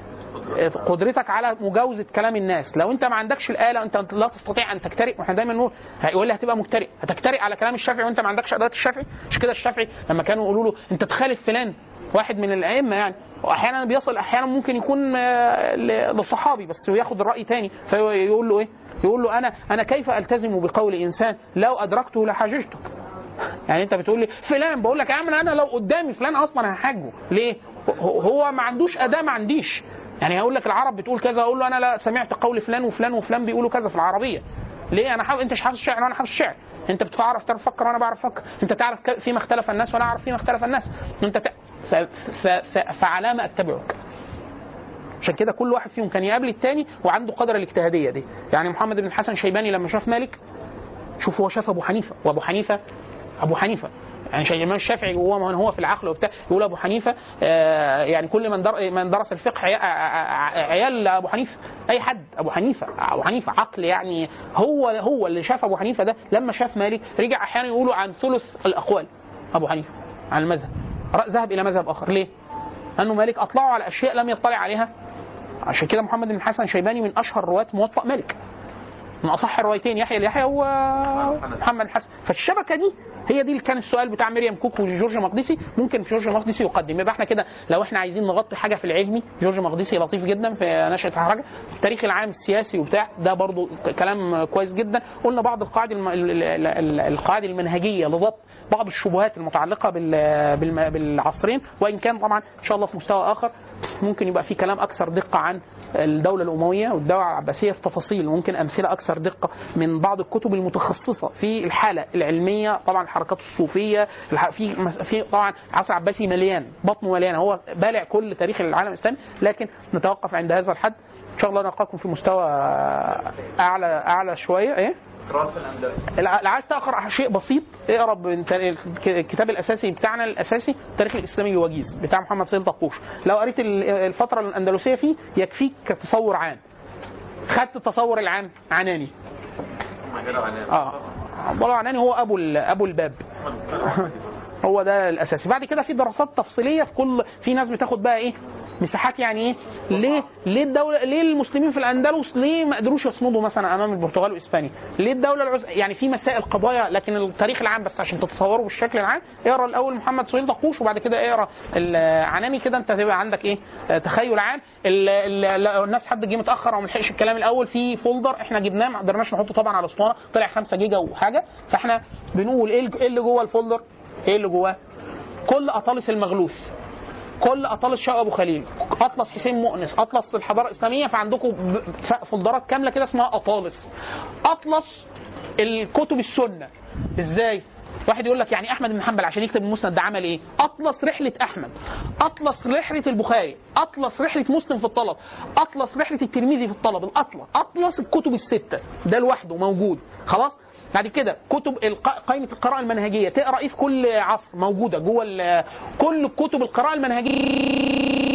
قدرتك على مجاوزه كلام الناس لو انت ما عندكش الاله انت لا تستطيع ان تجترئ واحنا دايما نقول هيقول لي هتبقى مجترئ هتجترئ على كلام الشافعي وانت ما عندكش اداه الشافعي مش كده الشافعي لما كانوا يقولوا له انت تخالف فلان واحد من الائمه يعني واحيانا بيصل احيانا ممكن يكون آه، ل- للصحابي بس ياخد الراي تاني فيقول له ايه يقول له انا انا كيف التزم بقول انسان لو ادركته لحاججته يعني انت بتقول لي فلان بقول لك يا عم انا لو قدامي فلان اصلا هحاجه ليه هو- هو ما عندوش اداه ما عنديش يعني هقول لك العرب بتقول كذا اقول له انا لا سمعت قول فلان وفلان وفلان بيقولوا كذا في العربيه ليه انا حافظ انت مش حافظ الشعر وانا حافظ الشعر انت بتعرف تعرف تفكر وانا بعرف افكر انت تعرف ك- فيما اختلف الناس وانا اعرف فيما اختلف الناس انت ت... ف... ف... ف... فعلامه اتبعك عشان كده كل واحد فيهم كان يقابل التاني وعنده قدر الاجتهاديه دي يعني محمد بن الحسن الشيباني لما شاف مالك شوف هو شاف ابو حنيفه وابو حنيفه ابو حنيفه يعني شيخ الامام الشافعي وهو من هو في العقل وبتاع يقول ابو حنيفه آه يعني كل من در من درس الفقه عيا- ع- عيال ابو حنيفه اي حد ابو حنيفه ابو حنيفه عقل يعني هو هو اللي شاف ابو حنيفه ده لما شاف مالك رجع احيانا يقولوا عن ثلث الاقوال ابو حنيفه عن المذهب ر- ذهب الى مذهب اخر ليه؟ لانه مالك اطلعه على اشياء لم يطلع عليها عشان كده محمد بن الحسن الشيباني من اشهر رواه موطأ مالك من اصح الروايتين يحيى اليحيى ومحمد الحسن فالشبكه دي هي دي اللي كان السؤال بتاع مريم كوك وجورج مقدسي ممكن جورج مقدسي يقدم يبقى احنا كده لو احنا عايزين نغطي حاجه في العلمي جورج مقدسي لطيف جدا في نشأة الحركه التاريخ العام السياسي وبتاع ده برضو كلام كويس جدا قلنا بعض القواعد الم... ال- ال- ال- القواعد المنهجيه لضبط بعض الشبهات المتعلقه بال... بالم... بالعصرين وان كان طبعا ان شاء الله في مستوى اخر ممكن يبقى في كلام اكثر دقه عن الدوله الامويه والدوله العباسيه في تفاصيل ممكن امثله اكثر دقه من بعض الكتب المتخصصه في الحاله العلميه طبعا الحركات الصوفيه الح- في مس- في طبعا العصر العباسي مليان بطنه مليان هو بالع كل تاريخ العالم الاسلامي لكن نتوقف عند هذا الحد ان شاء الله نلقاكم في مستوى اعلى اعلى شويه ايه دراسة الأندلس الع- اللي عايز تقرا شيء بسيط اقرا بنت- الكتاب الاساسي بتاعنا الاساسي التاريخ الاسلامي الوجيز بتاع محمد سيد طقوش لو قريت ال- الفتره الاندلسيه فيه يكفيك كتصور عام خدت تصور العام عناني اه عبد الله عناني هو ابو ال- ابو الباب هو ده الاساسي بعد كده في دراسات تفصيليه في كل في ناس بتاخد بقى ايه مساحات يعني ايه ليه ليه الدوله ليه المسلمين في الاندلس ليه ما قدروش يصمدوا مثلا امام البرتغال واسبانيا ليه الدوله العز... يعني في مسائل قضايا لكن التاريخ العام بس عشان تتصوروا بالشكل العام اقرا الاول محمد سهيل دقوش وبعد كده اقرا العناني كده انت هتبقى عندك ايه آه، تخيل عام ال... ال... لو الناس حد جه متاخر او ما لحقش الكلام الاول في فولدر احنا جبناه ما قدرناش نحطه طبعا على اسطوانه طلع 5 جيجا وحاجه فاحنا بنقول ايه ال- إيه اللي جوه الفولدر ايه اللي جواه كل اطالس المغلوث كل اطلس شاو ابو خليل اطلس حسين مؤنس اطلس الحضاره الاسلاميه فعندكم ب- ف- فولدرات كامله كده اسمها اطالس اطلس الكتب السنه ازاي واحد يقول لك يعني احمد بن حنبل عشان يكتب المسند ده عمل ايه اطلس رحله احمد اطلس رحله البخاري اطلس رحله مسلم في الطلب اطلس رحله الترمذي في الطلب الاطلس اطلس الكتب السته ده لوحده موجود خلاص بعد كده كتب الق- قائمه القراءه المنهجيه تقرا ايه في كل عصر موجوده جوه ال- كل كتب القراءه المنهجيه